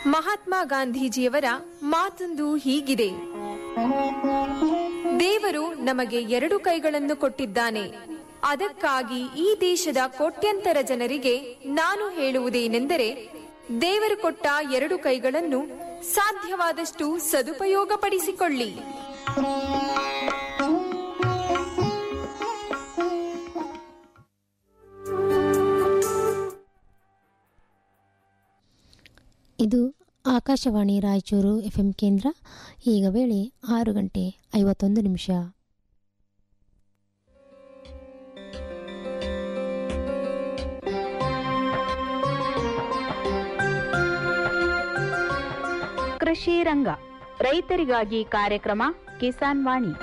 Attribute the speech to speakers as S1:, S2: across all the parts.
S1: ಮಹಾತ್ಮ ಗಾಂಧೀಜಿಯವರ ಮಾತೊಂದು ಹೀಗಿದೆ ದೇವರು ನಮಗೆ ಎರಡು ಕೈಗಳನ್ನು ಕೊಟ್ಟಿದ್ದಾನೆ ಅದಕ್ಕಾಗಿ ಈ ದೇಶದ ಕೋಟ್ಯಂತರ ಜನರಿಗೆ ನಾನು ಹೇಳುವುದೇನೆಂದರೆ ದೇವರು ಕೊಟ್ಟ ಎರಡು ಕೈಗಳನ್ನು ಸಾಧ್ಯವಾದಷ್ಟು ಸದುಪಯೋಗಪಡಿಸಿಕೊಳ್ಳಿ
S2: ಇದು ಆಕಾಶವಾಣಿ ರಾಯಚೂರು ಎಫ್ಎಂ ಕೇಂದ್ರ ಈಗ ವೇಳೆ ಆರು ಗಂಟೆ ಐವತ್ತೊಂದು ನಿಮಿಷ
S3: ಕೃಷಿ ರಂಗ ರೈತರಿಗಾಗಿ ಕಾರ್ಯಕ್ರಮ ಕಿಸಾನ್ ವಾಣಿ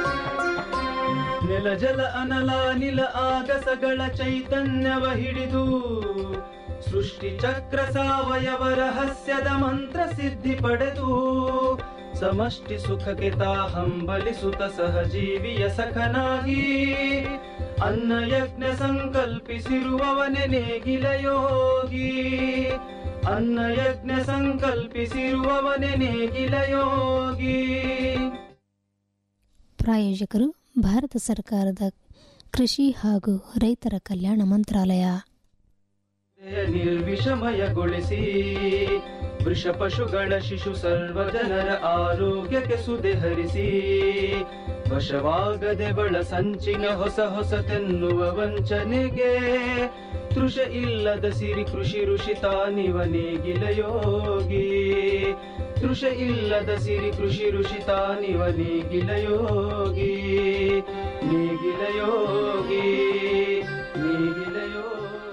S4: ನೆಲ ಜಲ ಅನಲ ನಿಲ ಆಗಸಗಳ ಚೈತನ್ಯವ ಹಿಡಿದು ಸೃಷ್ಟಿ ಚಕ್ರ ಸಾವಯವ ರಹಸ್ಯದ ಮಂತ್ರ ಸಿದ್ಧಿ ಪಡೆದು ಸಮಷ್ಟಿ ಸುಖಕ್ಕೆ ತಾ ಹಂಬಲಿಸುತ್ತ ಸಹಜೀವಿಯ ಸಖನಾಗಿ ಅನ್ನ ಯಜ್ಞ ಸಂಕಲ್ಪಿಸಿರುವವನೆ ನೇಗಿಲ ಯೋಗಿ ಅನ್ನ ಯಜ್ಞ ಸಂಕಲ್ಪಿಸಿರುವವನೆ ನೇಗಿಲ ಯೋಗಿ
S2: ಪ್ರಾಯೋಜಕರು ಭಾರತ ಸರ್ಕಾರದ ಕೃಷಿ ಹಾಗೂ ರೈತರ ಕಲ್ಯಾಣ ಮಂತ್ರಾಲಯ
S4: ದೇಹ ನಿರ್ವಿಷಮಯಗೊಳಿಸಿ ವೃಷ ಪಶುಗಳ ಶಿಶು ಸರ್ವ ಜನರ ಆರೋಗ್ಯಕ್ಕೆ ಸುದೆ ಹರಿಸಿ ವಶವಾಗದೆ ಬಳ ಸಂಚಿನ ಹೊಸ ಹೊಸತೆನ್ನುವ ವಂಚನೆಗೆ ತೃಷ ಇಲ್ಲದ ಸಿರಿ ಕೃಷಿ ಋಷಿ ತಾನಿವ ನೇಗಿಲ ಯೋಗಿ ತೃಷ ಇಲ್ಲದ ಸಿರಿ ಕೃಷಿ ಋಷಿ ತಾನಿವ ನೇಗಿಲ ಯೋಗಿ ನೇಗಿಲ ಯೋಗಿ ನೇಗಿಲ ಯೋಗಿ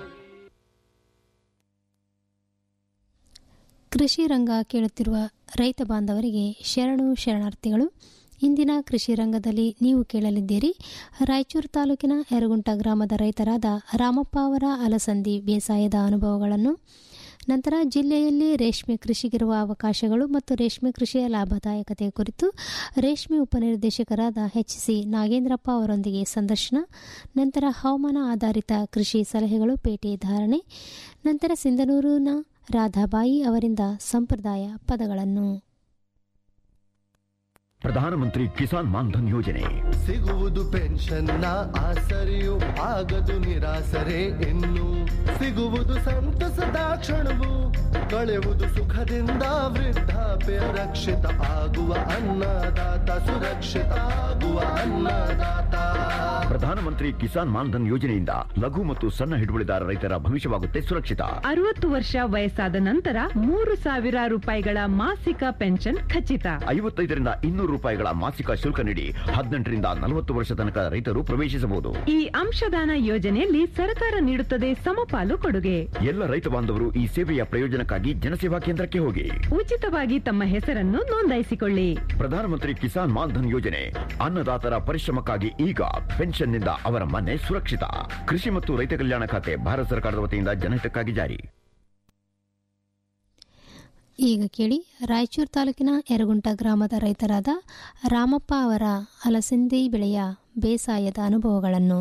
S2: ಕೃಷಿ ರಂಗ ಕೇಳುತ್ತಿರುವ ರೈತ ಬಾಂಧವರಿಗೆ ಶರಣು ಶರಣಾರ್ಥಿಗಳು ಇಂದಿನ ಕೃಷಿ ರಂಗದಲ್ಲಿ ನೀವು ಕೇಳಲಿದ್ದೀರಿ ರಾಯಚೂರು ತಾಲೂಕಿನ ಯರಗುಂಟ ಗ್ರಾಮದ ರೈತರಾದ ರಾಮಪ್ಪ ಅವರ ಅಲಸಂದಿ ಬೇಸಾಯದ ಅನುಭವಗಳನ್ನು ನಂತರ ಜಿಲ್ಲೆಯಲ್ಲಿ ರೇಷ್ಮೆ ಕೃಷಿಗಿರುವ ಅವಕಾಶಗಳು ಮತ್ತು ರೇಷ್ಮೆ ಕೃಷಿಯ ಲಾಭದಾಯಕತೆ ಕುರಿತು ರೇಷ್ಮೆ ಉಪನಿರ್ದೇಶಕರಾದ ಎಚ್ ಸಿ ನಾಗೇಂದ್ರಪ್ಪ ಅವರೊಂದಿಗೆ ಸಂದರ್ಶನ ನಂತರ ಹವಾಮಾನ ಆಧಾರಿತ ಕೃಷಿ ಸಲಹೆಗಳು ಪೇಟೆ ಧಾರಣೆ ನಂತರ ಸಿಂಧನೂರಿನ ರಾಧಾಬಾಯಿ ಅವರಿಂದ ಸಂಪ್ರದಾಯ ಪದಗಳನ್ನು
S5: ಪ್ರಧಾನಮಂತ್ರಿ ಕಿಸಾನ್ ಮಾನ್ಧನ್ ಯೋಜನೆ
S6: ಸಿಗುವುದು ಪೆನ್ಷನ್ನ ಆಸರೆಯು ಆಗದು ನಿರಾಸರೆ ಇನ್ನು ಸಿಗುವುದು ಸಂತಸದ ಕ್ಷಣವು ಕಳೆಯುವುದು ಸುಖದಿಂದ ವೃದ್ಧಾಪ್ಯ ರಕ್ಷಿತ ಆಗುವ ಅನ್ನದಾತ ಸುರಕ್ಷಿತ ಆಗುವ ಅನ್ನದಾತ
S5: ಪ್ರಧಾನಮಂತ್ರಿ ಕಿಸಾನ್ ಮಾನ್ಧನ್ ಯೋಜನೆಯಿಂದ ಲಘು ಮತ್ತು ಸಣ್ಣ ಹಿಡುವಳಿದಾರ ರೈತರ ಭವಿಷ್ಯವಾಗುತ್ತೆ ಸುರಕ್ಷಿತ
S7: ಅರವತ್ತು ವರ್ಷ ವಯಸ್ಸಾದ ನಂತರ ಮೂರು ಸಾವಿರ ರೂಪಾಯಿಗಳ ಮಾಸಿಕ ಪೆನ್ಷನ್ ಖಚಿತ
S5: ಐವತ್ತೈದರಿಂದ ಇನ್ನೂರು ರೂಪಾಯಿಗಳ ಮಾಸಿಕ ಶುಲ್ಕ ನೀಡಿ ಹದಿನೆಂಟರಿಂದ ನಲವತ್ತು ವರ್ಷ ತನಕ ರೈತರು ಪ್ರವೇಶಿಸಬಹುದು
S7: ಈ ಅಂಶದಾನ ಯೋಜನೆಯಲ್ಲಿ ಸರ್ಕಾರ ನೀಡುತ್ತದೆ ಸಮಪಾಲು ಕೊಡುಗೆ
S5: ಎಲ್ಲ ರೈತ ಬಾಂಧವರು ಈ ಸೇವೆಯ ಪ್ರಯೋಜನಕ್ಕಾಗಿ ಜನಸೇವಾ ಕೇಂದ್ರಕ್ಕೆ ಹೋಗಿ
S7: ಉಚಿತವಾಗಿ ತಮ್ಮ ಹೆಸರನ್ನು ನೋಂದಾಯಿಸಿಕೊಳ್ಳಿ
S5: ಪ್ರಧಾನಮಂತ್ರಿ ಕಿಸಾನ್ ಮಾನ್ಧನ್ ಯೋಜನೆ ಅನ್ನದಾತರ ಪರಿಶ್ರಮಕ್ಕಾಗಿ ಈಗ ಪೆನ್ಷನ್ನಿಂದ ಅವರ ಮನೆ ಸುರಕ್ಷಿತ ಕೃಷಿ ಮತ್ತು ರೈತ ಕಲ್ಯಾಣ ಖಾತೆ ಭಾರತ ಸರ್ಕಾರದ ವತಿಯಿಂದ ಜನಹಿತಕ್ಕಾಗಿ ಜಾರಿ
S2: ಈಗ ಕೇಳಿ ರಾಯಚೂರು ತಾಲೂಕಿನ ಯರಗುಂಟ ಗ್ರಾಮದ ರೈತರಾದ ರಾಮಪ್ಪ ಅವರ ಅಲಸಂದಿ ಬೆಳೆಯ ಬೇಸಾಯದ ಅನುಭವಗಳನ್ನು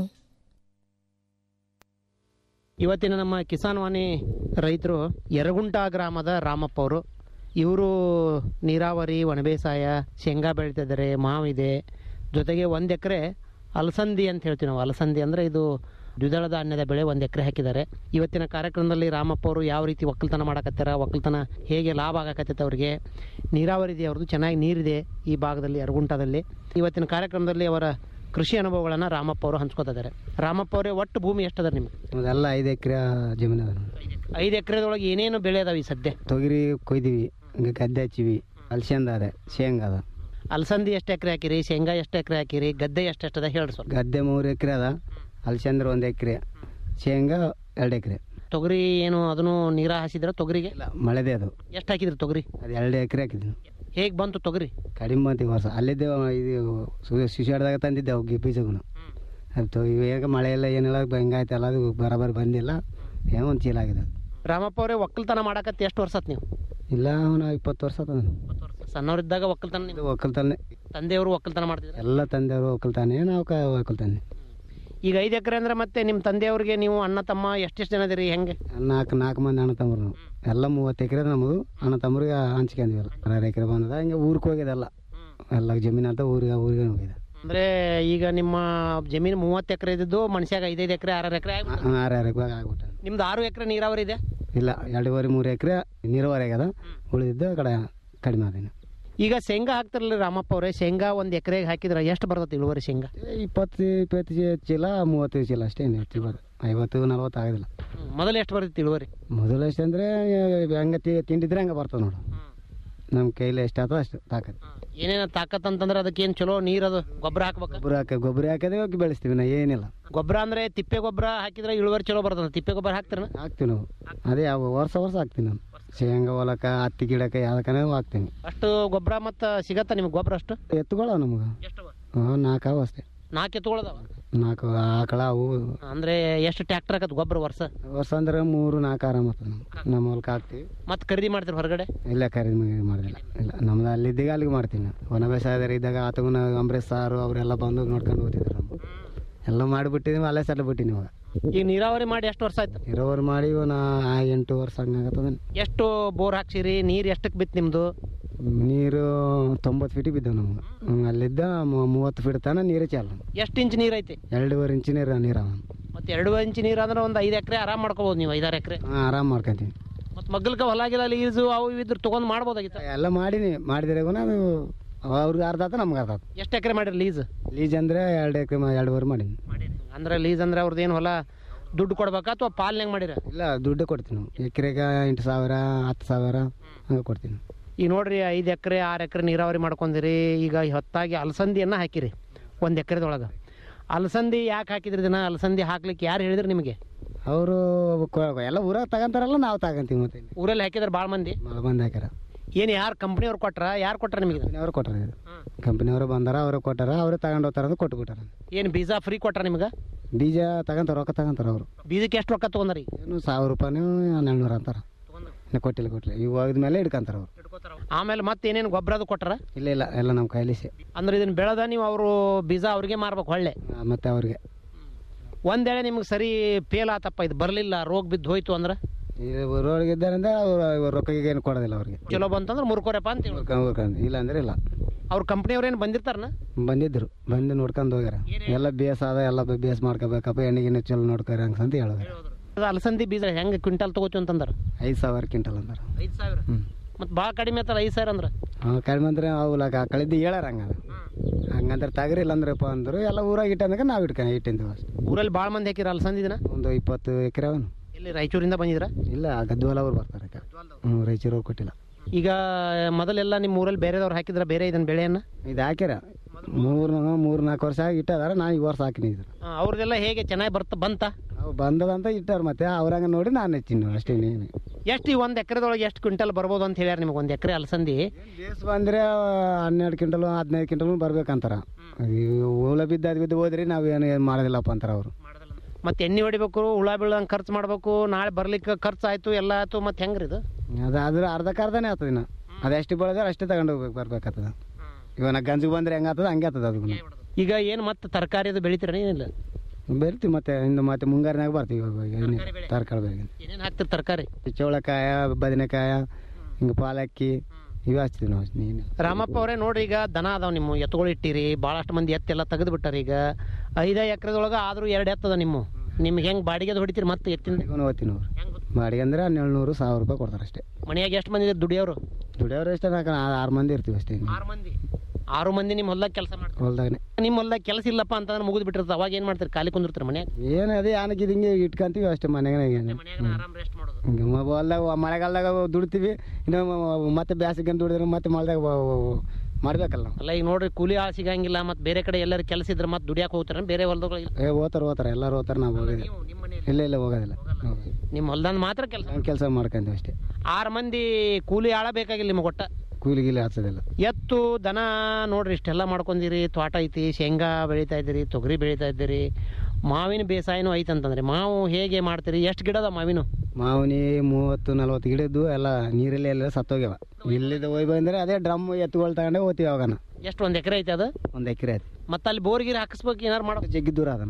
S8: ಇವತ್ತಿನ ನಮ್ಮ ಕಿಸಾನ್ ವಾಣಿ ರೈತರು ಯರಗುಂಟ ಗ್ರಾಮದ ರಾಮಪ್ಪ ಅವರು ಇವರು ನೀರಾವರಿ ಒಣಬೇಸಾಯ ಶೇಂಗಾ ಬೆಳೀತಿದ್ದಾರೆ ಮಾವಿದೆ ಜೊತೆಗೆ ಒಂದು ಎಕರೆ ಅಲಸಂದಿ ಅಂತ ಹೇಳ್ತೀವಿ ನಾವು ಅಲಸಂದಿ ಅಂದರೆ ಇದು ದ್ವಿದಳ ಧಾನ್ಯದ ಬೆಳೆ ಒಂದು ಎಕರೆ ಹಾಕಿದ್ದಾರೆ ಇವತ್ತಿನ ಕಾರ್ಯಕ್ರಮದಲ್ಲಿ ರಾಮಪ್ಪ ಅವರು ಯಾವ ರೀತಿ ಒಕ್ಕಲ್ತನ ಮಾಡಕತ್ತಾರ ಒಕ್ಕಲ್ತನ ಹೇಗೆ ಲಾಭ ಆಗಕತ್ತೈತೆ ಅವರಿಗೆ ನೀರಾವರಿ ಇದೆ ಅವ್ರದ್ದು ಚೆನ್ನಾಗಿ ನೀರಿದೆ ಈ ಭಾಗದಲ್ಲಿ ಯರಗುಂಟದಲ್ಲಿ ಇವತ್ತಿನ ಕಾರ್ಯಕ್ರಮದಲ್ಲಿ ಅವರ ಕೃಷಿ ಅನುಭವಗಳನ್ನು ರಾಮಪ್ಪ ಅವರು ಹಂಚ್ಕೋತಿದ್ದಾರೆ ರಾಮಪ್ಪ ಅವರೇ ಒಟ್ಟು ಭೂಮಿ ಎಷ್ಟದ ನಿಮ್ಗೆ
S9: ಅದೆಲ್ಲ ಐದು ಎಕರೆ ಜಮೀನು ಅದ
S8: ಐದು ಎಕರೆದೊಳಗೆ ಏನೇನು ಬೆಳೆ ಅದಾವ ಈ ಸದ್ಯ
S9: ತೊಗರಿ ಕೊಯ್ದೀವಿ ಹಿಂಗೆ ಗದ್ದೆ ಹಚ್ಚಿವಿ ಅಲ್ಸಂದ ಅದ ಶೇಂಗಾ ಅದ
S8: ಅಲಸಂದಿ ಎಷ್ಟು ಎಕರೆ ಹಾಕಿರಿ ಶೇಂಗಾ ಎಷ್ಟು ಎಕರೆ ಹಾಕಿರಿ ಗದ್ದೆ ಎಷ್ಟು ಎಷ್ಟದ ಹೇಳ್ರಿ ಸ್ವಲ್ಪ
S9: ಗದ್ದೆ ಮೂರು ಎಕರೆ ಅದ ಅಲ್ಸಂದ್ರ ಒಂದು ಎಕರೆ ಶೇಂಗಾ ಎರಡು ಎಕರೆ
S8: ತೊಗರಿ ಏನು ಅದನ್ನು ನೀರ ಹಾಸಿದ್ರ ತೊಗರಿಗೆ
S9: ಮಳೆದೆ ಅದು
S8: ಎಷ್ಟು ಹಾಕಿದ್ರಿ ತೊಗರಿ
S9: ಅದು ಎರಡು ಎಕರೆ ಹಾಕಿದ್ವಿ
S8: ಹೇಗೆ ಬಂತು ತೊಗರಿ
S9: ಕಡಿಮೆ ಬಂತು ಈ ವರ್ಷ ಅಲ್ಲಿದ್ದೆ ಇದು ಶಿಶುವಾಡ್ದಾಗ ತಂದಿದ್ದೆ ಅವು ಬೀಜಗಳು ಅದು ಇವಾಗ ಮಳೆ ಎಲ್ಲ ಏನಿಲ್ಲ ಹಿಂಗಾಯ್ತಲ್ಲ ಅದು ಬರೋಬ್ಬರಿ ಬಂದಿಲ್ಲ ಏನೋ ಒಂದು ಚೀಲ ಆಗಿದೆ
S8: ರಾಮಪ್ಪ ಅವರೇ ಒಕ್ಕಲ್ತನ ಮಾಡಕತ್ತಿ ಎಷ್ಟು ವರ್ಷ ಆತ್ ನೀವು
S9: ಇಲ್ಲ ಅವನು ಇಪ್ಪತ್ತು ವರ್ಷ ಆತದ
S8: ಸಣ್ಣವರಿದ್ದಾಗ ಒಕ್ಕಲ್ತನ ನೀವು
S9: ಒಕ್ಕಲ್ತಾನೆ
S8: ತಂದೆಯವರು ಒಕ್ಕಲ್ತನ ಮಾಡ್ತಿದ್ರು
S9: ಎಲ್ಲ ತಂದೆಯವರು ಒಕ್ಕಲ್ತಾನೆ ನಾವು ಕ ಒಕ್ಕಲ್ತಾನೆ
S8: ಈಗ ಐದು ಎಕರೆ ಅಂದ್ರೆ ಮತ್ತೆ ನಿಮ್ಮ ತಂದೆಯವ್ರಿಗೆ ನೀವು ಅಣ್ಣ ತಮ್ಮ ಎಷ್ಟೆಷ್ಟು ಜನ ಇದೀರಿ ಹೆಂಗೆ
S9: ನಾಲ್ಕು ನಾಲ್ಕು ಮಂದಿ ಅಣ್ಣ ತಮ್ಮರು ನಾವು ಎಲ್ಲ ಮೂವತ್ತು ಎಕರೆ ನಮ್ಮದು ಅಣ್ಣ ತಮ್ಮರಿಗೆ ಹಂಚ್ಕೊಂಡಿವಲ್ಲ ಆರು ಎಕರೆ ಬಂದದ ಹಿಂಗೆ ಊರಿಗೆ ಹೋಗ್ಯದಲ್ಲ ಎಲ್ಲ ಜಮೀನು ಅಂತ ಊರಿಗೆ ಊರಿಗೆ ಹೋಗಿದೆ
S8: ಅಂದ್ರೆ ಈಗ ನಿಮ್ಮ ಜಮೀನು ಮೂವತ್ತು ಎಕರೆ ಇದ್ದು ಮನುಷ್ಯಾಗ ಐದೈದು ಎಕರೆ ಆರಾರು ಎಕರೆ
S9: ಆರು ಆರು ಎಕರೆ ಆಗ್ಬಿಟ್ಟು
S8: ನಿಮ್ದು ಆರು ಎಕರೆ ನೀರಾವರಿ ಇದೆ
S9: ಇಲ್ಲ ಎರಡೂವರೆ ಮೂರು ಎಕರೆ ನೀರಾವರಿ ಆಗ್ಯದ ಉಳಿದಿದ್ದು ಆ ಕಡೆ ಕಡಿಮೆ ಅದೇನು
S8: ಈಗ ಶೇಂಗಾ ಹಾಕ್ತಿರಲ್ಲ ರಾಮಪ್ಪ ಅವರೇ ಶೇಂಗಾ ಒಂದು ಎಕರೆಗೆ ಹಾಕಿದ್ರೆ ಎಷ್ಟು ಬರ್ತದೆ ಇಳುವರಿ ಶೇಂಗಾ
S9: ಇಪ್ಪತ್ತು ಇಪ್ಪತ್ತು ಚೀ- ಚೀಲ ಮೂವತ್ತು ಚೀಲ ಅಷ್ಟೇ ಏನು ಹೆಚ್ಚು ಬರೋದು ಐವತ್ತು ನಲ್ವತ್ತು ಆಗೋದಿಲ್ಲ
S8: ಮೊದಲು ಎಷ್ಟು ಬರ್ತೈತಿ ಇಳುವರಿ
S9: ಮೊದಲು ಎಷ್ಟಂದ್ರೆ ಹಂಗೆ ತಿ- ತಿಂಡಿದ್ರೆ ಹಂಗೆ ಬರ್ತದೆ ನೋಡು ನಮ್ಮ ಕೈಲಿ ಎಷ್ಟು ಆತೋ ಅಷ್ಟು ತಾಕತ್
S8: ಏನೇನ ತಾಕತ್ ಅಂತಂದ್ರೆ ಅದಕ್ಕೆ ಏನು ಚಲೋ ನೀರು ಅದು ಗೊಬ್ಬರ ಹಾಕ್ಬೇಕು
S9: ಗೊಬ್ಬರ ಹಾಕಿ ಗೊಬ್ಬರ ಹಾಕದೆ ಹೋಗಿ ಬೆಳೆಸ್ತೀವಿ ನಾ ಏನಿಲ್ಲ
S8: ಗೊಬ್ಬರ ಅಂದ್ರೆ ತಿಪ್ಪೆ ಗೊಬ್ಬರ ಹಾಕಿದ್ರೆ ಇಳುವರಿ ಚಲೋ ಬರ್ತದೆ ತಿಪ್ಪೆ ಗೊಬ್ಬರ ಹಾಕ್ತಾರ
S9: ಹಾಕ್ತೀವಿ ನಾವು ಅದೇ ಯಾವ ವರ್ಷ ವರ್ಷ ಹಾಕ್ತೀವಿ ನಾನು ಶೇಂಗಾ ಹೊಲಕ್ಕ ಹತ್ತಿ ಗಿಡಕ್ಕೆ ಯಾವ್ದಕ್ಕನೇ ಹಾಕ್ತೀನಿ
S8: ಅಷ್ಟು ಗೊಬ್ಬರ ಮತ್ತು ಸಿಗತ್ತಾ ನಿಮ್ಗೆ ಗೊಬ್ಬರ ಅಷ್ಟು
S9: ಎತ್ತುಗಳ ನಮ್ಗೆ ಹಾಂ ನಾಲ್ಕು ಅವು ಅಷ್ಟೇ
S8: ನಾಲ್ಕು ಎತ್ತುಗಳದಾವ
S9: ನಾಲ್ಕು ಆಕಳ ಅವು
S8: ಅಂದ್ರೆ ಎಷ್ಟು ಟ್ರ್ಯಾಕ್ಟರ್ ಆಗತ್ತೆ ಗೊಬ್ಬರ ವರ್ಷ
S9: ವರ್ಷ ಅಂದ್ರೆ ಮೂರು ನಾಲ್ಕು ಆರಾಮ ಆಗ್ತದೆ ನಮ್ಗೆ ನಮ್ಮ ಹೊಲಕ್ಕೆ ಹಾಕ್ತೀವಿ
S8: ಮತ್ತೆ ಖರೀದಿ ಮಾಡ್ತೀರಿ ಹೊರಗಡೆ
S9: ಇಲ್ಲ ಖರೀದಿ ಮಾಡಿ- ಮಾಡೋದಿಲ್ಲ ಇಲ್ಲ ನಮ್ದು ಅಲ್ಲಿದ್ದಾಗ ಅಲ್ಲಿಗೆ ಮಾಡ್ತೀನಿ ನಾನು ಒಣ ಬೇಸಾಯದಾರ ಇದ್ದಾಗ ಆತಗುನ ಅಂಬರೀಶ್ ಸಾರು ಅವರೆಲ್ಲ ಬಂದು ನೋಡ್ಕೊಂಡು ಹೋಗ್ತಿದ್ರು ನಮ್ಮ ಎಲ್ಲ ಮಾಡಿಬಿಟ್ಟಿದ್ದೀವಿ ಅಲ್ಲೇ ಸೆಟ್ಲ್ ಬಿಟ್ಟಿನಿ ಇವಾಗ
S8: ಈಗ ನೀರಾವರಿ ಮಾಡಿ ಎಷ್ಟು ವರ್ಷ ಆಯ್ತು
S9: ಇರೋರು ಮಾಡಿ ನಾ ಎಂಟು ವರ್ಷ ಹಂಗಾಗತ್ತದ
S8: ಎಷ್ಟು ಬೋರ್ ಹಾಕ್ಸಿರಿ ನೀರು ಎಷ್ಟಕ್ಕೆ ಬಿತ್ತು ನಿಮ್ದು
S9: ನೀರು ತೊಂಬತ್ತು ಫೀಟಿಗೆ ಬಿದ್ದವು ನಮ್ಗೆ ಹ್ಮ್, ಅಲ್ಲಿದ್ದ ಮೂ- ಮೂವತ್ತು ಫೀಟ್ ತನಕ ನೀರೇ ಚಾಲ
S8: ಎಷ್ಟು ಇಂಚ್ ನೀರು ಐತಿ
S9: ಎರಡೂವರೆ ಇಂಚು ನೀರು ನೀರು ಅವ
S8: ಮತ್ತೆ ಎರಡು ಇಂಚ್ ನೀರು ಅಂದ್ರೆ ಒಂದು ಐದು ಎಕರೆ ಆರಾಮ್ ಮಾಡ್ಕೋಬೋದು ನೀವು ಐದಾರು ಎಕರೆ
S9: ಹಾಂ ಆರಾಮ್ ಮಾಡ್ಕೊಂತೀವಿ
S8: ಮತ್ತೆ ಮಗ್ಗಲ್ಕ ಹೊಲ ಗಿಲ ಲೀಸು ಅವು ಇವು ಇದ್ರ ತೊಗೊಂಡು ಮಾಡ್ಬೋದಾಗಿತ್ತು
S9: ಎಲ್ಲ ಮಾಡೀನಿ ಮಾಡಿದ್ರೆ ಅದು ಅವ್ರಿಗೆ ಅರ್ಧ ಆತ ನಮ್ಗೆ ಅರ್ಧ ಆತ
S8: ಎಷ್ಟು ಎಕರೆ ಮಾಡಿರಿ ಲೀಸ್
S9: ಲೀಜ್ ಅಂದರೆ ಎರಡು ಎಕರೆ ಎರಡುವರೆ ಮಾಡೀನಿ
S8: ಅಂದ್ರೆ ಲೀಸ್ ಅಂದ್ರೆ ಅವ್ರದ್ದು ಏನು ಹೊಲ ದುಡ್ಡು ಕೊಡ್ಬೇಕಾ ಅಥವಾ ಪಾಲ್ನಾಗ ಮಾಡಿರ
S9: ಇಲ್ಲ ದುಡ್ಡು ಕೊಡ್ತೀನಿ ನಾವು ಎಕರೆಗೆ ಎಂಟು ಸಾವಿರ ಹತ್ತು ಸಾವಿರ ಹಂಗೆ ಕೊಡ್ತೀನಿ
S8: ಈಗ ನೋಡ್ರಿ ಐದು ಎಕರೆ ಆರು ಎಕರೆ ನೀರಾವರಿ ಮಾಡ್ಕೊಂಡಿರಿ ಈಗ ಹೊತ್ತಾಗಿ ಅಲಸಂದಿಯನ್ನು ಹಾಕಿರಿ ಒಂದು ಎಕರೆದೊಳಗೆ ಅಲಸಂದಿ ಯಾಕೆ ಹಾಕಿದ್ರಿ ದಿನ ಅಲಸಂದಿ ಹಾಕ್ಲಿಕ್ಕೆ ಯಾರು ಹೇಳಿದ್ರಿ ನಿಮಗೆ
S9: ಅವರು ಎಲ್ಲ ಊರಾಗ ತಗೊಂತಾರಲ್ಲ ನಾವು ತಗೊಂತೀವಿ ಮತ್ತೆ
S8: ಊರಲ್ಲಿ ಹಾಕಿದ್ರೆ ಭಾಳ ಮಂದಿ
S9: ಭಾಳ ಮಂದಿ ಹಾಕ್ಯಾರ
S8: ಏನು ಯಾರು ಕಂಪ್ನಿಯವ್ರು ಕೊಟ್ರ ಯಾರು ಕೊಟ್ರ ನಿಮಗೆ
S9: ಕಂಪ್ನಿಯವರು ಕೊಟ್ಟಾರ ಇದು ಕಂಪ್ನಿಯವರು ಬಂದಾರ ಅವರೇ ಕೊಟ್ಟಾರ ಅವರೇ ತಗೊಂಡು ಹೋಗ್ತಾರ ಅಂತ ಕೊಟ್ಟು ಬಿಟ್ಟಾರ
S8: ಏನು ಬೀಜ ಫ್ರೀ ಕೊಟ್ರ ನಿಮ್ಗೆ
S9: ಬೀಜ ತಗೊಂತಾರ ರೊಕ್ಕ ತಗೊಂತಾರ ಅವರು
S8: ಬೀಜಕ್ಕೆ ಎಷ್ಟು ರೊಕ್ಕ ತೊಗೊಂಡ್ರಿ
S9: ಏನು ಸಾವಿರ ರೂಪಾಯಿನೂ ಹನ್ನೆರಡು ನೂರು ಅಂತಾರ ಇನ್ನು ಕೊಟ್ಟಿಲ್ಲ ಕೊಟ್ಟಿಲ್ಲ ಇವು ಹೋಗಿದ ಮೇಲೆ ಹಿಡ್ಕೊಂತಾರ ಅವರು
S8: ಆಮೇಲೆ ಮತ್ತೆ ಏನೇನು ಗೊಬ್ಬರ ಅದು ಕೊಟ್ರ
S9: ಇಲ್ಲ ಇಲ್ಲ ಎಲ್ಲ ನಮ್ಮ ಕೈಲಿಸಿ
S8: ಅಂದ್ರೆ ಇದನ್ನ ಬೆಳೆದ ನೀವು ಅವರು ಬೀಜ ಅವ್ರಿಗೆ ಮಾರ್ಬೇಕು ಹೊಳ್ಳೆ
S9: ಮತ್ತೆ ಅವ್ರಿಗೆ
S8: ಒಂದೇಳೆ ನಿಮ್ಗೆ ಸರಿ ಫೇಲ್ ಆತಪ್ಪ ಇದು ಬರಲಿಲ್ಲ ರೋಗ ಬಿದ್ದು ಹೋಯ್ತು ಅಂದ್ರೆ
S9: ಊರೊಳಗೆ ಇದ್ದಾರಿಂದ ಅವ್ರು ರೊಕ್ಕಗೆ ಏನು ಕೊಡೋದಿಲ್ಲ ಅವ್ರಿಗೆ
S8: ಚಲೋ ಬಂತಂದ್ರೆ ಮುರ್ಕೋರಪ್ಪ ಅಂತ ಹೇಳಿ
S9: ಉಳ್ಕೊಂಡ್- ಉಳ್ಕೊಂಡ್. ಇಲ್ಲ ಅಂದ್ರೆ ಇಲ್ಲ
S8: ಅವ್ರ ಕಂಪ್ನಿಯವ್ರು ಏನು ಬಂದಿರ್ತಾರನ
S9: ಬಂದಿದ್ರು ಬಂದು ನೋಡ್ಕೊಂಡು ಹೋಗ್ಯಾರ ಎಲ್ಲ ಬೇಸ್ ಅದ ಎಲ್ಲ ಬೇಸ್ ಮಾಡ್ಕೋಬೇಕಪ್ಪ ಎಣ್ಣೆ ಗಿಣ್ಣೆ ಚಲೋ ನೋಡ್ಕೊರಿ ಹಂಗೆ ಅಂತ ಹೇಳಿದ್ರು
S8: ಅದು ಅಲಸಂದಿ ಬೀಜ ಹೆಂಗೆ ಕ್ವಿಂಟಲ್ ತಗೋತೀವಿ ಅಂತಂದ್ರೆ
S9: ಐದು ಸಾವಿರ ಕ್ವಿಂಟಲ್ ಅಂದಾರ
S8: ಐದು ಸಾವಿರ
S9: ಹ್ಞೂ
S8: ಮತ್ತು ಭಾಳ ಕಡಿಮೆ ಆತಲ್ಲ ಐದು ಸಾವಿರ ಅಂದ್ರೆ
S9: ಹಾಂ ಕಡಿಮೆ ಅಂದ್ರೆ ಅವು ಲಕ ಕಳಿದ್ದು ಹೇಳಾರ ಹಂಗ ಹಂಗಂದ್ರೆ ತಗರಿ ಇಲ್ಲಂದ್ರಪ್ಪ ಅಂದ್ರು ಎಲ್ಲ ಊರಾಗ ಇಟ್ಟಂದಾಗ ನಾವು ಇಟ್ಕೊಂಡು ಇಟ್ಟಿಂದೀವಿ ಅಷ್ಟೇ
S8: ಊರಲ್ಲಿ ಭಾಳ ಮಂದಿ ಹಾಕಿರ ಅಲಸಂದಿ ದಿನ
S9: ಒಂದು ಇಪ್ಪತ್ತು ಎಕರೆ ಅವನು
S8: ಇಲ್ಲಿ ರಾಯಚೂರಿಂದ ಬಂದಿದ್ರ
S9: ಇಲ್ಲ ಗದ್ವಾಲ ಅವ್ರು ಬರ್ತಾರೆ ಅಕ್ಕ. ಹ್ಞೂ ರಾಯಚೂರು ಅವ್ರು ಕೊಟ್ಟಿಲ್ಲ
S8: ಈಗ ಮೊದಲೆಲ್ಲ ನಿಮ್ಮ ಊರಲ್ಲಿ ಬೇರೆದವ್ರು ಹಾಕಿದ್ರ ಬೇರೆ ಇದನ್ನ ಬೆಳೆಯನ್ನ
S9: ಇದು ಹಾಕ್ಯಾರ ಮೂರು ಮೂರು ನಾಲ್ಕು ವರ್ಷ ಆಗಿ ಇಟ್ಟದಾರ ನಾನು ಈ ವರ್ಷ ಹಾಕಿನಿ ಇದ್ರು
S8: ಆ, ಅವ್ರದ್ದೆಲ್ಲ ಹೇಗೆ ಚೆನ್ನಾಗಿ ಬರ್ತ ಬಂತ
S9: ಅವು ಬಂದದಂತ ಇಟ್ಟಾರ ಮತ್ತೆ ಅವ್ರಂಗ ನೋಡಿ ನಾನು ಹೆಚ್ಚಿನಿ ಅಷ್ಟೇ ನೀನು
S8: ಎಷ್ಟು ಈ ಒಂದು ಎಕರೆದೊಳಗೆ ಎಷ್ಟು ಕ್ವಿಂಟಲ್ ಬರ್ಬೋದು ಅಂತ ಹೇಳ್ಯಾರ ನಿಮ್ಗೆ ಒಂದು ಎಕರೆ ಅಲಸಂದಿ
S9: ಬೇಸ್ ಬಂದ್ರೆ ಹನ್ನೆರಡು ಕ್ವಿಂಟಲ್ ಹದಿನೈದು ಕ್ವಿಂಟಲ್ ಬರ್ಬೇಕಂತಾರ ಇವು ಹುಳ ಬಿದ್ದು ಅದು ಬಿದ್ದು ಹೋದ್ರಿ ನಾವು ಏನು ಏನು ಮಾಡೋದಿಲ್ಲಪ್ಪ ಅಂತಾರ ಅವರು
S8: ಮತ್ತೆ ಎಣ್ಣೆ ಹೊಡಿಬೇಕು ಹುಳ ಬೀಳಂಗೆ ಖರ್ಚು ಮಾಡ್ಬೇಕು ನಾಳೆ ಬರ್ಲಿಕ್ಕೆ ಖರ್ಚು ಆಯ್ತು ಎಲ್ಲ ಆಯ್ತು ಮತ್ತೆ ಹೆಂಗ್ರಿ ಇದು
S9: ಅದು ಅದ್ರ ಅರ್ಧಕ್ಕೆ ಅರ್ಧನೇ ಆಗ್ತದೆ ಇನ್ನು ಅದು ಎಷ್ಟು ಬೆಳೆದ್ರೆ ಅಷ್ಟೇ ತಗೊಂಡು ಹೋಗ್ಬೇಕು ಬರ್ಬೇಕಾಗ್ತದೆ ಇವಾಗ ನಾ ಗಂಜಿಗೆ ಬಂದ್ರೆ ಹೆಂಗೆ ಆಗ್ತದೆ ಹಂಗೆ ಆಗ್ತದೆ ಅದು
S8: ಈಗ ಏನು ಮತ್ತೆ ತರಕಾರಿ ಅದು ಬೆಳಿತೀರ ಏನಿಲ್ಲ
S9: ಬೆಳಿತೀವಿ ಮತ್ತೆ ಇನ್ನು ಮತ್ತೆ ಮುಂಗಾರಿನಾಗ ಬರ್ತೀವಿ ಇವಾಗ ಏನೇ ತರಕಾರಿ ಬೆಳಗ್ಗೆ
S8: ಏನೇನು ಹಾಕ್ತಿರಿ ತರಕಾರಿ
S9: ಚೌಳಕಾಯ ಬದನೆಕಾಯ ಹಿಂಗೆ ಪಾಲಕ್ಕಿ ಇವು ಹಚ್ತೀವಿ ನಾವು ಅಷ್ಟೇ ನೀನು
S8: ರಾಮಪ್ಪ ಅವರೇ ನೋಡ್ರಿ ಈಗ ದನ ಅದಾವ ನಿಮ್ಮ ಎತ್ತುಗಳು ಇಟ್ಟಿರಿ ಭಾಳಷ್ಟು ಮಂದಿ ಎತ್ತೆಲ್ಲ ತೆಗೆದು ಬಿಟ್ಟಾರ ಈಗ ಐದು ಎಕರೆದೊಳಗೆ ಆದರೂ ಎರಡು ಎತ್ತದ ನಿಮ್ಮ ನಿಮ್ಗೆ ಹೆಂಗೆ ಬಾಡಿಗೆ ಹೊಡಿತೀರಿ ಮತ್ತೆ ಎತ್ತಿಂದ
S9: ಇವನು ಓದ್ತೀನಿ ಅವ್ರು ಬಾಡಿಗೆ ಅಂದ್ರೆ ಹನ್ನೆರಡು ನೂರು ಸಾವಿರ ರೂಪಾಯಿ ಕೊಡ್ತಾರೆ ಅಷ್ಟೇ
S8: ಮನೆಯಾಗ ಎಷ್ಟು ಮಂದಿ ಇದ್ದಾರೆ ದುಡಿಯೋರು
S9: ದುಡಿಯೋರು ಎಷ್ಟೇ ನಾಲ್ಕು ಆರು ಮಂದಿ ಇರ್ತೀವಿ ಅಷ್ಟೇ
S8: ಆರು ಮಂದಿ ಆರು ಮಂದಿ ನಿಮ್ಮ ಹೊಲ್ದಾಗ ಕೆಲಸ ಮಾಡ್ತಾರೆ
S9: ಹೊಲ್ದಾಗನೆ
S8: ನಿಮ್ಮ ಹೊಲ್ದಾಗ ಕೆಲಸ ಇಲ್ಲಪ್ಪ ಅಂತಂದ್ರೆ ಮುಗಿದು ಬಿಟ್ಟಿರ್ತದೆ ಅವಾಗ ಏನು ಮಾಡ್ತೀರಿ ಖಾಲಿ ಕುಂದಿರ್ತಾರೆ ಮನ್ಯಾಗ
S9: ಏನು ಅದೇ ಆನಕ್ಕೆ ಇದು ಹಿಂಗೆ ಇಟ್ಕೊಂತೀವಿ ಅಷ್ಟೇ ಮನೆಗೆ ಹಿಂಗೆ ಹೊಲ್ದಾಗ ಮಳೆಗಾಲದಾಗ ದುಡ್ತೀವಿ ಇನ್ನು ಮ- ಮತ್ತೆ ಬ್ಯಾಸಿಗೆ ದುಡಿದ್ರೆ ಮತ್ತೆ ಮಳೆದಾಗ ಮಾಡ್ಬೇಕಲ್ಲ ನಾವು
S8: ಅಲ್ಲ ಈಗ ನೋಡ್ರಿ ಕೂಲಿ ಆಳು ಸಿಗಂಗಿಲ್ಲ ಮತ್ತೆ ಬೇರೆ ಕಡೆ ಎಲ್ಲರೂ ಕೆಲಸ ಇದ್ರೆ ಮತ್ತೆ ದುಡಿಯಾಕ ಹೋಗ್ತಾರೆ ಬೇರೆ ಹೊಲ್ದಾಗ
S9: ಏ ಓದ್ತಾರೆ ಓದ್ತಾರೆ ಎಲ್ಲರೂ ಓದ್ತಾರೆ ನಾವು ಹೋಗೋದಿಲ್ಲ ಇಲ್ಲ ಇಲ್ಲ ಹೋಗೋದಿಲ್ಲ
S8: ನಿಮ್ಮ ಹೊಲ್ದಂದು ಮಾತ್ರ ಕೆಲಸ
S9: ಕೆಲಸ ಮಾಡ್ಕೊಂತೀವಿ ಅಷ್ಟೇ
S8: ಆರು ಮಂದಿ ಕೂಲಿ ಆಳ ಬೇಕಾಗಿಲ್ಲ ನಿಮಗೆ ಒಟ್ಟ
S9: ಕೂಲಿ ಗೀಲಿ ಹಚ್ಚೋದಿಲ್ಲ
S8: ಎತ್ತು ದನ ನೋಡ್ರಿ ಇಷ್ಟೆಲ್ಲ ಮಾಡ್ಕೊಂಡಿರಿ ತೋಟ ಐತಿ ಶೇಂಗಾ ಬೆಳೀತಾ ಇದ್ದೀರಿ ತೊಗರಿ ಬೆಳೀತಾ ಇದ್ದೀರಿ ಮಾವಿನ ಬೇಸಾಯನೂ ಐತೆ ಅಂತಂದ್ರೆ ಮಾವು ಹೇಗೆ ಮಾಡ್ತೀರಿ ಎಷ್ಟು ಗಿಡದ ಮಾವಿನ
S9: ಮಾವಿನಿ ಮೂವತ್ತು ನಲ್ವತ್ತು ಗಿಡ ಇದ್ದು ಎಲ್ಲ ನೀರಲ್ಲಿ ಎಲ್ಲ ಸತ್ತೋಗ್ಯಾವ ಇಲ್ಲಿದ ಹೋಗಿ ಬಂದ್ರೆ ಅದೇ ಡ್ರಮ್ ಎತ್ತುಗಳು ತಗೊಂಡೆ ಹೋಗ್ತೀವಿ ಅವಾಗನ
S8: ಎಷ್ಟು ಒಂದು ಎಕರೆ ಐತೆ ಅದು
S9: ಒಂದು ಎಕರೆ ಐತಿ
S8: ಮತ್ತೆ ಅಲ್ಲಿ ಬೋರ್ ಗೀರ್ ಹಾಕಿಸ್ಬೇಕು ಏನಾರು ಮಾಡ್ಬೇಕು
S9: ಜಗ್ಗಿ ದೂರ ಅದ ನಮ್ಗೆ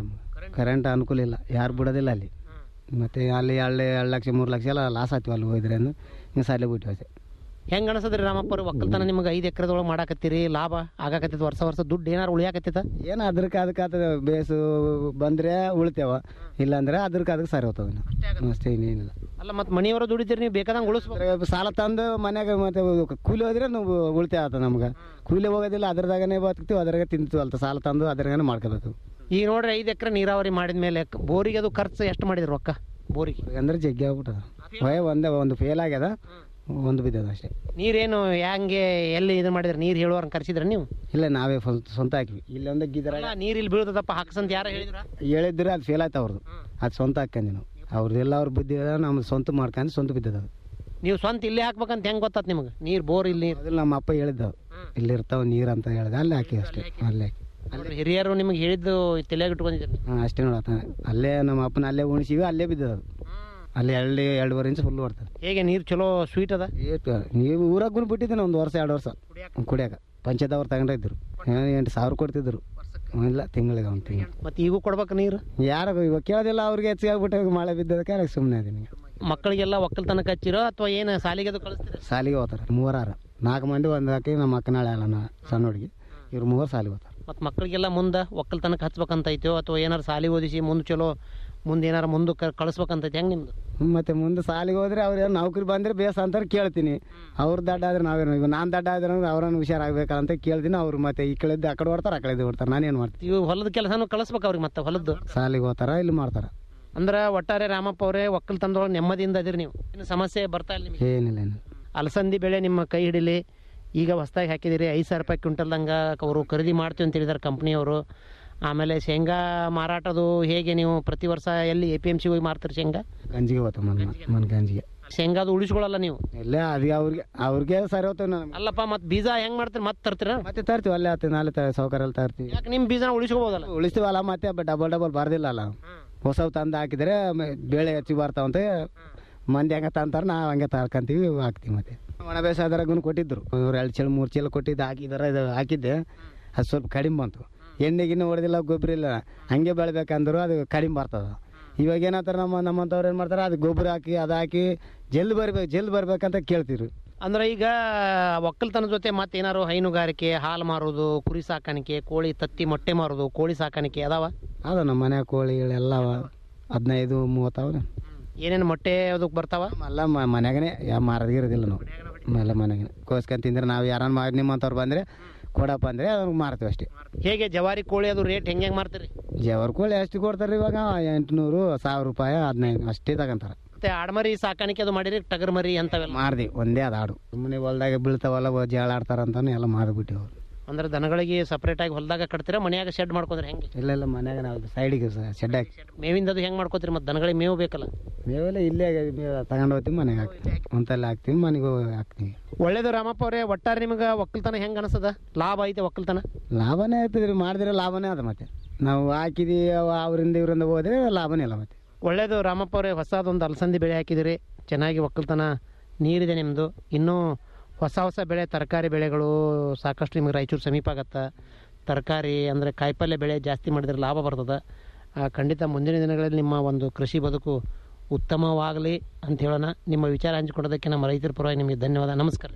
S9: ಕರೆಂಟ್ ಅನುಕೂಲ ಇಲ್ಲ ಯಾರು ಬಿಡೋದಿಲ್ಲ ಅಲ್ಲಿ ಮತ್ತು ಅಲ್ಲಿ ಎರಡು ಎರಡು ಲಕ್ಷ ಮೂರು ಲಕ್ಷ ಎಲ್ಲ ಲಾಸ್ ಆಗ್ತೀವಿ ಅಲ್ಲಿ ಹೋದ್ರೆ ಅಂದು ಹಿಂಗೆ ಸಾಲೆ ಬಿಟ್ಟು ಅಷ್ಟೇ
S8: ಹೆಂಗೆ ಅನಿಸದ್ರಿ ರಾಮಪ್ಪ ಅವ್ರು ಒಕ್ಕಲ್ತನ ನಿಮ್ಗೆ ಐದು ಎಕರೆದೊಳಗೆ ಮಾಡಾಕತ್ತೀರಿ ಲಾಭ ಆಗಾಕತ್ತೈತೆ ವರ್ಷ ವರ್ಷ ದುಡ್ಡು ಏನಾರು ಉಳಿಯಾಕತ್ತೈತ
S9: ಏನು ಅದ್ರಕ್ಕೆ ಅದಕ್ಕೆ ಆತದ ಬೇಸು ಬಂದರೆ ಉಳಿತೇವ ಇಲ್ಲಾಂದ್ರೆ ಅದ್ರಕ್ಕೆ ಅದಕ್ಕೆ ಸರಿ ಹೋಗ್ತದೆ ನಾವು ಅಷ್ಟೇ ಇನ್ನೇನಿಲ್ಲ
S8: ಅಲ್ಲ ಮತ್ತು ಮನೆಯವರು ದುಡಿತೀರಿ ನೀವು ಬೇಕಾದಂಗೆ ಉಳಿಸ್ಬೇಕು
S9: ಅದ್ರಾಗ ಸಾಲ ತಂದು ಮನ್ಯಾಗ ಮತ್ತೆ ಕೂಲಿ ಹೋದ್ರೆ ನಾವು ಉಳಿತಾಯ ಆತ ನಮ್ಗೆ ಕೂಲಿ ಹೋಗೋದಿಲ್ಲ ಅದ್ರದಾಗನೇ ಬದುಕ್ತೀವಿ ಅದ್ರಾಗ ತಿಂತೀವಿ ಅಲ್ತ ಸಾಲ ತಂದು ಅದ್ರಾಗನೇ ಮಾಡ್ಕೋಬೇಕು
S8: ಈಗ ನೋಡ್ರಿ ಐದು ಎಕರೆ ನೀರಾವರಿ ಮಾಡಿದ ಮೇಲೆ ಬೋರಿಗೆ ಅದು ಖರ್ಚು ಎಷ್ಟು ಮಾಡಿದ್ರು ರೊಕ್ಕ ಬೋರಿಗೆ
S9: ಅಂದ್ರೆ ಜಗ್ಗಿ ಆಗ್ಬಿಟ್ಟದ ಭಯ ಒಂದೇ ಒಂದು ಫೇಲ್ ಆಗ್ಯದ ಒಂದು ಬಿದ್ದದ ಅಷ್ಟೇ
S8: ನೀರೇನು ಹೆಂಗೆ ಎಲ್ಲಿ ಇದು ಮಾಡಿದ್ರೆ ನೀರು ಹೇಳುವಾರ ಕರ್ಸಿದ್ರ ನೀವು
S9: ಇಲ್ಲ ನಾವೇ ಸ್ವ- ಸ್ವಂತ ಹಾಕಿವಿ ಇಲ್ಲಿ ಒಂದು ಗಿದರ
S8: ಅಲ್ಲ ನೀರು ಇಲ್ಲಿ ಬೀಳ್ತದಪ್ಪ ಹಾಕ್ಸಂತ ಯಾರು ಹೇಳಿದ್ರ
S9: ಹೇಳಿದ್ರೆ ಅದು ಫೇಲ್ ಆಯ್ತು ಅವ್ರದ್ದು ಅದು ಸ್ವಂತ ಹಾಕ್ಯಂದಿ ನಾವು ಅವ್ರದ್ದೆಲ್ಲ ಅವ್ರು ಬುದ್ಧಿ ನಮ್ಮ ಸ್ವಂತ ಮಾಡ್ಕೊಂಡು ಸ್ವಂತ ಬಿದ್ದದ ಅದು
S8: ನೀವು ಸ್ವಂತ ಇಲ್ಲೇ ಹಾಕ್ಬೇಕಂತ ಹೆಂಗೆ ಗೊತ್ತಾತ್ ನಿಮಗೆ ನೀರು ಬೋರ್ ಇಲ್ಲಿ ನೀರು
S9: ಅದ್ರಲ್ಲಿ ನಮ್ಮ ಅಪ್ಪ ಹೇಳಿದ್ದವು ಇಲ್ಲಿ ಇರ್ತಾವ ನೀರು ಅಂತ ಹೇಳಿದೆ ಅಲ್ಲಿ ಹಾಕಿ ಅಷ್ಟೇ ಅಲ್ಲೇ ಹಾಕಿ
S8: ನೋಡ್ರಿ, ಹಿರಿಯರು ನಿಮಗೆ ಹೇಳಿದ್ದು ತಲೆಯಾಗ ಇಟ್ಕೊಂಡಿದ್ದೀರಿ
S9: ಹಾಂ ಅಷ್ಟೇ ನೋಡತ್ತ ಅಲ್ಲೇ ನಮ್ಮ ಅಪ್ಪನ ಅಲ್ಲೇ ಉಣಿಸಿವಿ ಅಲ್ಲೇ ಬಿದ್ದದ ಅದು ಅಲ್ಲಿ ಎರಡು ಎರಡುವರೆ ಇಂಚ್ ಫುಲ್ ಬರ್ತದೆ
S8: ಹೇಗೆ ನೀರು ಚಲೋ ಸ್ವೀಟ್ ಅದ
S9: ಏಟ್ ನೀವು ಊರಾಗ ಬಂದು ಬಿಟ್ಟಿದ್ದೇನೆ ಒಂದು ವರ್ಷ ಎರಡು ವರ್ಷ ಕುಡಿಯಾಕ ಪಂಚಾಯತ್ ತಗೊಂಡಿದ್ರು ಏನು ಎಂಟು ಸಾವಿರ ಕೊಡ್ತಿದ್ರು ಇಲ್ಲ ತಿಂಗಳಿಗೆ ಒಂದು ತಿಂಗಳು
S8: ಮತ್ತು ಈಗೂ ಕೊಡ್ಬೇಕು ನೀರು
S9: ಯಾರು ಇವಾಗ ಕೇಳೋದಿಲ್ಲ ಅವ್ರಿಗೆ ಹೆಚ್ಚಿಗೆ ಆಗ್ಬಿಟ್ಟು ಮಳೆ ಬಿದ್ದದಕ್ಕೆ ಸುಮ್ಮನೆ ಅದೀನಿ
S8: ಮಕ್ಕಳಿಗೆಲ್ಲ ಒಕ್ಕಲ್ತನಕ ಹಚ್ಚಿರೋ ಅಥವಾ ಏನು ಸಾಲಿಗೆ ಅದು ಕಳಿಸ್ತೀರ
S9: ಸಾಲಿಗೆ ಹೋಗ್ತಾರೆ ಮೂವರಾರ ನಾಲ್ಕು ಮಂದಿ ಒಂದು ಹಾಕಿ ನಮ್ಮ ಅಕ್ಕನಾಳೆ ಅಲ್ಲ ನಾ ಸಣ್ಣ ಹುಡುಗಿ ಇವ್ರು ಮೂವರು ಸಾಲಿಗೆ ಹೋಗ್ತಾರೆ
S8: ಮತ್ತು ಮಕ್ಕಳಿಗೆಲ್ಲ ಮುಂದೆ ಒಕ್ಕಲ್ತನಕ ಹಚ್ಬೇಕಂತ ಐತೋ ಅಥವಾ ಏನಾರು ಸಾಲಿ ಓದಿಸಿ ಮುಂದೆ ಚಲೋ ಮುಂದೆ ಏನಾರು ಮುಂದೆ ಕಳಿಸ್ಬೇಕಂತೈತಿ ಹೆಂಗೆ ನಿಮ್ದು
S9: ಮತ್ತೆ ಮುಂದೆ ಸಾಲಿಗೆ ಹೋದ್ರೆ ಅವ್ರು ಏನು ನೌಕರಿ ಬಂದರೆ ಬೇಸ ಅಂತಾರೆ ಕೇಳ್ತೀನಿ ಅವ್ರು ದಡ್ಡ ಆದ್ರೆ ನಾವೇನು ಈಗ ನಾನು ದಡ್ಡ ಆದ್ರೆ ಅಂದ್ರೆ ಅವ್ರನ್ನ ಹುಷಾರಾಗಬೇಕಲ್ಲ ಅಂತ ಕೇಳ್ತೀನಿ ಅವ್ರು ಮತ್ತೆ ಈ ಕಡೆದ್ದು ಆ ಕಡೆ ಹೊಡ್ತಾರೆ ಆ ಕಡೆದ್ದು ಹೊಡ್ತಾರೆ ನಾನೇನು ಮಾಡ್ತೀನಿ
S8: ಇವು ಹೊಲದ ಕೆಲಸನೂ ಕಳಿಸ್ಬೇಕು ಅವ್ರಿಗೆ ಮತ್ತೆ ಹೊಲದ್ದು
S9: ಸಾಲಿಗೆ ಹೋಗ್ತಾರ ಇಲ್ಲಿ ಮಾಡ್ತಾರೆ
S8: ಅಂದ್ರೆ ಒಟ್ಟಾರೆ ರಾಮಪ್ಪ ಅವರೇ ಒಕ್ಕಲ್ತನದೊಳಗೆ ನೆಮ್ಮದಿಯಿಂದ ಅದಿರಿ ನೀವು ಏನು ಸಮಸ್ಯೆ ಬರ್ತಾ ಇಲ್ಲ ನಿಮಗೆ
S9: ಏನಿಲ್ಲ ಏನಿಲ್ಲ
S8: ಅಲಸಂದಿ ಬೆಳೆ ನಿಮ್ಮ ಕೈ ಹಿಡಿಲಿ ಈಗ ಹೊಸ್ದಾಗಿ ಹಾಕಿದಿರಿ ಐದು ಸಾವಿರ ರೂಪಾಯಿ ಕ್ವಿಂಟಲ್ದಂಗೆ ಅವರು ಖರೀದಿ ಮಾಡ್ತೀವಿ ಅಂತ ಹೇಳಿದಾರೆ ಕಂಪ್ನಿಯವರು ಆಮೇಲೆ ಶೇಂಗಾ ಮಾರಾಟದು ಹೇಗೆ ನೀವು ಪ್ರತಿ ವರ್ಷ ಎಲ್ಲಿ ಎ ಪಿ ಎಮ್ ಸಿ ಹೋಗಿ ಮಾರ್ತೀರಿ ಶೇಂಗಾ
S9: ಗಂಜಿಗೆ ಹೋಗ್ತಾವ ಮನ್ ಮನ್ ಗಂಜಿಗೆ
S8: ಶೇಂಗಾದು ಉಳಿಸ್ಕೊಳ್ಳಲ್ಲ ನೀವು
S9: ಇಲ್ಲೇ ಅದೇ ಅವ್ರಿಗೆ ಅವ್ರಿಗೆ ಸರಿ ಹೋಗ್ತೇವೆ ನಾನು
S8: ಅಲ್ಲಪ್ಪ ಮತ್ತೆ ಬೀಜ ಹೆಂಗೆ ಮಾಡ್ತೀರಿ ಮತ್ತೆ ತರ್ತೀರಾ
S9: ಮತ್ತೆ ತರ್ತೀವಿ ಅಲ್ಲೇ ಆತ ನಾಳೆ ತ ಸೌಕರ್ಯ ತರ್ತೀವಿ
S8: ಯಾಕೆ ನಿಮ್ಮ ಬೀಜನ ಉಳಿಸ್ಕೋಬೋದಲ್ಲ
S9: ಉಳಿಸ್ತೀವಲ್ಲ ಮತ್ತೆ ಡಬಲ್ ಡಬಲ್ ಬರ್ದಿಲ್ಲ ಅಲ್ಲ ಹೊಸವು ತಂದು ಹಾಕಿದ್ರೆ ಮ- ಬೇಳೆ ಹೆಚ್ಚಿಗೆ ಬರ್ತಾವಂತೆ ಮಂದಿ ಹಂಗೆ ತಂತಾರೆ ನಾವು ಹಂಗೆ ತರ್ಕೊಂತೀವಿ ಹಾಕ್ತೀವಿ ಮತ್ತೆ ಒಣ ಬೇಸಾಯದ್ರಾಗೂ ಕೊಟ್ಟಿದ್ರು ಇವ್ರು ಎರಡು ಚೀಲ ಮೂರು ಚೀಲ ಕೊಟ್ಟಿದ್ದು ಹಾಕಿದಾರೆ ಇದು ಹಾಕಿದ್ದೆ ಅದು ಸ್ವಲ್ಪ ಕಡಿಮೆ ಬಂತು ಎಣ್ಣೆ ಗಿಣ್ಣೆ ಹೊಡೆದಿಲ್ಲ ಗೊಬ್ಬರ ಇಲ್ಲ ಹಂಗೆ ಬೆಳಿಬೇಕಂದ್ರು ಅದು ಕಡಿಮೆ ಬರ್ತದೆ ಇವಾಗ ಏನಂತಾರೆ ನಮ್ಮ ನಮ್ಮಂಥವ್ರು ಏನು ಮಾಡ್ತಾರೆ ಅದು ಗೊಬ್ಬರ ಹಾಕಿ ಅದು ಹಾಕಿ ಜಲ್ದಿ ಬರ್ಬೇಕು ಜಲ್ದಿ ಬರ್ಬೇಕಂತ ಕೇಳ್ತಿರು
S8: ಅಂದ್ರೆ ಈಗ ಒಕ್ಕಲ್ತನ ಜೊತೆ ಮತ್ತೇನಾರು ಹೈನುಗಾರಿಕೆ ಹಾಲು ಮಾರೋದು ಕುರಿ ಸಾಕಾಣಿಕೆ ಕೋಳಿ ತತ್ತಿ ಮೊಟ್ಟೆ ಮಾರೋದು ಕೋಳಿ ಸಾಕಾಣಿಕೆ ಅದಾವ
S9: ಅದ ನಮ್ಮ ಮನೆ ಕೋಳಿಗಳೆಲ್ಲ ಹದಿನೈದು ಮೂವತ್ತವ
S8: ಏನೇನು ಮೊಟ್ಟೆ ಅದಕ್ಕೆ ಬರ್ತಾವ
S9: ಎಲ್ಲ ಮ- ಮನ್ಯಾಗನೆ ಯಾ ಮಾರದಿರೋದಿಲ್ಲ ನಾವು ಎಲ್ಲ ಮನೆಗೆ ಕೋಸ್ಕೊಂಡ್ ತಿಂದ್ರೆ ನಾವು ಯಾರನ್ನ ಮಾಡಿ ನಿಮ್ಮಂಥವ್ರು ಬಂದರೆ ಕೊಡಪ್ಪ ಅಂದರೆ ಅವ್ರಿಗೆ ಮಾರ್ತೀವಿ ಅಷ್ಟೇ
S8: ಹೇಗೆ ಜವಾರಿ ಕೋಳಿ ಅದು ರೇಟ್ ಹೆಂಗೆ ಹೆಂಗೆ ಮಾರ್ತೀರಿ
S9: ಜವರ್ ಕೋಳಿ ಎಷ್ಟು ಕೊಡ್ತಾರೆ ಇವಾಗ ಎಂಟುನೂರು ಸಾವಿರ ರೂಪಾಯಿ ಹದಿನೈದು ಅಷ್ಟೇ ತಗೊಂತಾರೆ
S8: ಮತ್ತೆ ಆಡ್ಮರಿ ಸಾಕಾಣಿಕೆ ಅದು ಮಾಡಿರಿ ಟಗರ್ ಮರಿ ಅಂತವೆಲ್ಲ
S9: ಮಾರ್ದಿ ಒಂದೇ ಅದು ಆಡು ಸುಮ್ಮನೆ ಹೊಲ್ದಾಗ ಬೀಳ್ತಾವಲ್ಲ ಜಾಳ ಆಡ್ತಾರಂತಾನೆ ಎಲ್ಲ ಮಾರಿಬಿಟ್ಟಿವಿ ಅವ್ರು
S8: ಅಂದ್ರೆ ದನಗಳಿಗೆ ಸಪ್ರೇಟ್ ಆಗಿ ಹೊಲದಾಗ ಕಟ್ತೀರಾ ಮನ್ಯಾಗ ಶೆಡ್ ಮಾಡ್ಕೊಂಡ್ರೆ ಹೆಂಗೆ
S9: ಇಲ್ಲ ಇಲ್ಲ ಮನ್ಯಾಗ ನಾವು ಸೈಡಿಗೆ ಶೆಡ್ ಹಾಕಿ
S8: ಮೇವಿಂದ ಅದು ಹೆಂಗೆ ಮಾಡ್ಕೋತೀರಿ ಮತ್ತೆ ದನಗಳಿಗೆ ಮೇವು ಬೇಕಲ್ಲ
S9: ಮೇವೆಲ್ಲ ಇಲ್ಲೇ ತಗೊಂಡು ಹೋಗ್ತೀವಿ ಮನೆಗೆ ಹಾಕ್ತೀವಿ ಒಂತಲ್ಲಿ ಹಾಕ್ತೀವಿ ಮನೆಗೆ ಹೋಗಿ ಹಾಕ್ತೀವಿ
S8: ಒಳ್ಳೇದು ರಾಮಪ್ಪ ಅವರೇ ಒಟ್ಟಾರೆ ನಿಮಗೆ ಒಕ್ಕಲ್ತನ ಹೆಂಗೆ ಅನಿಸ್ತದ ಲಾಭ ಐತೆ ಒಕ್ಕಲ್ತನ
S9: ಲಾಭನೇ ಆಯ್ತದ್ರಿ ಮಾಡಿದ್ರೆ ಲಾಭನೇ ಅದ ಮತ್ತೆ ನಾವು ಹಾಕಿದಿ ಅವ- ಅವರಿಂದ ಇವರಿಂದ ಹೋದ್ರೆ ಲಾಭನೇ ಇಲ್ಲ ಮತ್ತೆ
S8: ಒಳ್ಳೇದು ರಾಮಪ್ಪ ಅವರೇ ಹೊಸದೊಂದು ಅಲಸಂದಿ ಬೆಳೆ ಹಾಕಿದಿರಿ ಚೆನ್ನಾಗಿ ಒಕ್ಕಲ್ತನ ನೀರಿದೆ ನಿಮ್ಮದು ಇನ್ನೂ ಹೊಸ ಹೊಸ ಬೆಳೆ ತರಕಾರಿ ಬೆಳೆಗಳು ಸಾಕಷ್ಟು ನಿಮಗೆ ರಾಯಚೂರು ಸಮೀಪ ಆಗತ್ತೆ ತರಕಾರಿ ಅಂದರೆ ಕಾಯಿಪಲ್ಯ ಬೆಳೆ ಜಾಸ್ತಿ ಮಾಡಿದ್ರೆ ಲಾಭ ಬರ್ತದೆ ಆ, ಖಂಡಿತ ಮುಂದಿನ ದಿನಗಳಲ್ಲಿ ನಿಮ್ಮ ಒಂದು ಕೃಷಿ ಬದುಕು ಉತ್ತಮವಾಗಲಿ ಅಂತ ಹೇಳೋಣ ನಿಮ್ಮ ವಿಚಾರ ಹಂಚಿಕೊಂಡೋದಕ್ಕೆ ನಮ್ಮ ರೈತರ ಪರವಾಗಿ ನಿಮಗೆ ಧನ್ಯವಾದ ನಮಸ್ಕಾರ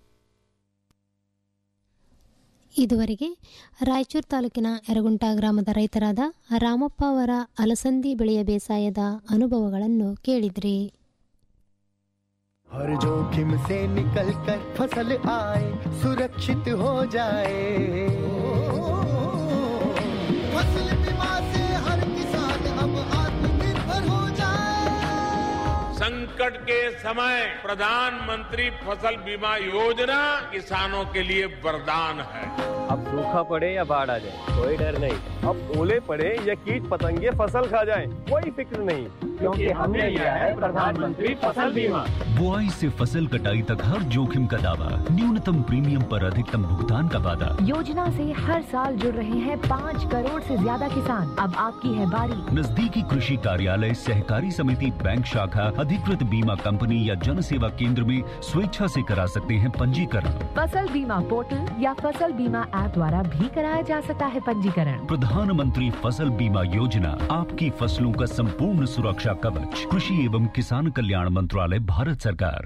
S2: ಇದುವರೆಗೆ ರಾಯಚೂರು ತಾಲೂಕಿನ ಯರಗುಂಟ ಗ್ರಾಮದ ರೈತರಾದ ರಾಮಪ್ಪ ಅವರ ಅಲಸಂದಿ ಬೆಳೆಯ ಬೇಸಾಯದ ಅನುಭವಗಳನ್ನು ಕೇಳಿದ್ರಿ
S6: हर जोखिम से निकल कर फसल आए सुरक्षित हो जाए फसल बीमा से हर किसान अब आत्मनिर्भर हो जाए
S10: संकट के समय प्रधानमंत्री फसल बीमा योजना किसानों के लिए वरदान है
S11: अब सूखा पड़े या बाढ़ आ जाए कोई डर नहीं अब ओले पड़े या कीट पतंगे फसल खा जाए कोई फिक्र नहीं क्योंकि हमने लिया है प्रधानमंत्री फसल बीमा
S12: बुआई से फसल कटाई तक हर जोखिम का दावा न्यूनतम प्रीमियम पर अधिकतम भुगतान का वादा
S13: योजना से हर साल जुड़ रहे हैं पाँच करोड़ से ज्यादा किसान अब आपकी है बारी
S12: नजदीकी कृषि कार्यालय सहकारी समिति बैंक शाखा अधिकृत बीमा कंपनी या जन सेवा केंद्र में स्वेच्छा से करा सकते हैं पंजीकरण
S13: फसल बीमा पोर्टल या फसल बीमा ऐप द्वारा भी कराया जा सकता है पंजीकरण
S12: प्रधानमंत्री फसल बीमा योजना आपकी फसलों का संपूर्ण सुरक्षा कवच कृषि एवं किसान कल्याण मंत्रालय भारत सरकार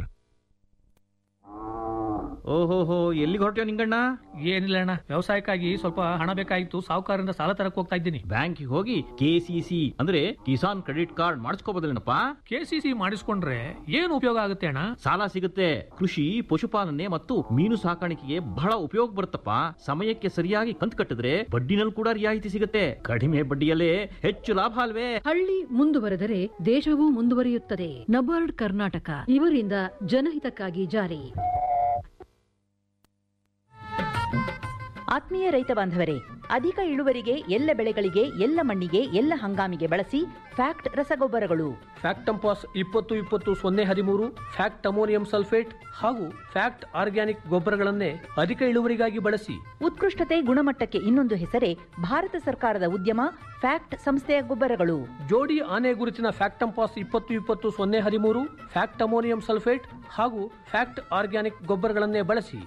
S14: ಓಹೋಹೋ ಎಲ್ಲಿಗೆ ಹೊರಟ್ಯೋ ನಿಂಗಣ್ಣ
S15: ಏನಿಲ್ಲ ಅಣ್ಣ ವ್ಯವಸಾಯಕ್ಕಾಗಿ ಸ್ವಲ್ಪ ಹಣ ಬೇಕಾಗಿತ್ತು ಸಾಹುಕಾರರಿಂದ ಸಾಲ ತರಕ್ ಹೋಗ್ತಾ ಇದ್ದೀನಿ
S14: ಬ್ಯಾಂಕಿಗೆ ಹೋಗಿ ಕೆಸಿಸಿ ಅಂದ್ರೆ ಕಿಸಾನ್ ಕ್ರೆಡಿಟ್ ಕಾರ್ಡ್ ಮಾಡಿಸ್ಕೋಬೋದಲ್ಲೇನಪ್ಪ
S15: ಕೆಸಿಸಿ ಮಾಡಿಸ್ಕೊಂಡ್ರೆ ಏನು ಉಪಯೋಗ ಆಗುತ್ತೆ ಅಣ್ಣ
S14: ಸಾಲ ಸಿಗುತ್ತೆ ಕೃಷಿ ಪಶುಪಾಲನೆ ಮತ್ತು ಮೀನು ಸಾಕಾಣಿಕೆಗೆ ಬಹಳ ಉಪಯೋಗ ಬರುತ್ತಪ್ಪ ಸಮಯಕ್ಕೆ ಸರಿಯಾಗಿ ಕಂತು ಕಟ್ಟಿದ್ರೆ ಬಡ್ಡಿನಲ್ಲಿ ಕೂಡ ರಿಯಾಯಿತಿ ಸಿಗುತ್ತೆ ಕಡಿಮೆ ಬಡ್ಡಿಯಲ್ಲೇ ಹೆಚ್ಚು ಲಾಭ ಅಲ್ವೇ
S16: ಹಳ್ಳಿ ಮುಂದುವರೆದರೆ ದೇಶವೂ ಮುಂದುವರಿಯುತ್ತದೆ ನಬಾರ್ಡ್ ಕರ್ನಾಟಕ ಇವರಿಂದ ಜನಹಿತಕ್ಕಾಗಿ ಜಾರಿ
S3: ಆತ್ಮೀಯ ರೈತ ಬಾಂಧವರೇ ಅಧಿಕ ಇಳುವರಿಗೆ ಎಲ್ಲ ಬೆಳೆಗಳಿಗೆ ಎಲ್ಲ ಮಣ್ಣಿಗೆ ಎಲ್ಲ ಹಂಗಾಮಿಗೆ ಬಳಸಿ ಫ್ಯಾಕ್ಟ್ ರಸಗೊಬ್ಬರಗಳು
S15: ಫ್ಯಾಕ್ಟಂಪಾಸ್ ಇಪ್ಪತ್ತು ಇಪ್ಪತ್ತು ಸೊನ್ನೆ ಹದಿಮೂರು ಫ್ಯಾಕ್ಟ್ ಅಮೋನಿಯಂ ಸಲ್ಫೇಟ್ ಹಾಗೂ ಫ್ಯಾಕ್ಟ್ ಆರ್ಗ್ಯಾನಿಕ್ ಗೊಬ್ಬರಗಳನ್ನೇ ಅಧಿಕ ಇಳುವರಿಗಾಗಿ ಬಳಸಿ
S3: ಉತ್ಕೃಷ್ಟತೆ ಗುಣಮಟ್ಟಕ್ಕೆ ಇನ್ನೊಂದು ಹೆಸರೇ ಭಾರತ ಸರ್ಕಾರದ ಉದ್ಯಮ ಫ್ಯಾಕ್ಟ್ ಸಂಸ್ಥೆಯ ಗೊಬ್ಬರಗಳು
S15: ಜೋಡಿ ಆನೆ ಗುರುತಿನ ಫ್ಯಾಕ್ಟಂಪಾಸ್ ಇಪ್ಪತ್ತು ಇಪ್ಪತ್ತು ಸೊನ್ನೆ ಹದಿಮೂರು ಫ್ಯಾಕ್ಟ್ ಅಮೋನಿಯಂ ಸಲ್ಫೇಟ್ ಹಾಗೂ ಫ್ಯಾಕ್ಟ್ ಆರ್ಗ್ಯಾನಿಕ್ ಗೊಬ್ಬರಗಳನ್ನೇ ಬಳಸಿ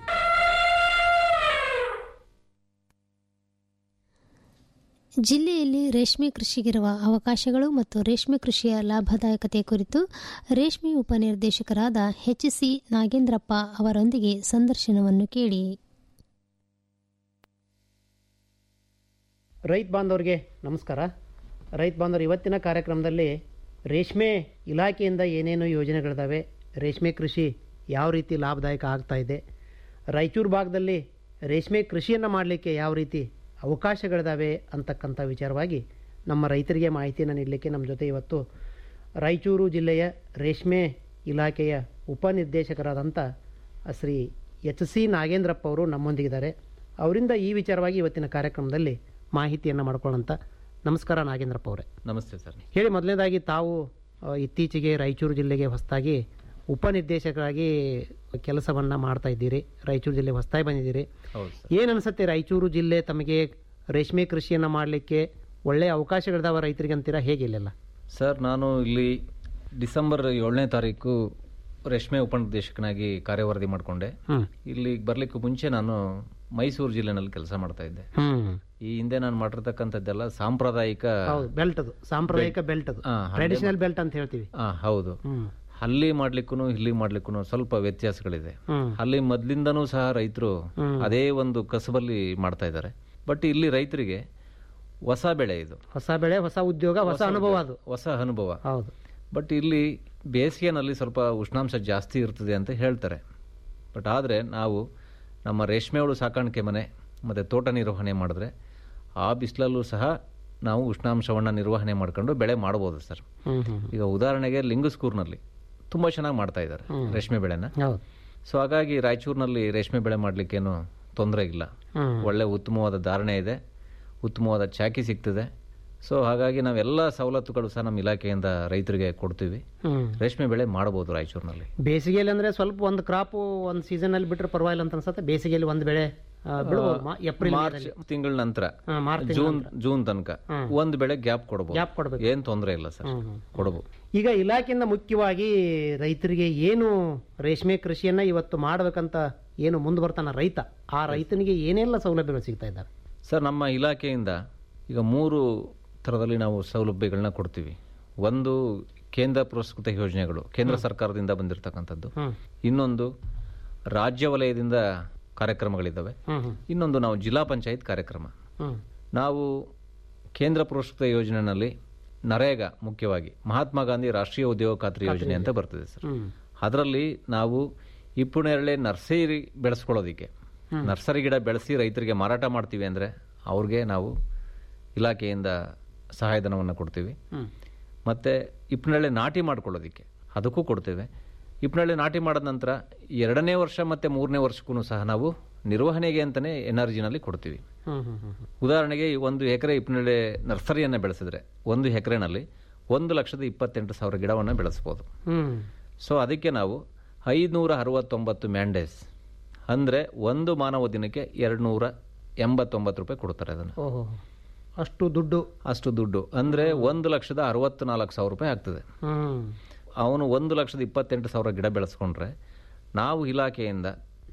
S2: ಜಿಲ್ಲೆಯಲ್ಲಿ ರೇಷ್ಮೆ ಕೃಷಿಗಿರುವ ಅವಕಾಶಗಳು ಮತ್ತು ರೇಷ್ಮೆ ಕೃಷಿಯ ಲಾಭದಾಯಕತೆ ಕುರಿತು ರೇಷ್ಮೆ ಉಪನಿರ್ದೇಶಕರಾದ ಎಚ್ ಸಿ ನಾಗೇಂದ್ರಪ್ಪ ಅವರೊಂದಿಗೆ ಸಂದರ್ಶನವನ್ನು ಕೇಳಿ
S8: ರೈತ ಬಾಂಧವರಿಗೆ ನಮಸ್ಕಾರ ರೈತ ಬಾಂಧವರು ಇವತ್ತಿನ ಕಾರ್ಯಕ್ರಮದಲ್ಲಿ ರೇಷ್ಮೆ ಇಲಾಖೆಯಿಂದ ಏನೇನು ಯೋಜನೆಗಳಿದ್ದಾವೆ ರೇಷ್ಮೆ ಕೃಷಿ ಯಾವ ರೀತಿ ಲಾಭದಾಯಕ ಆಗ್ತಾ ಇದೆ ರಾಯಚೂರು ಭಾಗದಲ್ಲಿ ರೇಷ್ಮೆ ಕೃಷಿಯನ್ನು ಮಾಡಲಿಕ್ಕೆ ಯಾವ ರೀತಿ ಅವಕಾಶಗಳಿದ್ದಾವೆ ಅಂತಕ್ಕಂಥ ವಿಚಾರವಾಗಿ ನಮ್ಮ ರೈತರಿಗೆ ಮಾಹಿತಿಯನ್ನು ನೀಡಲಿಕ್ಕೆ ನಮ್ಮ ಜೊತೆ ಇವತ್ತು ರಾಯಚೂರು ಜಿಲ್ಲೆಯ ರೇಷ್ಮೆ ಇಲಾಖೆಯ ಉಪನಿರ್ದೇಶಕರಾದಂಥ ಶ್ರೀ ಎಚ್ ಸಿ ನಾಗೇಂದ್ರಪ್ಪ ಅವರು ನಮ್ಮೊಂದಿಗಿದ್ದಾರೆ ಅವರಿಂದ ಈ ವಿಚಾರವಾಗಿ ಇವತ್ತಿನ ಕಾರ್ಯಕ್ರಮದಲ್ಲಿ ಮಾಹಿತಿಯನ್ನು ಮಾಡ್ಕೊಳ್ಳೋಂಥ ನಮಸ್ಕಾರ ನಾಗೇಂದ್ರಪ್ಪ ಅವರೇ
S17: ನಮಸ್ತೆ ಸರ್
S8: ಹೇಳಿ ಮೊದಲನೇದಾಗಿ ತಾವು ಆ, ಇತ್ತೀಚೆಗೆ ರಾಯಚೂರು ಜಿಲ್ಲೆಗೆ ಹೊಸದಾಗಿ ಉಪನಿರ್ದೇಶಕರಾಗಿ ಕೆಲಸವನ್ನು ಮಾಡ್ತಾ ಇದ್ದೀರಿ ರಾಯಚೂರು ಜಿಲ್ಲೆ ಹೊಸದಾಗಿ ಬಂದಿದ್ದೀರಿ
S17: ಹೌದು
S8: ಏನು ಅನಿಸುತ್ತೆ ರಾಯಚೂರು ಜಿಲ್ಲೆ ತಮಗೆ ರೇಷ್ಮೆ ಕೃಷಿಯನ್ನು ಮಾಡಲಿಕ್ಕೆ ಒಳ್ಳೆಯ ಅವಕಾಶಗಳಿದಾವ ರೈತರಿಗೆ ಅಂತೀರಾ ಹೇಗೆ ಇಲ್ಲೆಲ್ಲ
S17: ಸರ್ ನಾನು ಇಲ್ಲಿ ಡಿಸೆಂಬರ್ ಏಳನೇ ತಾರೀಕು ರೇಷ್ಮೆ ಉಪನಿರ್ದೇಶಕನಾಗಿ ಕಾರ್ಯವರದಿ ಮಾಡಿಕೊಂಡೆ
S8: ಹ್ಮ್.
S17: ಇಲ್ಲಿ ಬರ್ಲಿಕ್ಕೂ ಮುಂಚೆ ನಾನು ಮೈಸೂರು ಜಿಲ್ಲೆನಲ್ಲಿ ಕೆಲಸ ಮಾಡ್ತಾ ಇದ್ದೆ
S8: ಹ್ಮ್
S17: ಈ ಹಿಂದೆ ನಾನು ಮಾಡಿರ್ತಕ್ಕಂಥದ್ದೆಲ್ಲ ಸಾಂಪ್ರದಾಯಿಕ
S8: ಹೌದು ಬೆಲ್ಟ್ ಅದು ಸಾಂಪ್ರದಾಯಿಕ ಬೆಲ್ಟ್ ಅದು
S17: ಹಾ, ಹಳ್ಳಿ
S8: ಟ್ರೆಡಿಷನಲ್ ಬೆಲ್ಟ್ ಅಂತ ಹೇಳ್ತೀವಿ
S17: ಆ, ಹೌದು
S8: ಹ್ಮ್.
S17: ಅಲ್ಲಿ ಮಾಡ್ಲಿಕ್ಕೂ ಇಲ್ಲಿ ಮಾಡ್ಲಿಕ್ಕೂ ಸ್ವಲ್ಪ ವ್ಯತ್ಯಾಸಗಳಿದೆ
S8: ಹ್ಮ್.
S17: ಅಲ್ಲಿ ಮೊದ್ಲಿಂದನೂ ಸಹ ರೈತರು
S8: ಹ್ಮ್.
S17: ಅದೇ ಒಂದು ಕಸಬಲ್ಲಿ ಮಾಡ್ತಾ ಇದ್ದಾರೆ ಬಟ್ ಇಲ್ಲಿ ರೈತರಿಗೆ ಹೊಸ ಬೆಳೆ ಇದು
S8: ಹೊಸ ಬೆಳೆ ಹೊಸ ಉದ್ಯೋಗ ಹೊಸ ಅನುಭವ ಅದು
S17: ಹೊಸ ಅನುಭವ
S8: ಹೌದು
S17: ಬಟ್ ಇಲ್ಲಿ ಬೇಸಿಗೆನಲ್ಲಿ ಸ್ವಲ್ಪ ಉಷ್ಣಾಂಶ ಜಾಸ್ತಿ ಇರ್ತದೆ ಅಂತ ಹೇಳ್ತಾರೆ ಬಟ್ ಆದರೆ ನಾವು ನಮ್ಮ ರೇಷ್ಮೆ ಹುಳು ಸಾಕಾಣಿಕೆ ಮನೆ ಮತ್ತು ತೋಟ ನಿರ್ವಹಣೆ ಮಾಡಿದ್ರೆ ಆ ಬಿಸಿಲಲ್ಲೂ ಸಹ ನಾವು ಉಷ್ಣಾಂಶವನ್ನು ನಿರ್ವಹಣೆ ಮಾಡ್ಕೊಂಡು ಬೆಳೆ ಮಾಡ್ಬೋದು ಸರ್
S8: ಹ್ಮ್ ಹ್ಮ್
S17: ಈಗ ಉದಾಹರಣೆಗೆ ಲಿಂಗಸ್ಕೂರ್ನಲ್ಲಿ ತುಂಬ ಚೆನ್ನಾಗಿ ಮಾಡ್ತಾ ಇದ್ದಾರೆ
S8: ಹ್ಮ್.
S17: ರೇಷ್ಮೆ ಬೆಳೆನ
S8: ಹೌದು
S17: ಸೊ ಹಾಗಾಗಿ ರಾಯಚೂರಿನಲ್ಲಿ ರೇಷ್ಮೆ ಬೆಳೆ ಮಾಡಲಿಕ್ಕೇನು ತೊಂದರೆ ಇಲ್ಲ
S8: ಹ್ಮ್.
S17: ಒಳ್ಳೆ ಉತ್ತಮವಾದ ಧಾರಣೆ ಇದೆ ಉತ್ತಮವಾದ ಚಾಕಿ ಸಿಗ್ತದೆ ಸೊ ಹಾಗಾಗಿ ನಾವೆಲ್ಲ ಸವಲತ್ತುಗಳು ಸಹ ನಮ್ಮ ಇಲಾಖೆಯಿಂದ ರೈತರಿಗೆ ಕೊಡ್ತೀವಿ
S8: ಹ್ಮ್.
S17: ರೇಷ್ಮೆ ಬೆಳೆ ಮಾಡಬಹುದು ರಾಯಚೂರಿನಲ್ಲಿ
S8: ಬೇಸಿಗೆಯಲ್ಲಿ ಅಂದ್ರೆ ಸ್ವಲ್ಪ ಒಂದು ಕ್ರಾಪ್ ಒಂದು ಸೀಸನ್ ಅಲ್ಲಿ ಬಿಟ್ರೆ ಪರವಾಗಿಲ್ಲ ಅಂತ ಅನ್ಸುತ್ತೆ ಬೇಸಿಗೆಯಲ್ಲಿ ಒಂದು ಬೆಳೆ ಆ, ಬಿಡ್ಬೋದು ಮಾ- ಏಪ್ರಿಲ್
S17: ಮಾರ್ಚ್
S8: ಮೇದಲ್ಲಿ.
S17: ತಿಂಗಳ ನಂತರ
S8: ಹಾ, ಮಾರ್ಚ್ ತಿಂಗಳ
S17: ಜೂನ್
S8: ನಂತರ.
S17: ಜೂನ್ ತನಕ
S8: ಹ್ಮ್.
S17: ಒಂದು ಬೆಳೆ ಗ್ಯಾಪ್ ಕೊಡಬಹುದು
S8: Gap ಕೊಡ್ಬೇಕು.
S17: ಏನ್ ತೊಂದರೆ ಇಲ್ಲ ಸರ್
S8: ಹ್ಮ್, ಹ್ಮ್.
S17: ಕೊಡಬಹುದು
S8: ಈಗ ಇಲಾಖೆಯಿಂದ ಮುಖ್ಯವಾಗಿ ರೈತರಿಗೆ ಏನು ರೇಷ್ಮೆ ಕೃಷಿಯನ್ನ ಇವತ್ತು ಮಾಡ್ಬೇಕಂತ ಏನು ಮುಂದೆ ಬರ್ತಾನ ರೈತ ಆ ರೈತನಿಗೆ ಏನೆಲ್ಲ ಸೌಲಭ್ಯಗಳು ಸಿಗ್ತಾ ಇದ್ದಾರೆ
S17: ಸರ್ ನಮ್ಮ ಇಲಾಖೆಯಿಂದ ಈಗ ಮೂರು ಥರದಲ್ಲಿ ನಾವು ಸೌಲಭ್ಯಗಳನ್ನ ಕೊಡ್ತೀವಿ ಒಂದು ಕೇಂದ್ರ ಪುರಸ್ಕೃತ ಯೋಜನೆಗಳು ಕೇಂದ್ರ ಸರ್ಕಾರದಿಂದ ಬಂದಿರತಕ್ಕಂಥದ್ದು
S8: ಹ್ಮ್.
S17: ಇನ್ನೊಂದು ರಾಜ್ಯ ವಲಯದಿಂದ ಕಾರ್ಯಕ್ರಮಗಳಿದ್ದಾವೆ
S8: ಹ್ಮ್ ಹ್ಮ್
S17: ಇನ್ನೊಂದು ನಾವು ಜಿಲ್ಲಾ ಪಂಚಾಯತ್ ಕಾರ್ಯಕ್ರಮ
S8: ಹ್ಮ್
S17: ನಾವು ಕೇಂದ್ರ ಪುರಸ್ಕೃತ ಯೋಜನೆಯಲ್ಲಿ ನರೇಗಾ ಮುಖ್ಯವಾಗಿ ಮಹಾತ್ಮ ಗಾಂಧಿ ರಾಷ್ಟ್ರೀಯ ಉದ್ಯೋಗ ಖಾತ್ರಿ ಯೋಜನೆ ಅಂತ ಬರ್ತದೆ ಸರ್
S8: ಹ್ಮ್
S17: ಅದರಲ್ಲಿ ನಾವು ಇಪ್ಪುಣೆರಳೆ ನರ್ಸರಿ ಬೆಳೆಸ್ಕೊಳ್ಳೋದಿಕ್ಕೆ
S8: ಹ್ಮ್.
S17: ನರ್ಸರಿ ಗಿಡ ಬೆಳೆಸಿ ರೈತರಿಗೆ ಮಾರಾಟ ಮಾಡ್ತೀವಿ ಅಂದರೆ ಅವ್ರಿಗೆ ನಾವು ಇಲಾಖೆಯಿಂದ ಸಹಾಯಧನವನ್ನು ಕೊಡ್ತೀವಿ
S8: ಹ್ಮ್.
S17: ಮತ್ತು ಇಪ್ಪನಳ್ಳಿ ನಾಟಿ ಮಾಡ್ಕೊಳ್ಳೋದಿಕ್ಕೆ ಅದಕ್ಕೂ ಕೊಡ್ತೇವೆ ಇಪ್ಪನಳ್ಳಿ ನಾಟಿ ಮಾಡಿದ ನಂತರ ಎರಡನೇ ವರ್ಷ ಮತ್ತು ಮೂರನೇ ವರ್ಷಕ್ಕೂ ಸಹ ನಾವು ನಿರ್ವಹಣೆಗೆ ಅಂತಲೇ ಎನರ್ಜಿನಲ್ಲಿ ಕೊಡ್ತೀವಿ
S8: ಹ್ಮ್ ಹ್ಮ್ ಹ್ಮ್
S17: ಉದಾಹರಣೆಗೆ ಈ ಒಂದು ಎಕರೆ ಇಪ್ಪನಳ್ಳಿ ನರ್ಸರಿಯನ್ನು ಬೆಳೆಸಿದ್ರೆ ಒಂದು ಎಕರೆನಲ್ಲಿ ಒಂದು ಲಕ್ಷದ ಇಪ್ಪತ್ತೆಂಟು ಸಾವಿರ ಗಿಡವನ್ನು ಬೆಳೆಸ್ಬೋದು
S8: ಹ್ಮ್
S17: ಸೊ ಅದಕ್ಕೆ ನಾವು ಐದುನೂರ ಅರವತ್ತೊಂಬತ್ತು ಮ್ಯಾಂಡೇಸ್ ಅಂದರೆ ಒಂದು ಮಾನವ ದಿನಕ್ಕೆ ಎರಡು ನೂರ ಎಂಬತ್ತೊಂಬತ್ತು ರೂಪಾಯಿ ಕೊಡ್ತಾರೆ ಅದನ್ನು
S8: ಓಹೋ ಅಷ್ಟು ದುಡ್ಡು
S17: ಅಷ್ಟು ದುಡ್ಡು ಅಂದರೆ ಒಂದು ಲಕ್ಷದ ಅರವತ್ತು ನಾಲ್ಕು ಸಾವಿರ ರೂಪಾಯಿ ಆಗ್ತದೆ
S8: ಹ್ಮ್
S17: ಅವನು ಒಂದು ಲಕ್ಷದ ಇಪ್ಪತ್ತೆಂಟು ಸಾವಿರ ಗಿಡ ಬೆಳೆಸ್ಕೊಂಡ್ರೆ ನಾವು ಇಲಾಖೆಯಿಂದ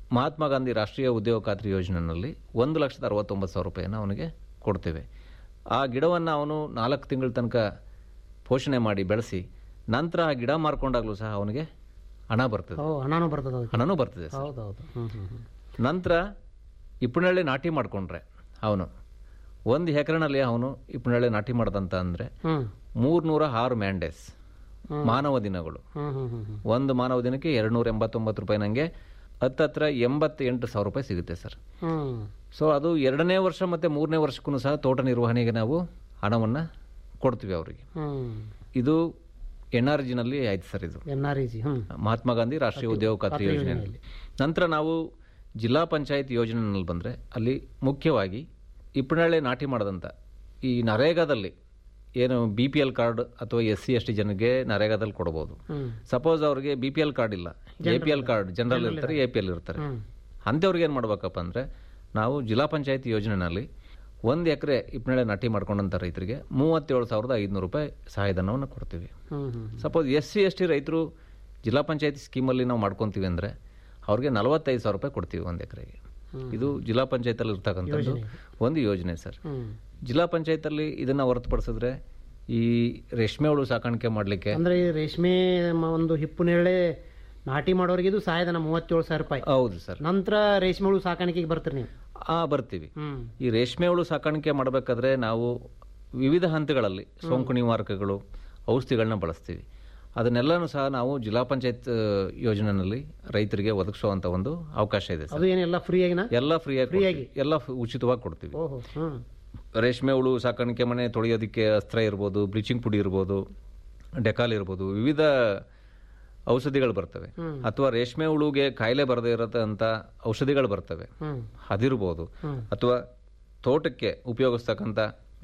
S17: ಮಹಾತ್ಮ ಗಾಂಧಿ ರಾಷ್ಟ್ರೀಯ ಉದ್ಯೋಗ ಖಾತ್ರಿ ಯೋಜನೆಯಲ್ಲಿ ಒಂದು ಲಕ್ಷದ ಅರವತ್ತೊಂಬತ್ತು ಸಾವಿರ ರೂಪಾಯಿನ ಅವನಿಗೆ ಕೊಡ್ತೇವೆ ಆ ಗಿಡವನ್ನು ಅವನು ನಾಲ್ಕು ತಿಂಗಳ ತನಕ ಪೋಷಣೆ ಮಾಡಿ ಬೆಳೆಸಿ ನಂತರ ಆ ಗಿಡ ಮಾರ್ಕೊಂಡಾಗಲೂ ಸಹ ಅವನಿಗೆ ಹಣ ಬರ್ತದೆ
S8: ಓ ಹಣನೂ ಬರ್ತದೆ ಅದಕ್ಕೆ
S17: ಹಣನೂ ಬರ್ತದೆ ಸರ್.
S8: ಹೌದೌದು ಹ್ಮ್ ಹ್ಮ್ ಹ್ಮ್
S17: ನಂತರ ಇಪ್ಪನಳ್ಳಿ ನಾಟಿ ಮಾಡಿಕೊಂಡ್ರೆ ಅವನು ಒಂದು ಎಕರೆನಲ್ಲಿ ಅವನು ಇಪ್ಪನಳ್ಳಿ ನಾಟಿ ಮಾಡ್ದಂತ ಅಂದರೆ
S8: ಹ್ಮ್
S17: ಮೂರ್ನೂರ ಆರು ಮ್ಯಾಂಡೇಸ್ ಮಾನವ ದಿನಗಳು
S8: ಹ್ಮ್ ಹ್ಮ್ ಹ್ಮ್ ಹ್ಮ್
S17: ಒಂದು ಮಾನವ ದಿನಕ್ಕೆ ಎರಡು ನೂರ ಎಂಬತ್ತೊಂಬತ್ತು ರೂಪಾಯಿ ನನಗೆ ಹತ್ತತ್ರ ಎಂಬತ್ತೆಂಟು ಸಾವಿರ ರೂಪಾಯಿ ಸಿಗುತ್ತೆ ಸರ್
S8: ಹ್ಮ್
S17: ಸೊ ಅದು ಎರಡನೇ ವರ್ಷ ಮತ್ತು ಮೂರನೇ ವರ್ಷಕ್ಕೂ ಸಹ ತೋಟ ನಿರ್ವಹಣೆಗೆ ನಾವು ಹಣವನ್ನು ಕೊಡ್ತೀವಿ ಅವರಿಗೆ
S8: ಹ್ಮ್
S17: ಇದು ಎನ್ ಆರ್ ಜಿನಲ್ಲಿ ಆಯ್ತು ಸರ್ ಇದು
S8: ಎನ್ ಆರ್ ಇ ಜಿ ಹ್ಮ್
S17: ಮಹಾತ್ಮ ಗಾಂಧಿ ರಾಷ್ಟ್ರೀಯ ಉದ್ಯೋಗ ಖಾತ್ರಿ
S8: ಖಾತ್ರಿ
S17: ಯೋಜನೆಯಲ್ಲಿ ನಂತರ ನಾವು ಜಿಲ್ಲಾ ಪಂಚಾಯತ್ ಯೋಜನೆಯಲ್ಲಿ ಬಂದರೆ ಅಲ್ಲಿ ಮುಖ್ಯವಾಗಿ ಇಪ್ಪನಳ್ಳಿ ನಾಟಿ ಮಾಡದಂಥ ಈ ನರೇಗಾದಲ್ಲಿ ಏನು ಬಿ ಪಿ ಎಲ್ ಕಾರ್ಡ್ ಅಥವಾ ಎಸ್ ಸಿ ಎಸ್ ಟಿ ಜನರಿಗೆ ನರೇಗಾದಲ್ಲಿ ಕೊಡ್ಬೋದು
S8: ಹ್ಮ್
S17: ಸಪೋಸ್ ಅವ್ರಿಗೆ ಬಿ ಪಿ ಎಲ್ ಕಾರ್ಡ್ ಇಲ್ಲ A P L card general
S8: General
S17: ಇರ್ತಾರೆ ಎ ಪಿ ಎಲ್ ಇರ್ತಾರೆ
S8: ಹ್ಮ್.
S17: ಅಂಥವ್ರಿಗೆ ಏನು ಮಾಡ್ಬೇಕಪ್ಪ ಅಂದರೆ ನಾವು ಜಿಲ್ಲಾ ಪಂಚಾಯತ್ ಯೋಜನೆಯಲ್ಲಿ ಒಂದು ಎಕರೆ ಇಪ್ಪನಳ್ಳಿ ನಾಟಿ ಮಾಡ್ಕೊಂಡಂಥ ರೈತರಿಗೆ ಮೂವತ್ತೇಳು ಸಾವಿರದ ಐದುನೂರು ರೂಪಾಯಿ ಸಹಾಯಧನವನ್ನು ಕೊಡ್ತೀವಿ
S8: ಹ್ಮ್ ಹ್ಮ್
S17: suppose S C S T ರೈತರು ಜಿಲ್ಲಾ ಪಂಚಾಯತಿ ಸ್ಕೀಮಲ್ಲಿ ನಾವು ಮಾಡ್ಕೊತೀವಿ ಅಂದರೆ ಅವ್ರಿಗೆ ನಲವತ್ತೈದು ಸಾವಿರ ರೂಪಾಯಿ ಕೊಡ್ತೀವಿ ಒಂದು ಎಕರೆಗೆ
S8: ಹ್ಮ್.
S17: ಇದು ಜಿಲ್ಲಾ ಪಂಚಾಯತಲ್ಲಿ ಇರ್ತಕ್ಕಂಥದ್ದು
S8: ಯೋಜನೆ.
S17: ಒಂದು ಯೋಜನೆ ಸರ್
S8: ಹ್ಮ್
S17: ಜಿಲ್ಲಾ ಪಂಚಾಯತಲ್ಲಿ ಇದನ್ನು ಹೊರತುಪಡಿಸಿದ್ರೆ ಈ ರೇಷ್ಮೆ ಹುಳು ಸಾಕಾಣಿಕೆ ಮಾಡಲಿಕ್ಕೆ
S8: ಅಂದ್ರೆ ಈ ರೇಷ್ಮೆ ಮ- ಒಂದು ಹಿಪ್ಪು ನೇರಳೆ ನಾಟಿ ಮಾಡೋರಿಗೆ ಇದು ಸಹಾಯಧನ ಮೂವತ್ತೇಳು ಸಾವಿರ ರೂಪಾಯಿ
S17: ಹೌದು ಸರ್
S8: ನಂತರ ರೇಷ್ಮೆ ಹುಳು ಸಾಕಾಣಿಕೆಗೆ ಬರ್ತೀರಿ ನೀವು
S17: ಆ ಬರ್ತೀವಿ
S8: ಹ್ಮ್
S17: ಈ ರೇಷ್ಮೆ ಹುಳು ಸಾಕಾಣಿಕೆ ಮಾಡಬೇಕಾದ್ರೆ ನಾವು ವಿವಿಧ ಹಂತಗಳಲ್ಲಿ ಸೋಂಕು ನಿವಾರಕಗಳು ಔಷಧಿಗಳನ್ನ ಬಳಸ್ತೀವಿ ಅದನ್ನೆಲ್ಲನೂ ಸಹ ನಾವು ಜಿಲ್ಲಾ ಪಂಚಾಯತ್ ಯೋಜನೆಯಲ್ಲಿ ರೈತರಿಗೆ ಒದಗಿಸುವಂತ ಒಂದು ಅವಕಾಶ ಇದೆ ಸರ್
S8: ಅದು ಏನೆಲ್ಲ ಫ್ರೀ ಆಗಿನ
S17: ಎಲ್ಲ ಫ್ರೀಯಾಗಿ
S8: ಫ್ರೀಯಾಗಿ?
S17: ಕೊಡ್ತೀವಿ. ಎಲ್ಲ ಫ್- ಉಚಿತವಾಗಿ ಕೊಡ್ತೀವಿ
S8: ಓಹೋ ಹ್ಮ್
S17: ರೇಷ್ಮೆ ಹುಳು ಸಾಕಾಣಿಕೆ ಮನೆ ತೊಳೆಯೋದಕ್ಕೆ ಅಸ್ತ್ರ ಇರ್ಬೋದು ಬ್ಲೀಚಿಂಗ್ ಪುಡಿ ಇರ್ಬೋದು ಡೆಕಾಲ್ ಇರ್ಬೋದು ವಿವಿಧ ಔಷಧಿಗಳು ಬರ್ತವೆ
S8: ಹ್ಮ್.
S17: ಅಥವಾ ರೇಷ್ಮೆ ಹುಳುಗೆ ಕಾಯಿಲೆ ಬರದೇ ಇರತಂತ ಔಷಧಿಗಳು ಬರ್ತವೆ
S8: ಹ್ಮ್
S17: ಅದಿರ್ಬೋದು
S8: ಹ್ಮ್.
S17: ಅಥವಾ ತೋಟಕ್ಕೆ ಉಪಯೋಗಿಸ್ತಕ್ಕಂಥ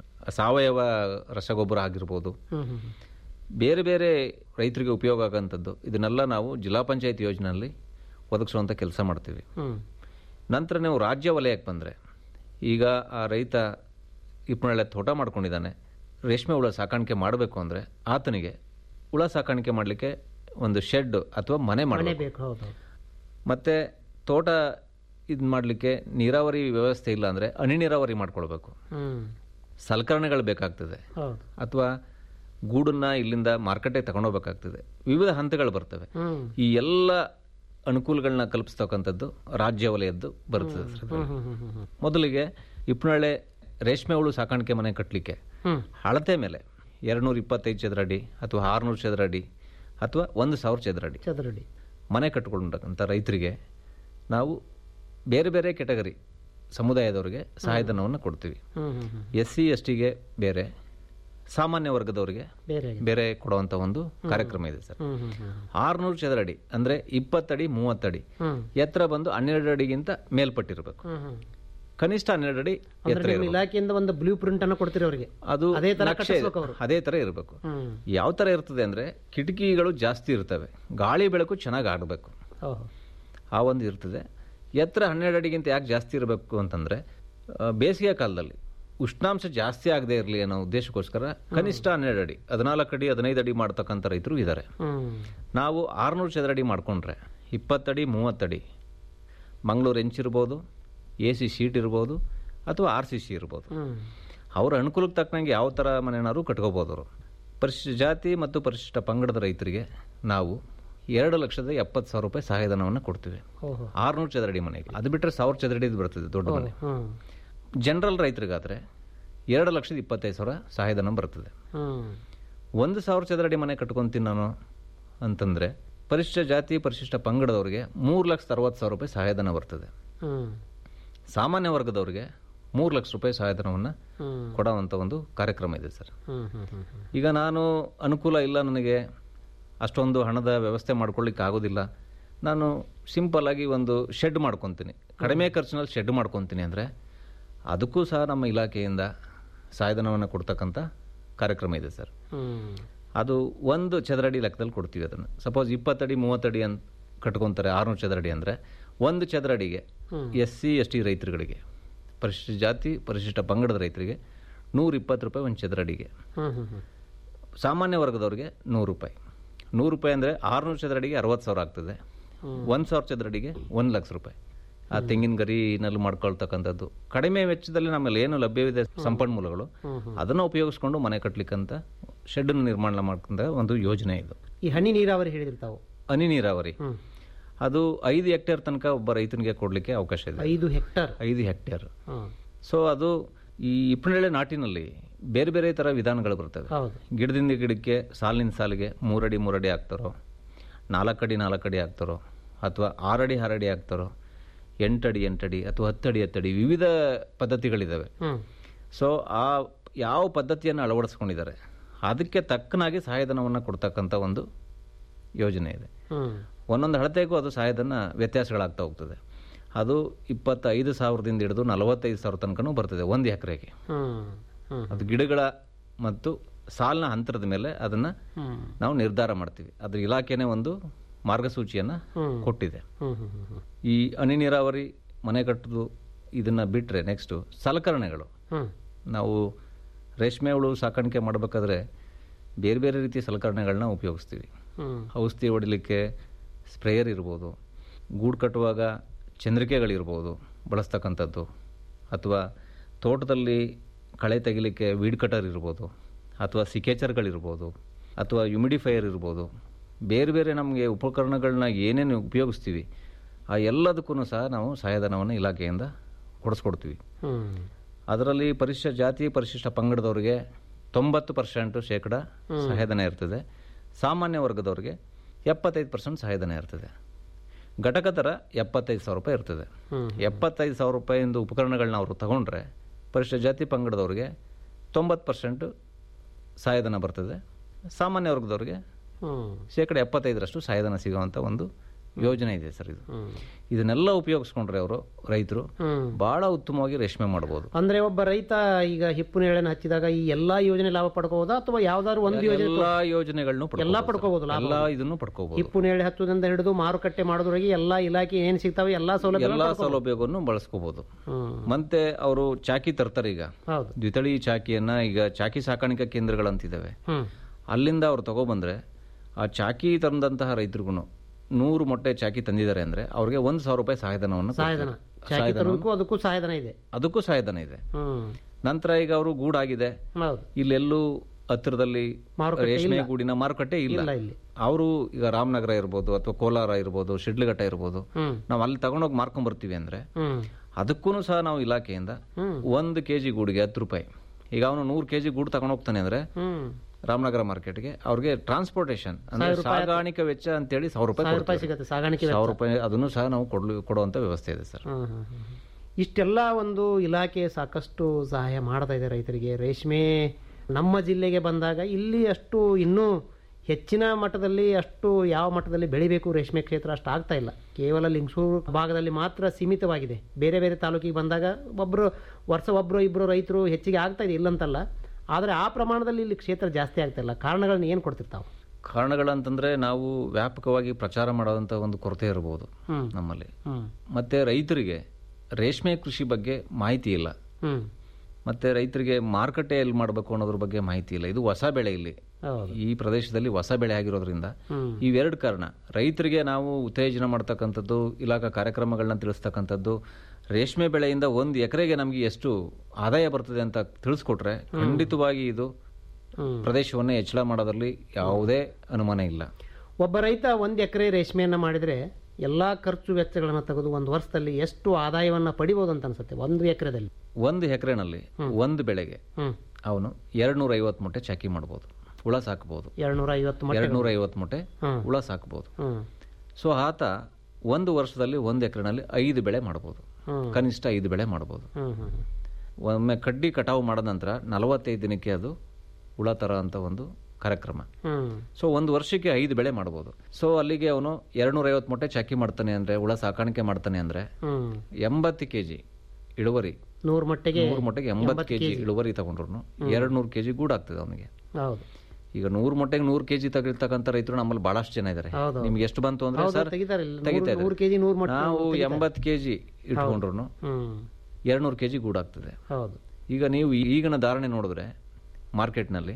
S17: ಸಾವಯವ ರಸಗೊಬ್ಬರ ಆಗಿರ್ಬೋದು
S8: ಹ್ಮ್ ಹ್ಮ್
S17: ಬೇರೆ ಬೇರೆ ರೈತರಿಗೆ ಉಪಯೋಗ ಆಗೋಂಥದ್ದು ಇದನ್ನೆಲ್ಲ ನಾವು ಜಿಲ್ಲಾ ಪಂಚಾಯತ್ ಯೋಜನೆಯಲ್ಲಿ ಒದಗಿಸುವಂಥ ಕೆಲಸ ಮಾಡ್ತೀವಿ
S8: ಹ್ಮ್
S17: ನಂತರ ನೀವು ರಾಜ್ಯ ವಲಯಕ್ಕೆ ಬಂದರೆ ಈಗ ಆ ರೈತ ಇಪ್ಪನಳ್ಳೆ ತೋಟ ಮಾಡ್ಕೊಂಡಿದ್ದಾನೆ ರೇಷ್ಮೆ ಹುಳ ಸಾಕಾಣಿಕೆ ಮಾಡಬೇಕು ಅಂದರೆ ಆತನಿಗೆ ಹುಳ ಸಾಕಾಣಿಕೆ ಮಾಡಲಿಕ್ಕೆ ಒಂದು ಶೆಡ್ ಅಥವಾ ಮನೆ
S8: ಮನೆ
S17: ಮಾಡಬೇಕು
S8: ಬೇಕು ಹೌದು
S17: ಮತ್ತು ತೋಟ ಇದು ಮಾಡಲಿಕ್ಕೆ ನೀರಾವರಿ ವ್ಯವಸ್ಥೆ ಇಲ್ಲ ಅಂದರೆ ಹನಿ ನೀರಾವರಿ ಮಾಡ್ಕೊಳ್ಬೇಕು
S8: ಹ್ಮ್
S17: ಸಲಕರಣೆಗಳು ಬೇಕಾಗ್ತದೆ
S8: ಹೌದು
S17: ಅಥವಾ ಗೂಡನ್ನ ಇಲ್ಲಿಂದ ಮಾರ್ಕೆಟಿಗೆ ತಗೊಂಡೋಗ್ಬೇಕಾಗ್ತದೆ ವಿವಿಧ ಹಂತಗಳು ಬರ್ತವೆ
S8: ಹ್ಮ್
S17: ಈ ಎಲ್ಲ ಅನುಕೂಲಗಳನ್ನ ಕಲ್ಪಿಸ್ತಕ್ಕಂಥದ್ದು ರಾಜ್ಯ ವಲಯದ್ದು ಬರ್ತದೆ ಸರ್
S8: ಹ್ಮ್ ಹ್ಮ್ ಹ್ಮ್ ಹ್ಮ್
S17: ಮೊದಲಿಗೆ ಇಪ್ಪನಳ್ಳೆ ರೇಷ್ಮೆ ಹುಳು ಸಾಕಾಣಿಕೆ ಮನೆ ಕಟ್ಟಲಿಕ್ಕೆ
S8: ಹ್ಮ್
S17: ಅಳತೆ ಮೇಲೆ ಎರಡುನೂರ ಇಪ್ಪತ್ತೈದು ಚದರ ಅಡಿ ಅಥವಾ ಆರುನೂರು ಚದರ ಅಡಿ ಅಥವಾ ಒಂದು ಸಾವಿರ ಚದರ ಅಡಿ
S8: ಚದರಡಿ
S17: ಮನೆ ಕಟ್ಟಿಕೊಂಡಂಥ ರೈತರಿಗೆ ನಾವು ಬೇರೆ ಬೇರೆ ಕೆಟಗರಿ ಸಮುದಾಯದವರಿಗೆ ಸಹಾಯಧನವನ್ನು ಕೊಡ್ತೀವಿ
S8: ಹ್ಮ್ ಹ್ಮ್ ಹ್ಮ್
S17: ಎಸ್ ಸಿ ಎಸ್ ಟಿಗೆ ಬೇರೆ ಸಾಮಾನ್ಯ ವರ್ಗದವರಿಗೆ
S8: ಬೇರೆ
S17: ಬೇರೆ ಕೊಡುವಂಥ ಒಂದು ಕಾರ್ಯಕ್ರಮ ಇದೆ ಸರ್
S8: ಹ್ಮ್ ಹ್ಮ್ ಹ್ಮ್
S17: ಆರುನೂರು ಚದರ ಅಡಿ ಅಂದರೆ ಇಪ್ಪತ್ತಡಿ ಮೂವತ್ತಡಿ
S8: ಹ್ಮ್
S17: ಎತ್ತರ ಬಂದು ಹನ್ನೆರಡು ಅಡಿಗಿಂತ ಮೇಲ್ಪಟ್ಟಿರಬೇಕು
S8: ಹ್ಮ್ ಹ್ಮ್
S17: ಕನಿಷ್ಠ ಹನ್ನೆರಡು ಅಡಿ
S8: ಅಂದ್ರೆ
S17: ಎತ್ತರ
S8: ನಿಮ್ಮ
S17: ಇರಬೇಕು
S8: ಇಲಾಖೆಯಿಂದ ಒಂದು ಬ್ಲೂ ಪ್ರಿಂಟ್ ಅನ್ನು ಕೊಡ್ತೀರಿ ಅವರಿಗೆ
S17: ಅದು
S8: ಅದೇ ತರ
S17: ನಕ್ಷೆ ಇದೆ.
S8: ಕಟ್ಟಿಸ್ಬೇಕು ಅವರು
S17: ಅದೇ ತರ ಇರಬೇಕು
S8: ಹ್ಮ್
S17: ಯಾವ ತರ ಇರ್ತದೆ ಅಂದ್ರೆ ಕಿಟಕಿಗಳು ಜಾಸ್ತಿ ಇರ್ತವೆ ಗಾಳಿ ಬೆಳಕು ಚೆನ್ನಾಗಿ ಆಗಬೇಕು
S8: ಓಹೋ
S17: ಆ ಒಂದು ಇರ್ತದೆ ಎತ್ತರ ಹನ್ನೆರಡು ಅಡಿಗಿಂತ ಯಾಕೆ ಜಾಸ್ತಿ ಇರಬೇಕು ಅಂತಂದ್ರೆ ಆ, ಬೇಸಿಗೆ ಕಾಲದಲ್ಲಿ ಉಷ್ಣಾಂಶ ಜಾಸ್ತಿ ಆಗದೆ ಇರಲಿ ಅನ್ನೋ ಉದ್ದೇಶಕ್ಕೋಸ್ಕರ ಕನಿಷ್ಠ ಹನ್ನೆರಡು ಅಡಿ ಹದಿನಾಲ್ಕು ಅಡಿ ಹದಿನೈದು ಅಡಿ ಮಾಡ್ತಕ್ಕಂಥ ರೈತರು ಇದ್ದಾರೆ
S8: ಹ್ಮ್
S17: ನಾವು ಆರುನೂರು ಚದರ ಅಡಿ ಮಾಡ್ಕೊಂಡ್ರೆ ಇಪ್ಪತ್ತಡಿ ಮೂವತ್ತಡಿ ಮಂಗಳೂರು ಹೆಂಚಿರ್ಬೋದು ಎ ಸಿ ಶೀಟ್ ಇರ್ಬೋದು ಅಥವಾ ಆರ್ ಸಿ ಸಿ ಇರ್ಬೋದು
S8: ಹ್ಮ್
S17: ಅವ್ರ ಅನುಕೂಲಕ್ಕೆ ತಕ್ಕಂಗೆ ಯಾವ ಥರ ಮನೆನಾದ್ರು ಕಟ್ಕೋಬೋದು ಅವರು ಪರಿಶಿಷ್ಟ ಜಾತಿ ಮತ್ತು ಪರಿಶಿಷ್ಟ ಪಂಗಡದ ರೈತರಿಗೆ ನಾವು ಎರಡು ಲಕ್ಷದ ಎಪ್ಪತ್ತು ಸಾವಿರ ರೂಪಾಯಿ ಸಹಾಯಧನವನ್ನು ಕೊಡ್ತೀವಿ
S8: ಓಹೋ
S17: ಆರುನೂರು ಚದರಡಿ ಮನೆಗೆ ಅದು ಬಿಟ್ಟರೆ ಸಾವಿರ ಚದರಡಿದು ಬರ್ತದೆ ದೊಡ್ಡ ಮನೆ
S8: ಹ್ಮ್
S17: ಜನರಲ್ ರೈತರಿಗಾದರೆ ಎರಡು ಲಕ್ಷದ ಇಪ್ಪತ್ತೈದು ಸಾವಿರ ಸಹಾಯಧನ ಬರ್ತದೆ
S8: ಹ್ಮ್
S17: ಒಂದು ಸಾವಿರ ಚದರಡಿ ಮನೆ ಕಟ್ಕೊಂತೀನಿ ನಾನು ಅಂತಂದರೆ ಪರಿಶಿಷ್ಟ ಜಾತಿ ಪರಿಶಿಷ್ಟ ಪಂಗಡದವರಿಗೆ ಮೂರು ಲಕ್ಷದ ಅರವತ್ತು ಸಾವಿರ ರೂಪಾಯಿ ಸಹಾಯಧನ ಬರ್ತದೆ
S8: ಹ್ಮ್
S17: ಸಾಮಾನ್ಯ ವರ್ಗದವರಿಗೆ ಮೂರು ಲಕ್ಷ ರೂಪಾಯಿ ಸಹಾಯಧನವನ್ನು
S8: ಹ್ಮ್
S17: ಕೊಡುವಂಥ ಒಂದು ಕಾರ್ಯಕ್ರಮ ಇದೆ ಸರ್
S8: ಹ್ಮ್ ಹ್ಮ್ ಹ್ಮ್ ಹ್ಮ್
S17: ಈಗ ನಾನು ಅನುಕೂಲ ಇಲ್ಲ ನನಗೆ ಅಷ್ಟೊಂದು ಹಣದ ವ್ಯವಸ್ಥೆ ಮಾಡ್ಕೊಳ್ಳಿಕ್ಕೆ ಆಗೋದಿಲ್ಲ ನಾನು ಸಿಂಪಲ್ ಆಗಿ ಒಂದು ಶೆಡ್ ಮಾಡ್ಕೊತೀನಿ ಕಡಿಮೆ ಖರ್ಚಿನಲ್ಲಿ ಶೆಡ್ ಮಾಡ್ಕೊತೀನಿ ಅಂದರೆ ಅದಕ್ಕೂ ಸಹ ನಮ್ಮ ಇಲಾಖೆಯಿಂದ ಸಹಾಯಧನವನ್ನು ಕೊಡ್ತಕ್ಕಂಥ ಕಾರ್ಯಕ್ರಮ ಇದೆ ಸರ್
S8: ಹ್ಮ್
S17: ಅದು ಒಂದು ಚದರಡಿ ಲೆಕ್ಕದಲ್ಲಿ ಕೊಡ್ತೀವಿ ಅದನ್ನು ಸಪೋಸ್ ಇಪ್ಪತ್ತಡಿ ಮೂವತ್ತಡಿ ಅಂತ ಕಟ್ಕೊತಾರೆ ಆರುನೂರು ಚದರಡಿ ಅಂದರೆ ಒಂದು ಚದರಡಿಗೆ
S8: ಹ್ಮ್.
S17: ಎಸ್ ಸಿ ಎಸ್ ಟಿ ರೈತರುಗಳಿಗೆ ಪರಿಶಿಷ್ಟ ಜಾತಿ ಪರಿಶಿಷ್ಟ ಪಂಗಡದ ರೈತರಿಗೆ ನೂರ ಇಪ್ಪತ್ತು ರೂಪಾಯಿ ಒಂದು ಚದರಡಿಗೆ
S8: ಹ್ಮ್ ಹ್ಮ್ ಹ್ಮ್
S17: ಸಾಮಾನ್ಯ ವರ್ಗದವರಿಗೆ ನೂರು ರೂಪಾಯಿ ನೂರು ರೂಪಾಯಿ ಅಂದರೆ ಆರುನೂರು ಚದರಡಿಗೆ ಅರವತ್ತು ಸಾವಿರ ಆಗ್ತದೆ
S8: ಹ್ಮ್.
S17: ಒಂದು ಸಾವಿರ ಚದರಡಿಗೆ ಒಂದು ಲಕ್ಷ ರೂಪಾಯಿ ಆ ತೆಂಗಿನ ಗರಿನಲ್ಲಿ ಮಾಡ್ಕೊಳ್ತಕ್ಕಂಥದ್ದು ಕಡಿಮೆ ವೆಚ್ಚದಲ್ಲಿ ನಮ್ಮಲ್ಲಿ ಏನು ಲಭ್ಯವಿದೆ ಸಂಪನ್ಮೂಲಗಳು
S8: ಹ್ಮ್, ಹ್ಮ್.
S17: ಅದನ್ನು ಉಪಯೋಗಿಸ್ಕೊಂಡು ಮನೆ ಕಟ್ಟಲಿಕ್ಕಂತ ಶೆಡ್ ನಿರ್ಮಾಣ ಮಾಡ್ಕೊಂಡ ಒಂದು ಯೋಜನೆ ಇದು
S8: ಈ ಹನಿ ನೀರಾವರಿ ಹೇಳಿದ್ರಿ ತಾವು
S17: ಹನಿ ನೀರಾವರಿ
S8: ಹ್ಮ್.
S17: ಅದು ಐದು ಹೆಕ್ಟೇರ್ ತನಕ ಒಬ್ಬ ರೈತನಿಗೆ ಕೊಡಲಿಕ್ಕೆ ಅವಕಾಶ ಇದೆ
S8: ಐದು ಹೆಕ್ಟರ್
S17: ಐದು ಹೆಕ್ಟೇರ್
S8: ಹ್ಮ್.
S17: ಸೊ ಅದು ಈ ಇಪ್ಪನೇಳೆ ನಾಟಿನಲ್ಲಿ ಬೇರೆ ಬೇರೆ ಥರ ವಿಧಾನಗಳು ಬರ್ತವೆ
S8: ಹೌದು.
S17: ಗಿಡದಿಂದ ಗಿಡಕ್ಕೆ ಸಾಲಿನ ಸಾಲಿಗೆ ಮೂರಡಿ ಮೂರಡಿ ಹಾಕ್ತಾರೋ ನಾಲ್ಕಡಿ ನಾಲ್ಕಡಿ ಹಾಕ್ತಾರೋ ಅಥವಾ ಆರಡಿ ಆರಡಿ ಹಾಕ್ತಾರೋ ಎಂಟಡಿ ಎಂಟಡಿ ಅಥವಾ ಹತ್ತಡಿ ಹತ್ತಡಿ ವಿವಿಧ ಪದ್ಧತಿಗಳಿದ್ದಾವೆ
S8: ಹ್ಮ್.
S17: ಸೊ ಆ ಯಾವ ಪದ್ಧತಿಯನ್ನು ಅಳವಡಿಸ್ಕೊಂಡಿದ್ದಾರೆ ಅದಕ್ಕೆ ತಕ್ಕನಾಗಿ ಸಹಾಯಧನವನ್ನು ಕೊಡ್ತಕ್ಕಂಥ ಒಂದು ಯೋಜನೆ ಇದೆ
S8: ಹ್ಮ್.
S17: ಒಂದೊಂದು ಹಳತೆಗೂ ಅದು ಸಹಾಯಧನ ವ್ಯತ್ಯಾಸಗಳಾಗ್ತಾ ಹೋಗ್ತದೆ ಅದು ಇಪ್ಪತ್ತೈದು ಸಾವಿರದಿಂದ ಹಿಡಿದು ನಲವತ್ತೈದು ಸಾವಿರ ತನಕನೂ ಬರ್ತದೆ ಒಂದು ಎಕರೆಗೆ
S8: ಹ್ಮ್. ಹ್ಮ್.
S17: ಅದು ಗಿಡಗಳ ಮತ್ತು ಸಾಲಿನ ಹಂತರದ ಮೇಲೆ ಅದನ್ನು
S8: ಹ್ಮ್.
S17: ನಾವು ನಿರ್ಧಾರ ಮಾಡ್ತೀವಿ ಅದ್ರ ಇಲಾಖೆನೇ ಒಂದು ಮಾರ್ಗಸೂಚಿಯನ್ನು
S8: ಹ್ಮ್.
S17: ಕೊಟ್ಟಿದೆ
S8: ಹ್ಮ್, ಹ್ಮ್, ಹ್ಮ್, ಹ್ಮ್.
S17: ಈ ಹನಿ ನೀರಾವರಿ ಮನೆ ಕಟ್ಟೋದು ಇದನ್ನು ಬಿಟ್ಟರೆ ನೆಕ್ಸ್ಟು ಸಲಕರಣೆಗಳು
S8: ಹ್ಮ್.
S17: ನಾವು ರೇಷ್ಮೆ ಹುಳು ಸಾಕಾಣಿಕೆ ಮಾಡಬೇಕಾದ್ರೆ ಬೇರೆ ಬೇರೆ ರೀತಿಯ ಸಲಕರಣೆಗಳನ್ನ ಉಪಯೋಗಿಸ್ತೀವಿ
S8: ಹ್ಮ್.
S17: ಔಷಧಿ ಹೊಡಿಲಿಕ್ಕೆ ಸ್ಪ್ರೇಯರ್ ಇರ್ಬೋದು ಗೂಡು ಕಟ್ಟುವಾಗ ಚಂದ್ರಿಕೆಗಳಿರ್ಬೋದು ಬಳಸ್ತಕ್ಕಂಥದ್ದು ಅಥವಾ ತೋಟದಲ್ಲಿ ಕಳೆ ತೆಗಿಲಿಕ್ಕೆ ವೀಡ್ ಕಟರ್ ಇರ್ಬೋದು ಅಥವಾ ಸಿಕೇಚರ್ಗಳಿರ್ಬೋದು ಅಥವಾ ಹ್ಯುಮಿಡಿಫೈಯರ್ ಇರ್ಬೋದು ಬೇರೆ ಬೇರೆ ನಮಗೆ ಉಪಕರಣಗಳನ್ನ ಏನೇನು ಉಪಯೋಗಿಸ್ತೀವಿ ಆ ಎಲ್ಲದಕ್ಕೂ ಸಹ ನಾವು ಸಹಾಯಧನವನ್ನು ಇಲಾಖೆಯಿಂದ ಕೊಡಿಸ್ಕೊಡ್ತೀವಿ
S8: ಹ್ಮ್.
S17: ಅದರಲ್ಲಿ ಪರಿಶಿಷ್ಟ ಜಾತಿ ಪರಿಶಿಷ್ಟ ಪಂಗಡದವರಿಗೆ ತೊಂಬತ್ತು ಪರ್ಸೆಂಟು ಶೇಕಡ
S8: ಹ್ಮ್.
S17: ಸಹಾಯಧನ ಇರ್ತದೆ ಸಾಮಾನ್ಯ ವರ್ಗದವರಿಗೆ ಎಪ್ಪತ್ತೈದು ಪರ್ಸೆಂಟ್ ಸಹಾಯಧನ ಇರ್ತದೆ ಘಟಕ ದರ ಎಪ್ಪತ್ತೈದು ಸಾವಿರ ರೂಪಾಯಿ ಇರ್ತದೆ
S8: ಹ್ಮ್.
S17: ಎಪ್ಪತ್ತೈದು ಸಾವಿರ ರೂಪಾಯಿಂದ ಉಪಕರಣಗಳನ್ನ ಅವರು ತಗೊಂಡ್ರೆ ಪರಿಶಿಷ್ಟ ಜಾತಿ ಪಂಗಡದವರಿಗೆ ತೊಂಬತ್ತು ಪರ್ಸೆಂಟು ಸಹಾಯಧನ ಬರ್ತದೆ ಸಾಮಾನ್ಯ ವರ್ಗದವರಿಗೆ
S8: ಹ್ಮ್.
S17: ಶೇಕಡ ಎಪ್ಪತ್ತೈದರಷ್ಟು ಸಹಾಯಧನ ಸಿಗುವಂಥ ಒಂದು ಯೋಜನೆ ಇದೆ ಸರ್ ಇದು
S8: ಹ್ಮ್.
S17: ಇದನ್ನೆಲ್ಲ ಉಪಯೋಗಿಸ್ಕೊಂಡ್ರೆ ಅವರು ರೈತರು
S8: ಹ್ಮ್.
S17: ಬಹಳ ಉತ್ತಮವಾಗಿ ರೇಷ್ಮೆ ಮಾಡ್ಬೋದು
S8: ಅಂದ್ರೆ ಒಬ್ಬ ರೈತ ಈಗ ಹಿಪ್ಪು ನೇಳೆನ ಹಚ್ಚಿದಾಗ ಈ ಎಲ್ಲಾ ಯೋಜನೆ ಲಾಭ ಪಡ್ಕೋಬಹುದಾ ಅಥವಾ ಯಾವ್ದಾದ್ರು ಒಂದು ಯೋಜನೆ
S17: ಎಲ್ಲಾ ಯೋಜನೆಗಳನ್ನು
S8: ಎಲ್ಲಾ ಪಡ್ಕೋಬಹುದು ಲಾಭ
S17: ಎಲ್ಲಾ ಇದನ್ನು ಪಡ್ಕೋಬಹುದು
S8: ಹಿಪ್ಪು ನೇಳೆ ಹಚ್ಚುವುದರಿಂದ ಹಿಡಿದು ಮಾರುಕಟ್ಟೆ ಮಾಡೋದ್ರಿಗೆ ಎಲ್ಲಾ ಇಲಾಖೆ ಏನ್ ಸಿಗ್ತಾವೆ ಎಲ್ಲಾ ಸೌಲಭ್ಯ
S17: ಎಲ್ಲಾ ಸೌಲಭ್ಯವನ್ನು ಬಳಸ್ಕೋಬಹುದು
S8: ಹ್ಮ್.
S17: ಮತ್ತೆ ಅವರು ಚಾಕಿ ತರ್ತಾರೆ ಈಗ
S8: ಹೌದು.
S17: ದ್ವಿತಳಿ ಚಾಕಿಯನ್ನ ಈಗ ಚಾಕಿ ಸಾಕಾಣಿಕಾ ಕೇಂದ್ರಗಳಂತಿದ್ದಾವೆ
S8: ಹ್ಮ್.
S17: ಅಲ್ಲಿಂದ ಅವ್ರು ತಗೊಬಂದ್ರೆ ಆ ಚಾಕಿ ತಂದಂತಹ ರೈತರಿಗೂ ನೂರು ಮೊಟ್ಟೆ ಚಾಕಿ ತಂದಿದ್ದಾರೆ ಅಂದ್ರೆ ಅವ್ರಿಗೆ ಒಂದ್ ಸಾವಿರ ರೂಪಾಯಿ ಸಹಾಯಧನವನ್ನು
S8: ಸಹಾಯಧನ
S17: ಕೊಡ್ತೀವಿ.
S8: ಚಾಕಿ
S17: ಸಹಾಯಧನವನ್ನು-
S8: ತರೋದಕ್ಕೂ ಅದಕ್ಕೂ ಸಹಾಯಧನ ಇದೆ
S17: ಅದಕ್ಕೂ ಸಹಾಯಧನ ಇದೆ
S8: ಹ್ಮ್
S17: ನಂತರ ಈಗ ಅವರು ಗೂಡಾಗಿದೆ
S8: ಹೌದು
S17: ಇಲ್ಲೆಲ್ಲೂ ಹತ್ತಿರದಲ್ಲಿ
S8: ಮಾರುಕಟ್ಟೆ
S17: ರೇಷ್ಮೆ
S8: ಇಲ್ಲ.
S17: ಗೂಡಿನ ಮಾರುಕಟ್ಟೆ ಇಲ್ಲ
S8: ಇಲ್ಲ ಇಲ್ಲಿ.
S17: ಅವರು ಈಗ ರಾಮನಗರ ಇರ್ಬೋದು ಅಥವಾ ಕೋಲಾರ ಇರ್ಬೋದು ಶಿಡ್ಲಘಟ್ಟ ಇರ್ಬೋದು
S8: ಹ್ಮ್.
S17: ನಾವು ಅಲ್ಲಿ ತಗೊಂಡೋಗಿ ಮಾರ್ಕೊಂಡ್ ಬರ್ತೀವಿ ಅಂದ್ರೆ
S8: ಹ್ಮ್
S17: ಅದಕ್ಕೂ ಸಹ ನಾವು ಇಲಾಖೆಯಿಂದ
S8: ಹ್ಮ್.
S17: ಒಂದು ಕೆ ಜಿ ಗೂಡಿಗೆ ಹತ್ತು ರೂಪಾಯಿ ಈಗ ಅವನು ನೂರು ಕೆ ಜಿ ಗೂಡು ತಗೊಂಡು ಹೋಗ್ತಾನೆ ಅಂದ್ರೆ
S8: ಹ್ಮ್
S17: ರಾಮನಗರ ಮಾರ್ಕೆಟ್ಗೆ ಅವ್ರಿಗೆ ಟ್ರಾನ್ಸ್ಪೋರ್ಟೇಷನ್ ಅಂದ್ರೆ
S8: ಸಾವಿರ ರೂಪಾಯಿ
S17: ಸಾಗಾಣಿಕೆ ವೆಚ್ಚ ಅಂತೇಳಿ ಸಾವಿರ ರೂಪಾಯಿ
S8: ಸಾವಿರ ರೂಪಾಯಿ
S17: ಕೊಡ್ತೀವಿ.
S8: ಸಿಗುತ್ತೆ ಸಾಗಾಣಿಕೆ ವೆಚ್ಚ.
S17: ಸಾವಿರ ರೂಪಾಯಿ ಅದನ್ನು ಸಹ ನಾವು ಕೊಡ್ಲು ಕೊಡುವಂತ ವ್ಯವಸ್ಥೆ ಇದೆ ಸರ್
S8: ಹ್ಮ್, ಹ್ಮ್, ಹ್ಮ್. ಇಷ್ಟೆಲ್ಲ ಒಂದು ಇಲಾಖೆ ಸಾಕಷ್ಟು ಸಹಾಯ ಮಾಡ್ತಾ ಇದೆ ರೈತರಿಗೆ ರೇಷ್ಮೆ ನಮ್ಮ ಜಿಲ್ಲೆಗೆ ಬಂದಾಗ ಇಲ್ಲಿ ಅಷ್ಟು ಇನ್ನೂ ಹೆಚ್ಚಿನ ಮಟ್ಟದಲ್ಲಿ ಅಷ್ಟು ಯಾವ ಮಟ್ಟದಲ್ಲಿ ಬೆಳಿಬೇಕು ರೇಷ್ಮೆ ಕ್ಷೇತ್ರ ಅಷ್ಟು ಆಗ್ತಾ ಇಲ್ಲ ಕೇವಲ ಲಿಂಗಸೂರು ಭಾಗದಲ್ಲಿ ಮಾತ್ರ ಸೀಮಿತವಾಗಿದೆ ಬೇರೆ ಬೇರೆ ತಾಲೂಕಿಗೆ ಬಂದಾಗ ಒಬ್ಬರು ವರ್ಷ ಒಬ್ಬರು ಇಬ್ಬರು ರೈತರು ಹೆಚ್ಚಿಗೆ ಆಗ್ತಾ ಇದೆ ಇಲ್ಲಂತಲ್ಲ ಆದರೆ ಆ ಪ್ರಮಾಣದಲ್ಲಿ ಇಲ್ಲಿ ಕ್ಷೇತ್ರ ಜಾಸ್ತಿ ಆಗ್ತಾ ಇಲ್ಲ ಕಾರಣಗಳನ್ನ ಏನು ಕೊಡ್ತಿರ್ತಾವೆ
S17: ಕಾರಣಗಳಂತಂದ್ರೆ ನಾವು ವ್ಯಾಪಕವಾಗಿ ಪ್ರಚಾರ ಮಾಡುವಂತ ಒಂದು ಕೊರತೆ ಇರಬಹುದು
S8: ಹ್ಮ್.
S17: ನಮ್ಮಲ್ಲಿ
S8: ಹ್ಮ್
S17: ಮತ್ತೆ ರೈತರಿಗೆ ರೇಷ್ಮೆ ಕೃಷಿ ಬಗ್ಗೆ ಮಾಹಿತಿ ಇಲ್ಲ
S8: ಹ್ಮ್
S17: ಮತ್ತೆ ರೈತರಿಗೆ ಮಾರುಕಟ್ಟೆ ಎಲ್ಲಿ ಮಾಡಬೇಕು ಅನ್ನೋದ್ರ ಬಗ್ಗೆ ಮಾಹಿತಿ ಇಲ್ಲ ಇದು ಹೊಸ ಬೆಳೆ ಇಲ್ಲಿ
S8: ಹೌದು
S17: ಈ ಪ್ರದೇಶದಲ್ಲಿ ಹೊಸ ಬೆಳೆ ಆಗಿರೋದ್ರಿಂದ
S8: ಹ್ಮ್.
S17: ಇವೆರಡು ಕಾರಣ ರೈತರಿಗೆ ನಾವು ಉತ್ತೇಜನ ಮಾಡ್ತಕ್ಕಂಥದ್ದು ಇಲಾಖಾ ಕಾರ್ಯಕ್ರಮಗಳನ್ನ ತಿಳಿಸ್ತಕ್ಕಂಥದ್ದು ರೇಷ್ಮೆ ಬೆಳೆಯಿಂದ ಒಂದು ಎಕರೆಗೆ ನಮಗೆ ಎಷ್ಟು ಆದಾಯ ಬರ್ತದೆ ಅಂತ ತಿಳಿಸ್ಕೊಟ್ರೆ ಖಂಡಿತವಾಗಿ ಇದು
S8: ಹ್ಮ್.
S17: ಪ್ರದೇಶವನ್ನೇ ಹೆಚ್ಚಳ ಮಾಡೋದ್ರಲ್ಲಿ ಯಾವುದೇ ಅನುಮಾನ ಇಲ್ಲ
S8: ಒಬ್ಬ ರೈತ ಒಂದು ಎಕರೆ ರೇಷ್ಮೆಯನ್ನು ಮಾಡಿದರೆ ಎಲ್ಲ ಖರ್ಚು ವೆಚ್ಚಗಳನ್ನು ತೆಗೆದು ಒಂದು ವರ್ಷದಲ್ಲಿ ಎಷ್ಟು ಆದಾಯವನ್ನು ಪಡಿಬೋದು ಅಂತ ಅನ್ಸುತ್ತೆ ಒಂದು ಎಕರೆದಲ್ಲಿ
S17: ಒಂದು ಎಕರೆನಲ್ಲಿ ಒಂದು ಬೆಳೆಗೆ
S8: ಹ್ಮ್.
S17: ಅವನು ಎರಡ್ನೂರ ಐವತ್ತು ಮೊಟ್ಟೆ ಚಾಕಿ ಮಾಡ್ಬೋದು ಹುಳ ಸಾಕ್ಬೋದು
S8: ಎರಡ್ನೂರ ಐವತ್ತು ಮೊಟ್ಟೆ
S17: ಎರಡ್ನೂರ ಐವತ್ತು ಮೊಟ್ಟೆ
S8: ಹ್ಮ್.
S17: ಹುಳ ಸಾಕ್ಬೋದು
S8: ಹ್ಮ್.
S17: ಸೊ ಆತ ಒಂದು ವರ್ಷದಲ್ಲಿ ಒಂದು ಎಕರೆನಲ್ಲಿ ಐದು ಬೆಳೆ ಮಾಡ್ಬೋದು
S8: ಹ್ಮ್.
S17: ಕನಿಷ್ಠ ಐದು ಬೆಳೆ ಮಾಡ್ಬೋದು
S8: ಹ್ಮ್ ಹ್ಮ್
S17: ಒಮ್ಮೆ ಕಡ್ಡಿ ಕಟಾವು ಮಾಡಿದ ನಂತರ ನಲವತ್ತೈದು ದಿನಕ್ಕೆ ಅದು ಹುಳ ತರ ಅಂತ ಒಂದು ಕಾರ್ಯಕ್ರಮ
S8: ಹ್ಮ್
S17: ಸೊ ಒಂದು ವರ್ಷಕ್ಕೆ ಐದು ಬೆಳೆ ಮಾಡ್ಬೋದು ಸೊ ಅಲ್ಲಿಗೆ ಅವನು ಎರಡ್ನೂರ ಐವತ್ತು ಮೊಟ್ಟೆ ಚಾಕಿ ಮಾಡ್ತಾನೆ ಅಂದ್ರೆ ಹುಳ ಸಾಕಾಣಿಕೆ ಮಾಡ್ತಾನೆ ಅಂದ್ರೆ
S8: ಹ್ಮ್
S17: ಎಂಬತ್ತು ಕೆ ಜಿ ಇಳುವರಿ
S8: ನೂರು ಮೊಟ್ಟೆಗೆ
S17: ನೂರು ಮೊಟ್ಟೆಗೆ ಎಂಬತ್ತು
S8: ಎಂಬತ್ತು
S17: ಕೆ ಜಿ
S8: kg.
S17: ಇಳುವರಿ ತಗೊಂಡ್ರು ಎರಡು ನೂರು ಕೆ ಜಿ ಗೂಡಾಗ್ತದೆ ಅವನಿಗೆ
S8: ಹೌದು
S17: ಈಗ ನೂರು ಮೊಟ್ಟೆಗೆ ನೂರು ಕೆಜಿ ತಗಿರ್ತಕ್ಕಂಥ ರೈತರು ನಮ್ಮಲ್ಲಿ ಬಹಳಷ್ಟು ಜನ ಇದ್ದಾರೆ
S8: ಹೌದು.
S17: ನಿಮ್ಗೆ ಎಷ್ಟು ಬಂತು ಅಂದ್ರೆ
S8: ಹೌದು,
S17: ಸರ್
S8: ತೆಗಿತಾರೆ ಇಲ್ಲಿ.
S17: ತೆಗಿತಾ
S8: ನೂರು- ನೂರು ಕೆಜಿ, ನೂರು ಮೊಟ್ಟೆ
S17: ನಾವು
S8: ತೆಗಿತಾರೆ.
S17: ಎಂಬತ್ತು ಕೆಜಿ ಇಟ್ಕೊಂಡ್ರು
S8: ಹ್ಮ್
S17: ಎರಡ್ನೂರು ಕೆಜಿ ಗೂಡಾಗ್ತದೆ
S8: ಹೌದು
S17: ಈಗ ನೀವು ಈಗಿನ ಧಾರಣೆ ನೋಡಿದ್ರೆ ಮಾರ್ಕೆಟ್ನಲ್ಲಿ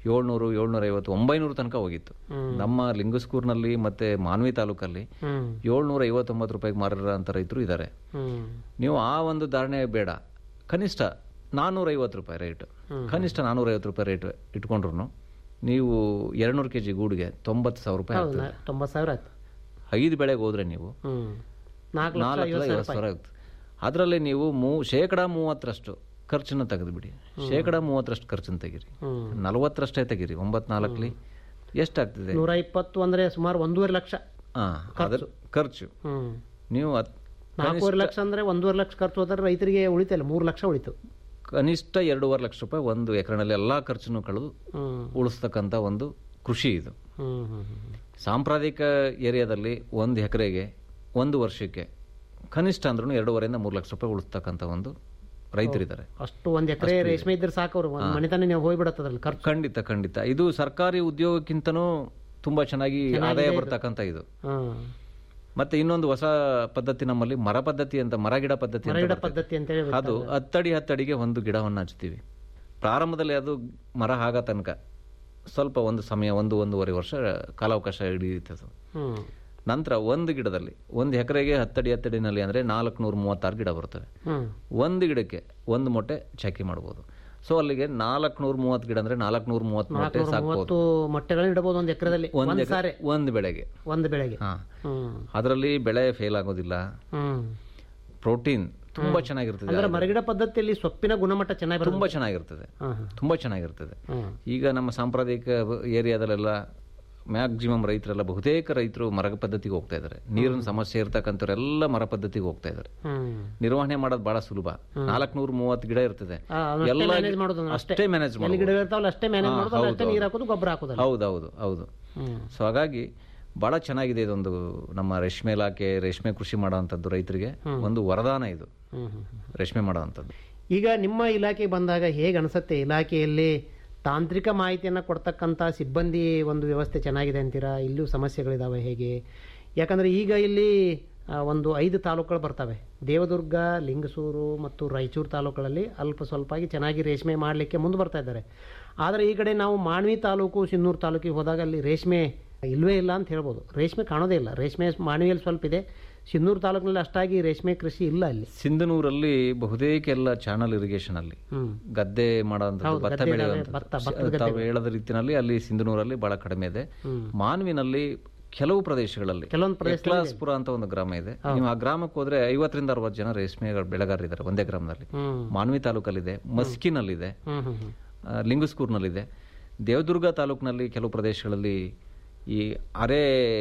S17: ಏಳ್ನೂರು ಏಳ್ನೂರ ಐವತ್ತು ಒಂಬೈನೂರು ತನಕ ಹೋಗಿತ್ತು
S8: ಹ್ಮ್.
S17: ನಮ್ಮ ಲಿಂಗಸ್ಕೂರ್ನಲ್ಲಿ ಮತ್ತೆ ಮಾನ್ವಿ ತಾಲೂಕಲ್ಲಿ
S8: ಹ್ಮ್.
S17: ಏಳ್ನೂರ ಐವತ್ತೊಂಬತ್ತು ರೂಪಾಯಿಗೆ ಮಾರಿರೋಂಥ ರೈತರು ಇದ್ದಾರೆ
S8: ಹ್ಮ್.
S17: ನೀವು ಆ ಒಂದು ಧಾರಣೆ ಬೇಡ ಕನಿಷ್ಠ ನಾನ್ನೂರ ಐವತ್ತು ರೂಪಾಯಿ ರೇಟ್
S8: ಹ್ಮ್.
S17: ಕನಿಷ್ಠ ನಾನ್ನೂರ ಐವತ್ತು ರೂಪಾಯಿ ರೇಟ್ ಇಟ್ಕೊಂಡ್ರು ನೀವು ಎರಡ್ನೂರು ಕೆ ಜಿ ಗೂಡಿಗೆ ತೊಂಬತ್ತು ಸಾವಿರ ರೂಪಾಯಿ
S8: ಹೌದು
S17: ಆಗ್ತದೆ
S8: ತೊಂಬತ್ತು ಸಾವಿರ ಆಯ್ತು
S17: ಐದು ಬೆಳೆಗೆ ಹೋದ್ರೆ ನೀವು
S8: ಹ್ಮ್ ನಾಲ್ಕು ಲಕ್ಷ
S17: ನಾಲ್ಕು
S8: ಐವತ್ತು
S17: ಐವತ್ತು
S8: ಸಾವಿರ
S17: ಸಾವಿರ ಆಗುತ್ತೆ ಅದರಲ್ಲಿ ನೀವು ಮೂ ಶೇಕಡ ಮೂವತ್ತರಷ್ಟು ಖರ್ಚನ್ನು ತೆಗೆದುಬಿಡಿ ಶೇಕಡ ಮೂವತ್ತರಷ್ಟು ಖರ್ಚನ್ನು ತೆಗೀರಿ
S8: ಹ್ಮ್.
S17: ನಲವತ್ತರಷ್ಟೇ ತೆಗೀರಿ ಒಂಬತ್ತು ನಾಲ್ಕಲಿ ಎಷ್ಟಾಗ್ತದೆ
S8: ನೂರ ಇಪ್ಪತ್ತು ಅಂದ್ರೆ ಸುಮಾರು ಒಂದೂವರೆ ಲಕ್ಷ
S17: ಹಾ ಅದ್ರ ಖರ್ಚು
S8: ಹ್ಮ್
S17: ನೀವು ಅದ್-
S8: ನಾಲ್ಕೂವರೆ
S17: ಕನಿಷ್ಠ-
S8: ಲಕ್ಷ ಅಂದ್ರೆ ಒಂದೂವರೆ ಲಕ್ಷ ಖರ್ಚು ಹೋದ್ರೆ ರೈತರಿಗೆ ಉಳಿತಲ್ಲ ಮೂರು ಲಕ್ಷ ಉಳಿತು
S17: ಕನಿಷ್ಠ ಎರಡೂವರೆ ಲಕ್ಷ ರೂಪಾಯಿ ಒಂದು ಎಕರೆನಲ್ಲಿ ಎಲ್ಲಾ ಖರ್ಚನ್ನು ಕಳೆದು
S8: ಹ್ಮ್.
S17: ಉಳಿಸ್ತಕ್ಕಂಥ ಒಂದು ಕೃಷಿ ಇದು
S8: ಹ್ಮ್ ಹ್ಮ್ ಹ್ಮ್.
S17: ಸಾಂಪ್ರದಾಯಿಕ ಏರಿಯಾದಲ್ಲಿ ಒಂದು ಎಕರೆಗೆ ಒಂದು ವರ್ಷಕ್ಕೆ ಕನಿಷ್ಠ ಅಂದ್ರೂ ಎರಡೂವರೆಯಿಂದ ಮೂರು ಲಕ್ಷ ರೂಪಾಯಿ ಉಳಿಸ್ತಕ್ಕಂಥ ಒಂದು ರೈತರಿದ್ದಾರೆ
S8: ಅಷ್ಟು ಒಂದ್ ಎಕರೆ
S17: ಅಷ್ಟು ಇದೆ.
S8: ರೇಷ್ಮೆ ಇದ್ರೆ ಸಾಕು ಅವ್ರು ಒಂದ್
S17: ಹಾ.
S8: ಮನೆತನ ನೀವು ಹೋಗ್ಬಿಡತ್ತದ್ರಲ್ಲಿ ಖರ್ಚು
S17: ಖಂಡಿತ ಖಂಡಿತ ಇದು ಸರ್ಕಾರಿ ಉದ್ಯೋಗಕ್ಕಿಂತನೂ ತುಂಬಾ ಚೆನ್ನಾಗಿ
S8: ಚೆನ್ನಾಗಿದೆ
S17: ಆದಾಯ
S8: ಇದು.
S17: ಬರ್ತಕ್ಕಂಥ ಇದು
S8: ಹ್ಮ್
S17: ಮತ್ತೆ ಇನ್ನೊಂದು ಹೊಸ ಪದ್ಧತಿ ನಮ್ಮಲ್ಲಿ ಮರ ಪದ್ಧತಿ ಅಂತ ಮರ ಗಿಡ ಪದ್ಧತಿ ಅಂತ
S8: ಮರಗಿಡ
S17: ಬರ್ತದೆ.
S8: ಪದ್ಧತಿ ಅಂತ ಹೇಳಿ
S17: ಅದು ಹತ್ತಡಿ ಹತ್ತಡಿಗೆ ಒಂದು ಗಿಡವನ್ನು ಹಚ್ತೀವಿ ಪ್ರಾರಂಭದಲ್ಲಿ ಅದು ಮರ ಆಗ ತನಕ ಸ್ವಲ್ಪ ಒಂದು ಸಮಯ ಒಂದು ಒಂದೂವರೆ ವರ್ಷ ಕಾಲಾವಕಾಶ ಹಿಡಿಯುತ್ತೆ ಅದು
S8: ಹ್ಮ್
S17: ನಂತರ ಒಂದು ಗಿಡದಲ್ಲಿ ಒಂದು ಎಕರೆಗೆ ಹತ್ತಡಿ ಹತ್ತಡಿನಲ್ಲಿ ಅಂದರೆ ನಾಲ್ಕುನೂರ ಮೂವತ್ತಾರು ಗಿಡ ಬರ್ತವೆ
S8: ಹ್ಮ್
S17: ಒಂದು ಗಿಡಕ್ಕೆ ಒಂದು ಮೊಟ್ಟೆ ಚಾಕಿ ಮಾಡ್ಬೋದು ಸೊ ಅಲ್ಲಿಗೆ ನಾಲ್ಕುನೂರ ಮೂವತ್ತು ಗಿಡ ಅಂದರೆ ನಾಲ್ಕುನೂರ ಮೂವತ್ತು ಮೊಟ್ಟೆ
S8: ನಾಲ್ಕುನೂರ
S17: ಸಾಕ್ಬೋದು
S8: ಮೂವತ್ತು ಮೊಟ್ಟೆಗಳನ್ನ ಇಡಬಹುದು ಒಂದ್ ಎಕರೆದಲ್ಲಿ
S17: ಒಂದು
S8: ಒಂದ್
S17: ಎಕರೆ
S8: ಸಾರೆ
S17: ಒಂದು ಬೆಳೆಗೆ
S8: ಒಂದು ಬೆಳೆಗೆ
S17: ಹಾ
S8: ಹ್ಮ್
S17: ಅದರಲ್ಲಿ ಬೆಳೆ ಫೇಲ್ ಆಗೋದಿಲ್ಲ
S8: ಹ್ಮ್
S17: ಪ್ರೋಟೀನ್ ತುಂಬಾ
S8: ಹ್ಮ್.
S17: ಚೆನ್ನಾಗಿರ್ತದೆ
S8: ಅಂದ್ರೆ
S17: ಆ
S8: ಮರಗಿಡ ಪದ್ಧತಿಯಲ್ಲಿ ಸೊಪ್ಪಿನ ಗುಣಮಟ್ಟ ಚೆನ್ನಾಗಿ ಬರುತ್ತೆ.
S17: ತುಂಬಾ ಚೆನ್ನಾಗಿರ್ತದೆ
S8: ಹಾ, ಹಾ.
S17: ತುಂಬಾ ಚೆನ್ನಾಗಿರ್ತದೆ
S8: ಹ್ಮ್.
S17: ಈಗ ನಮ್ಮ ಸಾಂಪ್ರದಾಯಿಕ ಏರಿಯಾದಲ್ಲೆಲ್ಲ ಮ್ಯಾಕ್ಸಿಮಮ್ ರೈತರೆಲ್ಲ ಬಹುತೇಕ ರೈತರು ಮರ ಪದ್ಧತಿಗೆ ಹೋಗ್ತಾ ಇದ್ದಾರೆ ನೀರಿನ ಸಮಸ್ಯೆ ಇರ್ತಕ್ಕಂಥವ್ರೆಲ್ಲ ಮರ ಪದ್ಧತಿಗೆ ಹೋಗ್ತಾ ಇದ್ದಾರೆ
S8: ಹ್ಮ್
S17: ನಿರ್ವಹಣೆ ಮಾಡೋದು ಬಹಳ ಸುಲಭ ನಾಲ್ಕುನೂರ ಮೂವತ್ತು ಗಿಡ ಇರ್ತದೆ
S8: ಆ, ಅದನ್ನ ಅಷ್ಟೇ
S17: ಎಲ್ಲ
S8: manage ಮಾಡೋದು ಅದನ್ನ
S17: ಅಷ್ಟೇ ಮ್ಯಾನೇಜ್
S8: ಎಲ್ಲಿ ಗಿಡ ಇರ್ತಾವಲ್ಲ ಅಷ್ಟೇ ಮ್ಯಾನೇಜ್
S17: ಹಾ,
S8: ಮಾಡೋದು ಅಲ್ಲಿ ಅಷ್ಟೇ
S17: ಹೌದು,
S8: ನೀರು ಹಾಕೋದು ಗೊಬ್ಬರ ಹಾಕೋದು
S17: ಹೌದೌದು ಹೌದು
S8: ಹ್ಮ್.
S17: ಸೊ ಹಾಗಾಗಿ ಬಹಳ ಚೆನ್ನಾಗಿದೆ ಇದೊಂದು ನಮ್ಮ ರೇಷ್ಮೆ ಇಲಾಖೆ ರೇಷ್ಮೆ ಕೃಷಿ ಮಾಡೋವಂಥದ್ದು ರೈತರಿಗೆ ಒಂದು ವರದಾನ ಇದು
S8: ಹ್ಮ್ ಹ್ಮ್
S17: ರೇಷ್ಮೆ ಮಾಡೋವಂಥದ್ದು
S8: ಈಗ ನಿಮ್ಮ ಇಲಾಖೆಗೆ ಬಂದಾಗ ಹೇಗೆ ಅನಿಸುತ್ತೆ ಇಲಾಖೆಯಲ್ಲಿ ತಾಂತ್ರಿಕ ಮಾಹಿತಿಯನ್ನು ಕೊಡ್ತಕ್ಕಂಥ ಸಿಬ್ಬಂದಿ ಒಂದು ವ್ಯವಸ್ಥೆ ಚೆನ್ನಾಗಿದೆ ಅಂತೀರಾ ಇಲ್ಲೂ ಸಮಸ್ಯೆಗಳಿದಾವೆ ಹೇಗೆ ಯಾಕಂದರೆ ಈಗ ಇಲ್ಲಿ ಆ, ಒಂದು ಐದು ತಾಲೂಕುಗಳು ಬರ್ತವೆ ದೇವದುರ್ಗ ಲಿಂಗಸೂರು ಮತ್ತು ರಾಯಚೂರು ತಾಲೂಕುಗಳಲ್ಲಿ ಅಲ್ಪ ಸ್ವಲ್ಪಾಗಿ ಚೆನ್ನಾಗಿ ರೇಷ್ಮೆ ಮಾಡಲಿಕ್ಕೆ ಮುಂದೆ ಬರ್ತಾ ಇದ್ದಾರೆ ಆದರೆ ಈ ಕಡೆ ನಾವು ಮಾನ್ವಿ ತಾಲೂಕು ಸಿನ್ನೂರು ತಾಲೂಕಿಗೆ ಹೋದಾಗ ಅಲ್ಲಿ ರೇಷ್ಮೆ ಇಲ್ವೇ ಇಲ್ಲ ಅಂತ ಹೇಳ್ಬೋದು ರೇಷ್ಮೆ ಕಾಣೋದೇ ಇಲ್ಲ ರೇಷ್ಮೆ ಮಾನ್ವಿಯಲ್ಲಿ ಸ್ವಲ್ಪ ಇದೆ ಸಿನ್ನೂರು ತಾಲೂಕಿನಲ್ಲಿ ಅಷ್ಟಾಗಿ ರೇಷ್ಮೆ ಕೃಷಿ ಇಲ್ಲ ಅಲ್ಲಿ
S17: ಸಿಂಧನೂರಲ್ಲಿ ಬಹುತೇಕ ಎಲ್ಲ ಚಾನಲ್ ಇರಿಗೇಷನ್ ಅಲ್ಲಿ
S8: ಹ್ಮ್.
S17: ಗದ್ದೆ ಮಾಡೋವಂಥದ್ದು
S8: ಹೌದು,
S17: ಭತ್ತ
S8: ಗದ್ದೆ ಇದಾವೆ,
S17: ಬೆಳೆಯುವಂಥದ್ದು
S8: ಭತ್ತ, ಭತ್ತದ
S17: ಸ- ತಾವು
S8: ಗದ್ದೆಗಳು.
S17: ಹೇಳದ ರೀತಿನಲ್ಲಿ ಅಲ್ಲಿ ಸಿಂಧನೂರಲ್ಲಿ ಬಹಳ ಕಡಿಮೆ ಇದೆ
S8: ಹ್ಮ್.
S17: ಮಾನ್ವಿನಲ್ಲಿ ಕೆಲವು ಪ್ರದೇಶಗಳಲ್ಲಿ
S8: ಕೆಲವೊಂದು ಪ್ರದೇಶದಲ್ಲಿ ಇದೆ.
S17: ಎಕ್ಲಾಸ್ಪುರ ಅಂತ ಒಂದು ಗ್ರಾಮ ಇದೆ ನೀವು ಆ ಗ್ರಾಮಕ್ಕೆ ಹೋದ್ರೆ ಐವತ್ತರಿಂದ ಅರವತ್ತು ಜನ ರೇಷ್ಮೆ ಬೆಳೆಗಾರರಿದ್ದಾರೆ ಒಂದೇ ಗ್ರಾಮದಲ್ಲಿ
S8: ಹ್ಮ್.
S17: ಮಾನ್ವಿ ತಾಲೂಕಲ್ಲಿದೆ ಮಸ್ಕಿನಲ್ಲಿದೆ
S8: ಹ್ಮ್ ಹ್ಮ್ ಹ್ಮ್
S17: ಆ, ಲಿಂಗಸ್ಕೂರ್ನಲ್ಲಿದೆ ದೇವದುರ್ಗ ತಾಲೂಕಿನಲ್ಲಿ ಕೆಲವು ಪ್ರದೇಶಗಳಲ್ಲಿ ಈ ಅರೆ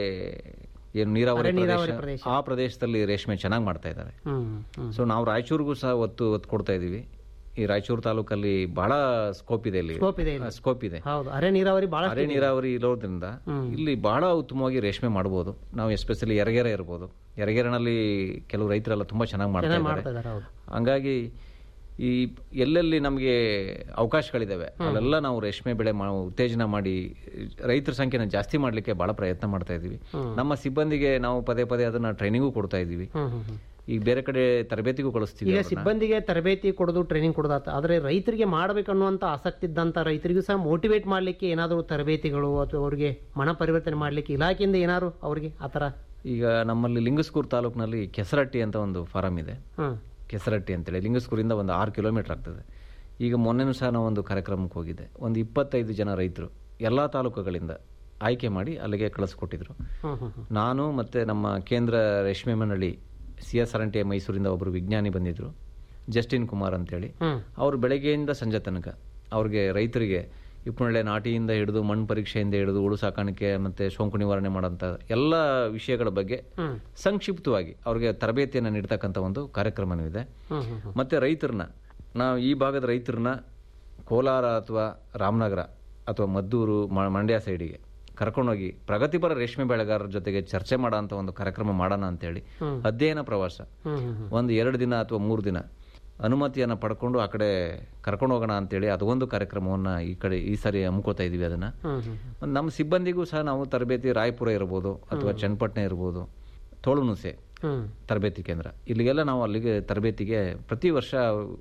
S17: ಏನು ನೀರಾವರಿ
S8: ಅರೆ ನೀರಾವರಿ
S17: ಪ್ರದೇಶ
S8: ಪ್ರದೇಶ.
S17: ಆ ಪ್ರದೇಶದಲ್ಲಿ ರೇಷ್ಮೆ ಚೆನ್ನಾಗಿ ಮಾಡ್ತಾ ಇದ್ದಾರೆ
S8: ಹ್ಮ್ ಹ್ಮ್
S17: ಸೊ ನಾವು ರಾಯಚೂರಿಗೂ ಸಹ ಒತ್ತು ಒತ್ತು ಕೊಡ್ತಾ ಇದೀವಿ ಈ ರಾಯಚೂರು ತಾಲೂಕಲ್ಲಿ ಬಹಳ ಸ್ಕೋಪ್ ಇದೆ ಇಲ್ಲಿ
S8: ಸ್ಕೋಪ್ ಇದೆ ಇಲ್ಲಿ.
S17: ಸ್ಕೋಪ್ ಇದೆ
S8: ಹೌದು ಅರೆ ನೀರಾವರಿ ಬಹಳ
S17: ಅರೆ ನೀರಾವರಿ ಇರೋದ್ರಿಂದ
S8: ಹ್ಮ್.
S17: ಇಲ್ಲಿ ಬಹಳ ಉತ್ತಮವಾಗಿ ರೇಷ್ಮೆ ಮಾಡಬಹುದು ನಾವು ಎಸ್ಪೆಷಲಿ ಎರಗೆರೆ ಇರ್ಬೋದು ಎರಗೆರೆನಲ್ಲಿ ಕೆಲವು ರೈತರೆಲ್ಲ ತುಂಬಾ ಚೆನ್ನಾಗಿ ಮಾಡ್ತಾ
S8: ಚೆನ್ನಾಗಿ ಮಾಡ್ತಾ
S17: ಇದ್ದಾರೆ
S8: ಇದ್ದಾರೆ ಹೌದು
S17: ಹಂಗಾಗಿ ಈ ಎಲ್ಲೆಲ್ಲಿ ನಮಗೆ ಅವಕಾಶಗಳಿದಾವೆ ಅಲ್ಲೆಲ್ಲ ನಾವು ರೇಷ್ಮೆ ಬೆಳೆ ಮಾ ಉತ್ತೇಜನ ಮಾಡಿ ರೈತರ ಸಂಖ್ಯೆನ ಜಾಸ್ತಿ ಮಾಡಲಿಕ್ಕೆ ಬಹಳ ಪ್ರಯತ್ನ ಮಾಡ್ತಾ ಇದೀವಿ
S8: ಹ್ಮ್.
S17: ನಮ್ಮ ಸಿಬ್ಬಂದಿಗೆ ನಾವು ಪದೇ ಪದೇ ಅದನ್ನ ಟ್ರೈನಿಂಗು ಕೊಡ್ತಾ ಇದೀವಿ
S8: ಹ್ಮ್ ಹ್ಮ್ ಹ್ಮ್.
S17: ಈಗ ಬೇರೆ ಕಡೆ ತರಬೇತಿಗೂ ಕಳಿಸ್ತೀವಿ
S8: ಈಗ
S17: ಅವ್ರನ್ನ.
S8: ಸಿಬ್ಬಂದಿಗೆ ತರಬೇತಿ ಕೊಡೋದು ಟ್ರೈನಿಂಗ್ ಕೊಡೋದಾತ ಆದರೆ ರೈತರಿಗೆ ಮಾಡಬೇಕನ್ನುವಂಥ ಆಸಕ್ತಿ ಇದ್ದಂಥ ರೈತರಿಗೂ ಸಹ ಮೋಟಿವೇಟ್ ಮಾಡಲಿಕ್ಕೆ ಏನಾದರೂ ತರಬೇತಿಗಳು ಅಥವಾ ಅವರಿಗೆ ಮನ ಪರಿವರ್ತನೆ ಮಾಡಲಿಕ್ಕೆ ಇಲಾಖೆಯಿಂದ ಏನಾದ್ರು ಅವರಿಗೆ ಆ ಥರ
S17: ಈಗ ನಮ್ಮಲ್ಲಿ ಲಿಂಗಸ್ಕೂರು ತಾಲೂಕಿನಲ್ಲಿ ಕೆಸರಟ್ಟಿ ಅಂತ ಒಂದು ಫಾರಂ ಇದೆ
S8: ಹ್ಮ್.
S17: ಕೆಸರಟ್ಟಿ ಅಂತೇಳಿ ಲಿಂಗಸ್ಕೂರಿಂದ ಒಂದು ಆರು ಕಿಲೋಮೀಟರ್ ಆಗ್ತದೆ ಈಗ ಮೊನ್ನೆನೂ ಸಹ ನಾವು ಒಂದು ಕಾರ್ಯಕ್ರಮಕ್ಕೆ ಹೋಗಿದ್ದೆ ಒಂದು ಇಪ್ಪತ್ತೈದು ಜನ ರೈತರು ಎಲ್ಲ ತಾಲೂಕುಗಳಿಂದ ಆಯ್ಕೆ ಮಾಡಿ ಅಲ್ಲಿಗೆ ಕಳಿಸ್ಕೊಟ್ಟಿದ್ರು
S8: ಹ್ಮ್ ಹ್ಮ್ ಹ್ಮ್.
S17: ನಾನು ಮತ್ತು ನಮ್ಮ ಕೇಂದ್ರ ರೇಷ್ಮೆ ಮಂಡಳಿ C S R and T ಮೈಸೂರಿಂದ ಒಬ್ಬರು ವಿಜ್ಞಾನಿ ಬಂದಿದ್ರು ಜಸ್ಟಿನ್ ಕುಮಾರ್ ಅಂತೇಳಿ
S8: ಹ್ಮ್.
S17: ಅವರು ಬೆಳಗ್ಗೆಯಿಂದ ಸಂಜೆ ತನಕ ಅವ್ರಿಗೆ ರೈತರಿಗೆ ಇಪ್ಪನೊಳ್ಳೆ ನಾಟಿಯಿಂದ ಹಿಡಿದು ಮಣ್ಣು ಪರೀಕ್ಷೆಯಿಂದ ಹಿಡಿದು ಉಳು ಸಾಕಾಣಿಕೆ ಮತ್ತು ಸೋಂಕು ನಿವಾರಣೆ ಮಾಡೋಂಥ ಎಲ್ಲ ವಿಷಯಗಳ ಬಗ್ಗೆ
S8: ಹ್ಮ್.
S17: ಸಂಕ್ಷಿಪ್ತವಾಗಿ ಅವ್ರಿಗೆ ತರಬೇತಿಯನ್ನು ನೀಡ್ತಕ್ಕಂಥ ಒಂದು ಕಾರ್ಯಕ್ರಮನೂ ಇದೆ
S8: ಹ್ಮ್ ಹ್ಮ್ ಹ್ಮ್.
S17: ಮತ್ತು ರೈತರನ್ನ ನಾವು ಈ ಭಾಗದ ರೈತರನ್ನ ಕೋಲಾರ ಅಥವಾ ರಾಮನಗರ ಅಥವಾ ಮದ್ದೂರು ಮ- ಮಂಡ್ಯ ಸೈಡಿಗೆ ಕರ್ಕೊಂಡೋಗಿ ಪ್ರಗತಿಪರ ರೇಷ್ಮೆ ಬೆಳೆಗಾರರ ಜೊತೆಗೆ ಚರ್ಚೆ ಮಾಡೋ ಅಂತ ಒಂದು ಕಾರ್ಯಕ್ರಮ ಮಾಡೋಣ ಅಂತೇಳಿ
S8: ಹ್ಮ್.
S17: ಅಧ್ಯಯನ ಪ್ರವಾಸ
S8: ಹ್ಮ್ ಹ್ಮ್ ಹ್ಮ್.
S17: ಒಂದು ಎರಡು ದಿನ ಅಥವಾ ಮೂರು ದಿನ ಅನುಮತಿಯನ್ನು ಪಡ್ಕೊಂಡು ಆ ಕಡೆ ಕರ್ಕೊಂಡು ಹೋಗೋಣ ಅಂತೇಳಿ ಅದೊಂದು ಕಾರ್ಯಕ್ರಮವನ್ನು ಈ ಕಡೆ ಈ ಸಾರಿ ಹಮ್ಕೋತಾ ಇದೀವಿ ಅದನ್ನು
S8: ಹ್ಮ್ ಹ್ಮ್
S17: ಮತ್ತು ನಮ್ಮ ಸಿಬ್ಬಂದಿಗೂ ಸಹ ನಾವು ತರಬೇತಿ ರಾಯಪುರ ಇರ್ಬೋದು ಅಥವಾ ಚನ್ನಪಟ್ಟಣ ಇರ್ಬೋದು ತೋಳುನುಸೆ
S8: ಹ್ಮ್.
S17: ತರಬೇತಿ ಕೇಂದ್ರ ಇಲ್ಲಿಗೆಲ್ಲ ನಾವು ಅಲ್ಲಿಗೆ ತರಬೇತಿಗೆ ಪ್ರತಿ ವರ್ಷ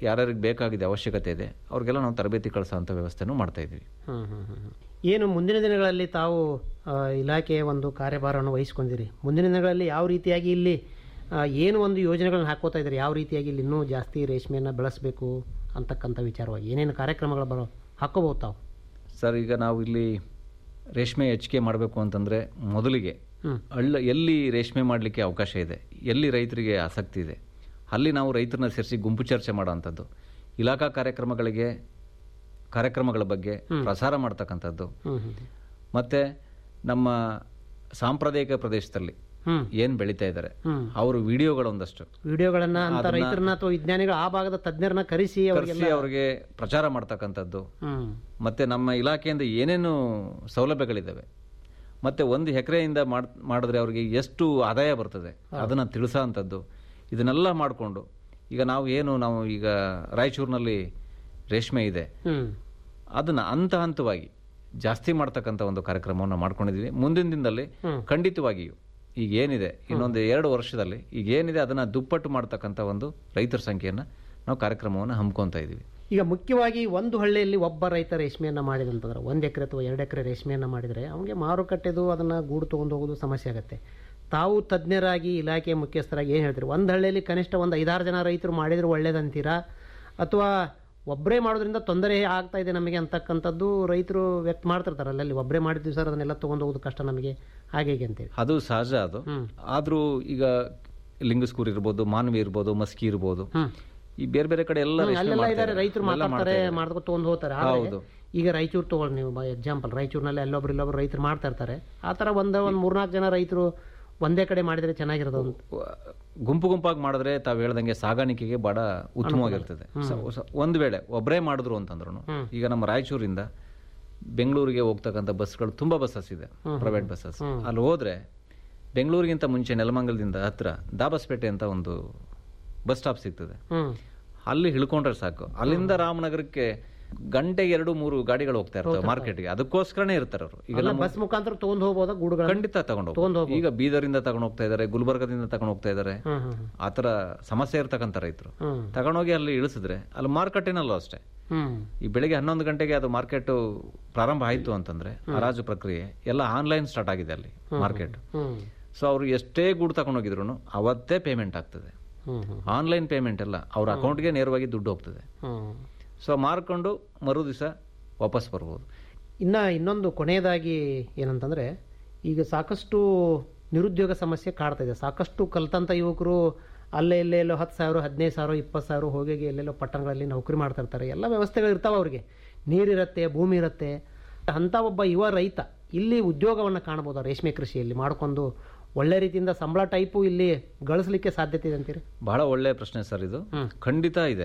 S17: ಯಾರ್ಯಾರಿಗೆ ಬೇಕಾಗಿದೆ ಅವಶ್ಯಕತೆ ಇದೆ ಅವ್ರಿಗೆಲ್ಲ ನಾವು ತರಬೇತಿ ಕಳಿಸೋಂಥ ವ್ಯವಸ್ಥೆನೂ ಮಾಡ್ತಾ ಇದ್ದೀವಿ
S8: ಹ್ಮ್, ಹ್ಮ್, ಹ್ಮ್, ಹ್ಮ್. ಏನು ಮುಂದಿನ ದಿನಗಳಲ್ಲಿ ತಾವು ಆ, ಇಲಾಖೆಯ ಒಂದು ಕಾರ್ಯಭಾರವನ್ನು ವಹಿಸ್ಕೊಂಡಿರಿ ಮುಂದಿನ ದಿನಗಳಲ್ಲಿ ಯಾವ ರೀತಿಯಾಗಿ ಇಲ್ಲಿ ಆ, ಏನು ಒಂದು ಯೋಜನೆಗಳನ್ನ ಹಾಕೋತಾ ಇದ್ದಾರೆ ಯಾವ ರೀತಿಯಾಗಿ ಇಲ್ಲಿ ಇನ್ನೂ ಜಾಸ್ತಿ ರೇಷ್ಮೆಯನ್ನು ಬೆಳೆಸಬೇಕು ಅಂತಕ್ಕಂಥ ವಿಚಾರವಾಗಿ ಏನೇನು ಕಾರ್ಯಕ್ರಮಗಳು ಬರೋ ಹಾಕೋಬಹುದು ತಾವು
S17: ಸರ್ ಈಗ ನಾವು ಇಲ್ಲಿ ರೇಷ್ಮೆ ಹೆಚ್ಚಿಗೆ ಮಾಡಬೇಕು ಅಂತಂದರೆ ಮೊದಲಿಗೆ
S8: ಹ್ಮ್.
S17: ಹಳ್ಳ ಎಲ್ಲಿ ರೇಷ್ಮೆ ಮಾಡಲಿಕ್ಕೆ ಅವಕಾಶ ಇದೆ ಎಲ್ಲಿ ರೈತರಿಗೆ ಆಸಕ್ತಿ ಇದೆ ಅಲ್ಲಿ ನಾವು ರೈತರನ್ನ ಸೇರಿಸಿ ಗುಂಪು ಚರ್ಚೆ ಮಾಡೋವಂಥದ್ದು ಇಲಾಖಾ ಕಾರ್ಯಕ್ರಮಗಳಿಗೆ ಕಾರ್ಯಕ್ರಮಗಳ ಬಗ್ಗೆ ಪ್ರಸಾರ ಮಾಡ್ತಕ್ಕಂಥದ್ದು
S8: ಹ್ಮ್, ಹ್ಮ್,
S17: ಮತ್ತು ನಮ್ಮ ಸಾಂಪ್ರದಾಯಿಕ ಪ್ರದೇಶದಲ್ಲಿ
S8: ಹ್ಮ್.
S17: ಏನು ಬೆಳೀತಾ ಇದ್ದಾರೆ
S8: ಹ್ಮ್.
S17: ಅವರು ವಿಡಿಯೋಗಳೊಂದಷ್ಟು
S8: ವಿಡಿಯೋಗಳನ್ನ ಅಂತ
S17: ಅದನ್ನ-
S8: ರೈತರನ್ನ ಅಥವಾ ವಿಜ್ಞಾನಿಗಳ ಆ ಭಾಗದ ತಜ್ಞರನ್ನ ಕರೆಸಿ
S17: ಕರೆಸಿ
S8: ಅವರಿಗೆಲ್ಲ
S17: ಅವ್ರಿಗೆ ಪ್ರಚಾರ ಮಾಡ್ತಕ್ಕಂಥದ್ದು
S8: ಹ್ಮ್
S17: ಮತ್ತು ನಮ್ಮ ಇಲಾಖೆಯಿಂದ ಏನೇನು ಸೌಲಭ್ಯಗಳಿದ್ದಾವೆ ಮತ್ತು ಒಂದು ಎಕರೆಯಿಂದ ಮಾಡ್ ಮಾಡಿದ್ರೆ ಅವ್ರಿಗೆ ಎಷ್ಟು ಆದಾಯ ಬರ್ತದೆ ಅದನ್ನು ತಿಳಿಸೋ ಅಂಥದ್ದು ಇದನ್ನೆಲ್ಲ ಮಾಡಿಕೊಂಡು ಈಗ ನಾವು ಏನು ನಾವು ಈಗ ರಾಯಚೂರಿನಲ್ಲಿ ರೇಷ್ಮೆ ಇದೆ
S8: ಹ್ಮ್
S17: ಅದನ್ನು ಹಂತ ಹಂತವಾಗಿ ಜಾಸ್ತಿ ಮಾಡ್ತಕ್ಕಂಥ ಒಂದು ಕಾರ್ಯಕ್ರಮವನ್ನು ಮಾಡ್ಕೊಂಡಿದ್ದೀವಿ ಮುಂದಿನ ದಿನದಲ್ಲಿ ಖಂಡಿತವಾಗಿಯೂ ಈಗ ಏನಿದೆ ಇನ್ನೊಂದು ಎರಡು ವರ್ಷದಲ್ಲಿ ಈಗ ಏನಿದೆ ಅದನ್ನು ದುಪ್ಪಟ್ಟು ಮಾಡ್ತಕ್ಕಂಥ ಒಂದು ರೈತರ ಸಂಖ್ಯೆಯನ್ನು ನಾವು ಕಾರ್ಯಕ್ರಮವನ್ನು ಹಮ್ಮಿಕೊತಾ ಇದ್ದೀವಿ
S8: ಈಗ ಮುಖ್ಯವಾಗಿ ಒಂದು ಹಳ್ಳಿಯಲ್ಲಿ ಒಬ್ಬ ರೈತ ರೇಷ್ಮೆಯನ್ನು ಮಾಡಿದಂತಂದ್ರೆ ಒಂದು ಎಕರೆ ಅಥವಾ ಎರಡು ಎಕರೆ ರೇಷ್ಮೆಯನ್ನು ಮಾಡಿದರೆ ಅವನಿಗೆ ಮಾರುಕಟ್ಟೆದು ಅದನ್ನು ಗೂಡು ತೊಗೊಂಡು ಹೋಗೋದು ಸಮಸ್ಯೆ ಆಗುತ್ತೆ ತಾವು ತಜ್ಞರಾಗಿ ಇಲಾಖೆಯ ಮುಖ್ಯಸ್ಥರಾಗಿ ಏನು ಹೇಳ್ತೀರಿ ಒಂದು ಹಳ್ಳಿಯಲ್ಲಿ ಕನಿಷ್ಠ ಒಂದು ಐದಾರು ಜನ ರೈತರು ಮಾಡಿದ್ರೆ ಒಳ್ಳೇದಂತೀರಾ ಅಥವಾ ಒಬ್ಬರೇ ಮಾಡೋದ್ರಿಂದ ತೊಂದರೆ ಆಗ್ತಾ ಇದೆ ನಮಗೆ ಅಂತಕ್ಕಂಥದ್ದು ರೈತರು ವ್ಯಕ್ತ ಮಾಡ್ತಿರ್ತಾರೆ ಅಲ್ಲಲ್ಲಿ ಒಬ್ಬರೇ ಮಾಡಿದ್ವಿ ಸರ್ ಅದನ್ನೆಲ್ಲ ತೊಗೊಂಡು ಹೋಗೋದು ಕಷ್ಟ ನಮಗೆ ಹಾಗೆ ಹೀಗೆ ಅಂತೇಳಿ
S17: ಅದು ಸಹಜ ಅದು ಆದರೂ ಈಗ ಲಿಂಗಸ್ಕೂರ್ ಇರ್ಬೋದು ಮಾನವಿ ಇರ್ಬೋದು ಮಸ್ಕಿ ಇರ್ಬೋದು ಈ ಬೇರೆ ಬೇರೆ ಕಡೆ ಎಲ್ಲ
S8: ಹ್ಮ್,
S17: ರೇಷ್ಮೆ
S8: ಅಲ್ಲೆಲ್ಲ
S17: ಮಾಡ್ತಾ
S8: ಇದ್ದಾರೆ
S17: ಇದ್ದಾರೆ.
S8: ರೈತರು
S17: ಎಲ್ಲ ಮಾಡ್ತಾ
S8: ಮಾತಾಡ್ತಾರೆ
S17: ಇದ್ದಾರೆ.
S8: ಮಾಡ್ಕೊಂಡು ತೊಗೊಂಡು ಹೋಗ್ತಾರೆ
S17: ಹೌದು.
S8: ಆದ್ರೆ ಈಗ ರಾಯಚೂರು ತಗೊಳ್ಳಿ ನೀವು ಎಕ್ಸಾಂಪಲ್ ರಾಯಚೂರಿನಲ್ಲಿ ಅಲ್ಲೊಬ್ರು ಇಲ್ಲೊಬ್ರು ರೈತರು ಮಾಡ್ತಾ ಇರ್ತಾರೆ ಆ ಥರ ಒಂದು ಒಂದು ಮೂರ್ನಾಲ್ಕು ಜನ ರೈತರು ಒಂದೇ ಕಡೆ ಮಾಡಿದ್ರೆ ಚೆನ್ನಾಗಿರೋದು ಅಂತ
S17: ಗುಂಪು ಗುಂಪಾಗಿ ಮಾಡಿದ್ರೆ ತಾವು ಹೇಳ್ದಂಗೆ ಸಾಗಾಣಿಕೆಗೆ ಬಹಳ ಉತ್ತಮವಾಗಿರ್ತದೆ ಸ- ಸ- ಒಂದು ವೇಳೆ ಒಬ್ಬರೇ ಮಾಡಿದ್ರು ಅಂತಂದ್ರು ಈಗ ನಮ್ಮ ರಾಯಚೂರಿಂದ ಬೆಂಗಳೂರಿಗೆ ಹೋಗ್ತಕ್ಕಂಥ ಬಸ್ಗಳು ತುಂಬಾ ಬಸ್ಸಸ್ ಇದೆ
S8: ಹ್ಮ್.
S17: ಪ್ರೈವೇಟ್ ಬಸ್ಸಸ್
S8: ಹ್ಮ್.
S17: ಅಲ್ಲಿ ಹೋದ್ರೆ ಬೆಂಗಳೂರಿಗಿಂತ ಮುಂಚೆ ನೆಲಮಂಗಲದಿಂದ ಹತ್ರ ದಾಬಸ್ಪೇಟೆ ಅಂತ ಒಂದು ಬಸ್ ಸ್ಟಾಪ್ ಸಿಗ್ತದೆ
S8: ಹ್ಮ್
S17: ಅಲ್ಲಿ ಇಳ್ಕೊಂಡ್ರೆ ಸಾಕು ಅಲ್ಲಿಂದ ರಾಮನಗರಕ್ಕೆ ಗಂಟೆಗೆ ಎರಡು ಮೂರು ಗಾಡಿಗಳು ಹೋಗ್ತಾ ಇರ್ತವೆ
S8: ಹೋಗ್ತಾ
S17: ಮಾರ್ಕೆಟ್ಗೆ ಅದಕ್ಕೋಸ್ಕರನೇ ಇರ್ತಾರೆ ಅವರು ಈಗ
S8: ಅಲ್ಲ
S17: ನಮ್ಮ
S8: ಬಸ್ ಮುಖಾಂತರ ತೊಗೊಂಡು ಹೋಗ್ಬೋದಾ ಗೂಡುಗಳ
S17: ಖಂಡಿತ ತಗೊಂಡು
S8: ತಗೊಂಡ್
S17: ಹೋಗ್ಬೋದು. ಈಗ ಬೀದರಿಂದ ತಗೊಂಡು ಹೋಗ್ತಾ ಇದ್ದಾರೆ ಗುಲ್ಬರ್ಗದಿಂದ ತಗೊಂಡು ಹೋಗ್ತಾ ಇದ್ದಾರೆ
S8: ಹ್ಮ್ ಹ್ಮ್
S17: ಆ ಥರ ಸಮಸ್ಯೆ ಇರ್ತಕ್ಕಂಥ ರೈತರು
S8: ಹ್ಮ್
S17: ತಗೊಂಡೋಗಿ ಅಲ್ಲಿ ಇಳಿಸಿದ್ರೆ ಅಲ್ಲಿ ಮಾರ್ಕೆಟಿನಲ್ಲೂ ಅಷ್ಟೇ
S8: ಹ್ಮ್
S17: ಈ ಬೆಳಿಗ್ಗೆ ಹನ್ನೊಂದು ಗಂಟೆಗೆ ಅದು ಮಾರ್ಕೆಟ್ ಪ್ರಾರಂಭ ಆಯಿತು ಅಂತಂದ್ರೆ ಹರಾಜು ಪ್ರಕ್ರಿಯೆ ಎಲ್ಲ ಆನ್ಲೈನ್ ಸ್ಟಾರ್ಟ್ ಆಗಿದೆ ಅಲ್ಲಿ ಮಾರ್ಕೆಟ್
S8: ಹ್ಮ್
S17: ಸೊ ಅವರು ಎಷ್ಟೇ ಗೂಡು ತಗೊಂಡೋಗಿದ್ರು ಅವತ್ತೇ ಪೇಮೆಂಟ್ ಆಗ್ತದೆ
S8: ಹ್ಮ್ ಹ್ಮ್
S17: ಆನ್ಲೈನ್ ಪೇಮೆಂಟ್ ಎಲ್ಲ ಅವ್ರ ಅಕೌಂಟ್ಗೆ ನೇರವಾಗಿ ದುಡ್ಡು ಹೋಗ್ತದೆ
S8: ಹ್ಮ್
S17: ಸೊ ಮಾರ್ಕೊಂಡು ಮರು ದಿವಸ ವಾಪಸ್ ಬರ್ಬೋದು
S8: ಇನ್ನು ಇನ್ನೊಂದು ಕೊನೆಯದಾಗಿ ಏನಂತಂದರೆ ಈಗ ಸಾಕಷ್ಟು ನಿರುದ್ಯೋಗ ಸಮಸ್ಯೆ ಕಾಡ್ತಾ ಇದೆ ಸಾಕಷ್ಟು ಕಲ್ತಂಥ ಯುವಕರು ಅಲ್ಲೇ ಇಲ್ಲೇ ಎಲ್ಲೋ ಹತ್ತು ಸಾವಿರ ಹದಿನೈದು ಸಾವಿರ ಇಪ್ಪತ್ತು ಸಾವಿರ ಹೋಗಿ ಎಲ್ಲೆಲ್ಲೋ ಪಟ್ಟಣಗಳಲ್ಲಿ ನೌಕರಿ ಮಾಡ್ತಾ ಇರ್ತಾರೆ ಎಲ್ಲ ವ್ಯವಸ್ಥೆಗಳು ಇರ್ತಾವೆ ಅವ್ರಿಗೆ ನೀರಿರುತ್ತೆ ಭೂಮಿ ಇರುತ್ತೆ ಅಂಥ ಒಬ್ಬ ಯುವ ರೈತ ಇಲ್ಲಿ ಉದ್ಯೋಗವನ್ನು ಕಾಣ್ಬೋದು ರೇಷ್ಮೆ ಕೃಷಿಯಲ್ಲಿ ಮಾಡ್ಕೊಂಡು ಒಳ್ಳೆ ರೀತಿಯಿಂದ ಸಂಬಳ ಟೈಪು ಇಲ್ಲಿ ಗಳಿಸ್ಲಿಕ್ಕೆ ಸಾಧ್ಯತೆ ಇದೆ ಅಂತೀರಿ
S17: ಬಹಳ ಒಳ್ಳೆ ಪ್ರಶ್ನೆ ಸರ್ ಇದು ಖಂಡಿತ ಇದೆ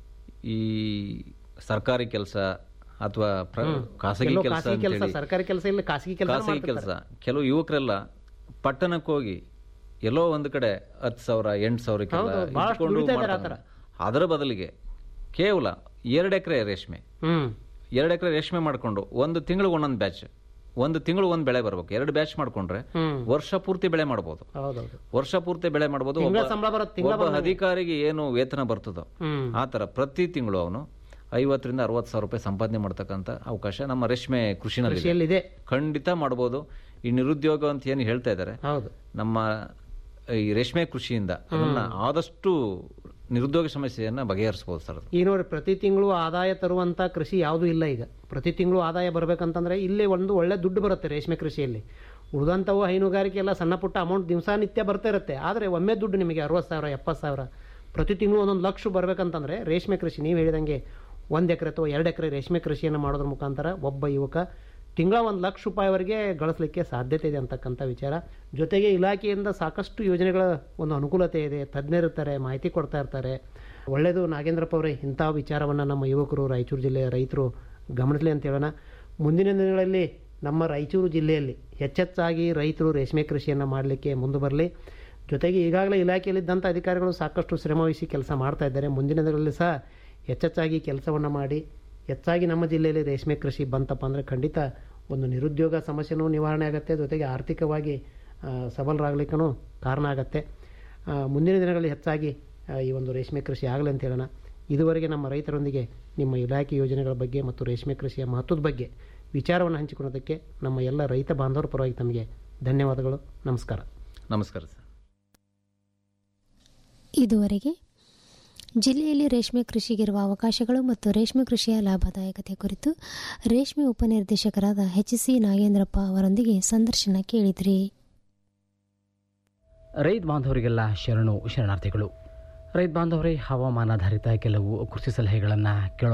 S17: ಈ ಸರ್ಕಾರಿ ಕೆಲಸ ಅಥವಾ ಖಾಸಗಿ
S8: ಎಲ್ಲೋ
S17: ಕೆಲಸ
S8: ಖಾಸಗಿ ಕೆಲಸ ಸರ್ಕಾರಿ ಕೆಲಸ ಇಲ್ಲ ಖಾಸಗಿ ಕೆಲಸ
S17: ಖಾಸಗಿ ಕೆಲಸ ಕೆಲವು ಯುವಕರೆಲ್ಲ ಪಟ್ಟಣಕ್ಕೆ ಹೋಗಿ ಎಲ್ಲೋ ಒಂದು ಕಡೆ ಹತ್ತು ಸಾವಿರ ಎಂಟು ಸಾವಿರಕ್ಕೆಲ್ಲ
S8: ಹೌದು, ಬಹಳಷ್ಟು
S17: ಇಟ್ಕೊಂಡು
S8: ದುಡಿತಾ ಇದ್ದಾರೆ ಆ
S17: ಮಾಡ್ತಾರೆ. ಅದರ ಬದಲಿಗೆ ಕೇವಲ ಎರಡು ಎಕರೆ ರೇಷ್ಮೆ
S8: ಹ್ಮ್
S17: ಎರಡು ಎಕರೆ ರೇಷ್ಮೆ ಮಾಡ್ಕೊಂಡು ಒಂದು ತಿಂಗಳಿಗೆ ಒಂದೊಂದು ಬ್ಯಾಚ್ ಒಂದು ತಿಂಗಳು ಒಂದು ಬೆಳೆ ಬರ್ಬೇಕು ಎರಡು ಬ್ಯಾಚ್ ಮಾಡ್ಕೊಂಡ್ರೆ
S8: ಹ್ಮ್.
S17: ವರ್ಷ ಪೂರ್ತಿ ಬೆಳೆ ಮಾಡ್ಬೋದು
S8: ಹೌದೌದು
S17: ವರ್ಷ ಪೂರ್ತಿ ಬೆಳೆ ಮಾಡ್ಬೋದು
S8: ತಿಂಗಳ
S17: ಒಬ್ಬ-
S8: ಸಂಬಳ ಬರುತ್ತೆ, ತಿಂಗಳ
S17: ಒಬ್ಬ
S8: ಬಂದಂಗೆ.
S17: ಅಧಿಕಾರಿಗೆ ಏನು ವೇತನ ಬರ್ತದೋ
S8: ಹ್ಮ್.
S17: ಆ ಥರ ಪ್ರತಿ ತಿಂಗಳು ಅವನು ಐವತ್ತರಿಂದ ಅರವತ್ತು ಸಾವಿರ ರೂಪಾಯಿ ಸಂಪಾದನೆ ಮಾಡ್ತಕ್ಕಂಥ ಅವಕಾಶ ನಮ್ಮ ರೇಷ್ಮೆ ಕೃಷಿನಲ್ಲಿ
S8: ಕೃಷಿಯಲ್ಲಿದೆ.
S17: ಖಂಡಿತ ಮಾಡ್ಬೋದು ಈ ನಿರುದ್ಯೋಗ ಅಂತ ಏನು ಹೇಳ್ತಾ ಇದ್ದಾರೆ
S8: ಹೌದು
S17: ನಮ್ಮ ಈ ರೇಷ್ಮೆ ಕೃಷಿಯಿಂದ ಅದನ್ನ ಆದಷ್ಟು ನಿರುದ್ಯೋಗ ಸಮಸ್ಯೆಯನ್ನ ಬಗೆಹರಿಸಬಹುದು ಸರ್ ಅದು.
S8: ಈಗ ನೋಡಿ ಪ್ರತಿ ತಿಂಗಳು ಆದಾಯ ತರುವಂತ ಕೃಷಿ ಯಾವುದೂ ಇಲ್ಲ ಈಗ ಪ್ರತಿ ತಿಂಗಳು ಆದಾಯ ಬರಬೇಕಂತಂದ್ರೆ ಇಲ್ಲಿ ಒಂದು ಒಳ್ಳೆ ದುಡ್ಡು ಬರುತ್ತೆ ರೇಷ್ಮೆ ಕೃಷಿಯಲ್ಲಿ ಉಳಿದಂಥವು ಹೈನುಗಾರಿಕೆ ಎಲ್ಲ ಸಣ್ಣ ಪುಟ್ಟ ಅಮೌಂಟ್ ದಿವಸನಿತ್ಯ ಬರ್ತಾ ಇರುತ್ತೆ ಆದರೆ ಒಮ್ಮೆ ದುಡ್ಡು ನಿಮಗೆ ಅರವತ್ತು ಸಾವಿರ ಎಪ್ಪತ್ತು ಸಾವಿರ ಪ್ರತಿ ತಿಂಗಳು ಒಂದೊಂದು ಲಕ್ಷ ಬರಬೇಕಂತಂದ್ರೆ ರೇಷ್ಮೆ ಕೃಷಿ ನೀವು ಹೇಳಿದಂಗೆ ಒಂದು ಎಕರೆ ಅಥವಾ ಎರಡು ಎಕರೆ ರೇಷ್ಮೆ ಕೃಷಿಯನ್ನು ಮಾಡೋದ್ರ ಮುಖಾಂತರ ಒಬ್ಬ ಯುವಕ ತಿಂಗಳ ಒಂದು ಲಕ್ಷ ರೂಪಾಯಿವರೆಗೆ ಗಳಿಸಲಿಕ್ಕೆ ಸಾಧ್ಯತೆ ಇದೆ ಅಂತಕ್ಕಂಥ ವಿಚಾರ ಜೊತೆಗೆ ಇಲಾಖೆಯಿಂದ ಸಾಕಷ್ಟು ಯೋಜನೆಗಳ ಒಂದು ಅನುಕೂಲತೆ ಇದೆ ತಜ್ಞರಿರ್ತಾರೆ ಮಾಹಿತಿ ಕೊಡ್ತಾ ಇರ್ತಾರೆ ಒಳ್ಳೆಯದು ನಾಗೇಂದ್ರಪ್ಪ ಅವರೇ ಇಂಥ ವಿಚಾರವನ್ನು ನಮ್ಮ ಯುವಕರು ರಾಯಚೂರು ಜಿಲ್ಲೆಯ ರೈತರು ಗಮನಿಸಲಿ ಅಂತ ಹೇಳೋಣ ಮುಂದಿನ ದಿನಗಳಲ್ಲಿ ನಮ್ಮ ರಾಯಚೂರು ಜಿಲ್ಲೆಯಲ್ಲಿ ಹೆಚ್ಚೆಚ್ಚಾಗಿ ರೈತರು ರೇಷ್ಮೆ ಕೃಷಿಯನ್ನು ಮಾಡಲಿಕ್ಕೆ ಮುಂದೆ ಬರಲಿ ಜೊತೆಗೆ ಈಗಾಗಲೇ ಇಲಾಖೆಯಲ್ಲಿದ್ದಂಥ ಅಧಿಕಾರಿಗಳು ಸಾಕಷ್ಟು ಶ್ರಮವಹಿಸಿ ಕೆಲಸ ಮಾಡ್ತಾ ಇದ್ದಾರೆ ಮುಂದಿನ ದಿನಗಳಲ್ಲಿ ಸಹ ಹೆಚ್ಚೆಚ್ಚಾಗಿ ಕೆಲಸವನ್ನು ಮಾಡಿ ಹೆಚ್ಚಾಗಿ ನಮ್ಮ ಜಿಲ್ಲೆಯಲ್ಲಿ ರೇಷ್ಮೆ ಕೃಷಿ ಬಂತಪ್ಪ ಅಂದರೆ ಖಂಡಿತ ಒಂದು ನಿರುದ್ಯೋಗ ಸಮಸ್ಯೆನೂ ನಿವಾರಣೆ ಆಗುತ್ತೆ ಜೊತೆಗೆ ಆರ್ಥಿಕವಾಗಿ ಆ, ಸಬಲರಾಗಲಿಕ್ಕೂ ಕಾರಣ ಆಗುತ್ತೆ ಆ, ಮುಂದಿನ ದಿನಗಳಲ್ಲಿ ಹೆಚ್ಚಾಗಿ ಆ, ಈ ಒಂದು ರೇಷ್ಮೆ ಕೃಷಿ ಆಗಲಿ ಅಂತ ಹೇಳೋಣ ಇದುವರೆಗೆ ನಮ್ಮ ರೈತರೊಂದಿಗೆ ನಿಮ್ಮ ಇಲಾಖೆ ಯೋಜನೆಗಳ ಬಗ್ಗೆ ಮತ್ತು ರೇಷ್ಮೆ ಕೃಷಿಯ ಮಹತ್ವದ ಬಗ್ಗೆ ವಿಚಾರವನ್ನು ಹಂಚಿಕೊಳ್ಳೋದಕ್ಕೆ ನಮ್ಮ ಎಲ್ಲ ರೈತ ಬಾಂಧವರ ಪರವಾಗಿ ತಮಗೆ ಧನ್ಯವಾದಗಳು ನಮಸ್ಕಾರ
S17: ನಮಸ್ಕಾರ ಸರ್
S2: ಇದುವರೆಗೆ ಜಿಲ್ಲೆಯಲ್ಲಿ ರೇಷ್ಮೆ ಕೃಷಿಗಿರುವ ಅವಕಾಶಗಳು ಮತ್ತು ರೇಷ್ಮೆ ಕೃಷಿಯ ಲಾಭದಾಯಕತೆ ಕುರಿತು ರೇಷ್ಮೆ ಉಪನಿರ್ದೇಶಕರಾದ ಎಚ್ ಸಿ ನಾಗೇಂದ್ರಪ್ಪ ಅವರೊಂದಿಗೆ ಸಂದರ್ಶನ ಕೇಳಿದ್ರಿ
S18: ರೈತ ಬಾಂಧವರಿಗೆಲ್ಲ ಶರಣು ಶರಣಾರ್ಥಿಗಳು ರೈತ ಬಾಂಧವರೇ ಹವಾಮಾನಾಧಾರಿತ ಕೆಲವು ಕೃಷಿ ಸಲಹೆಗಳನ್ನು ಕೇಳೋ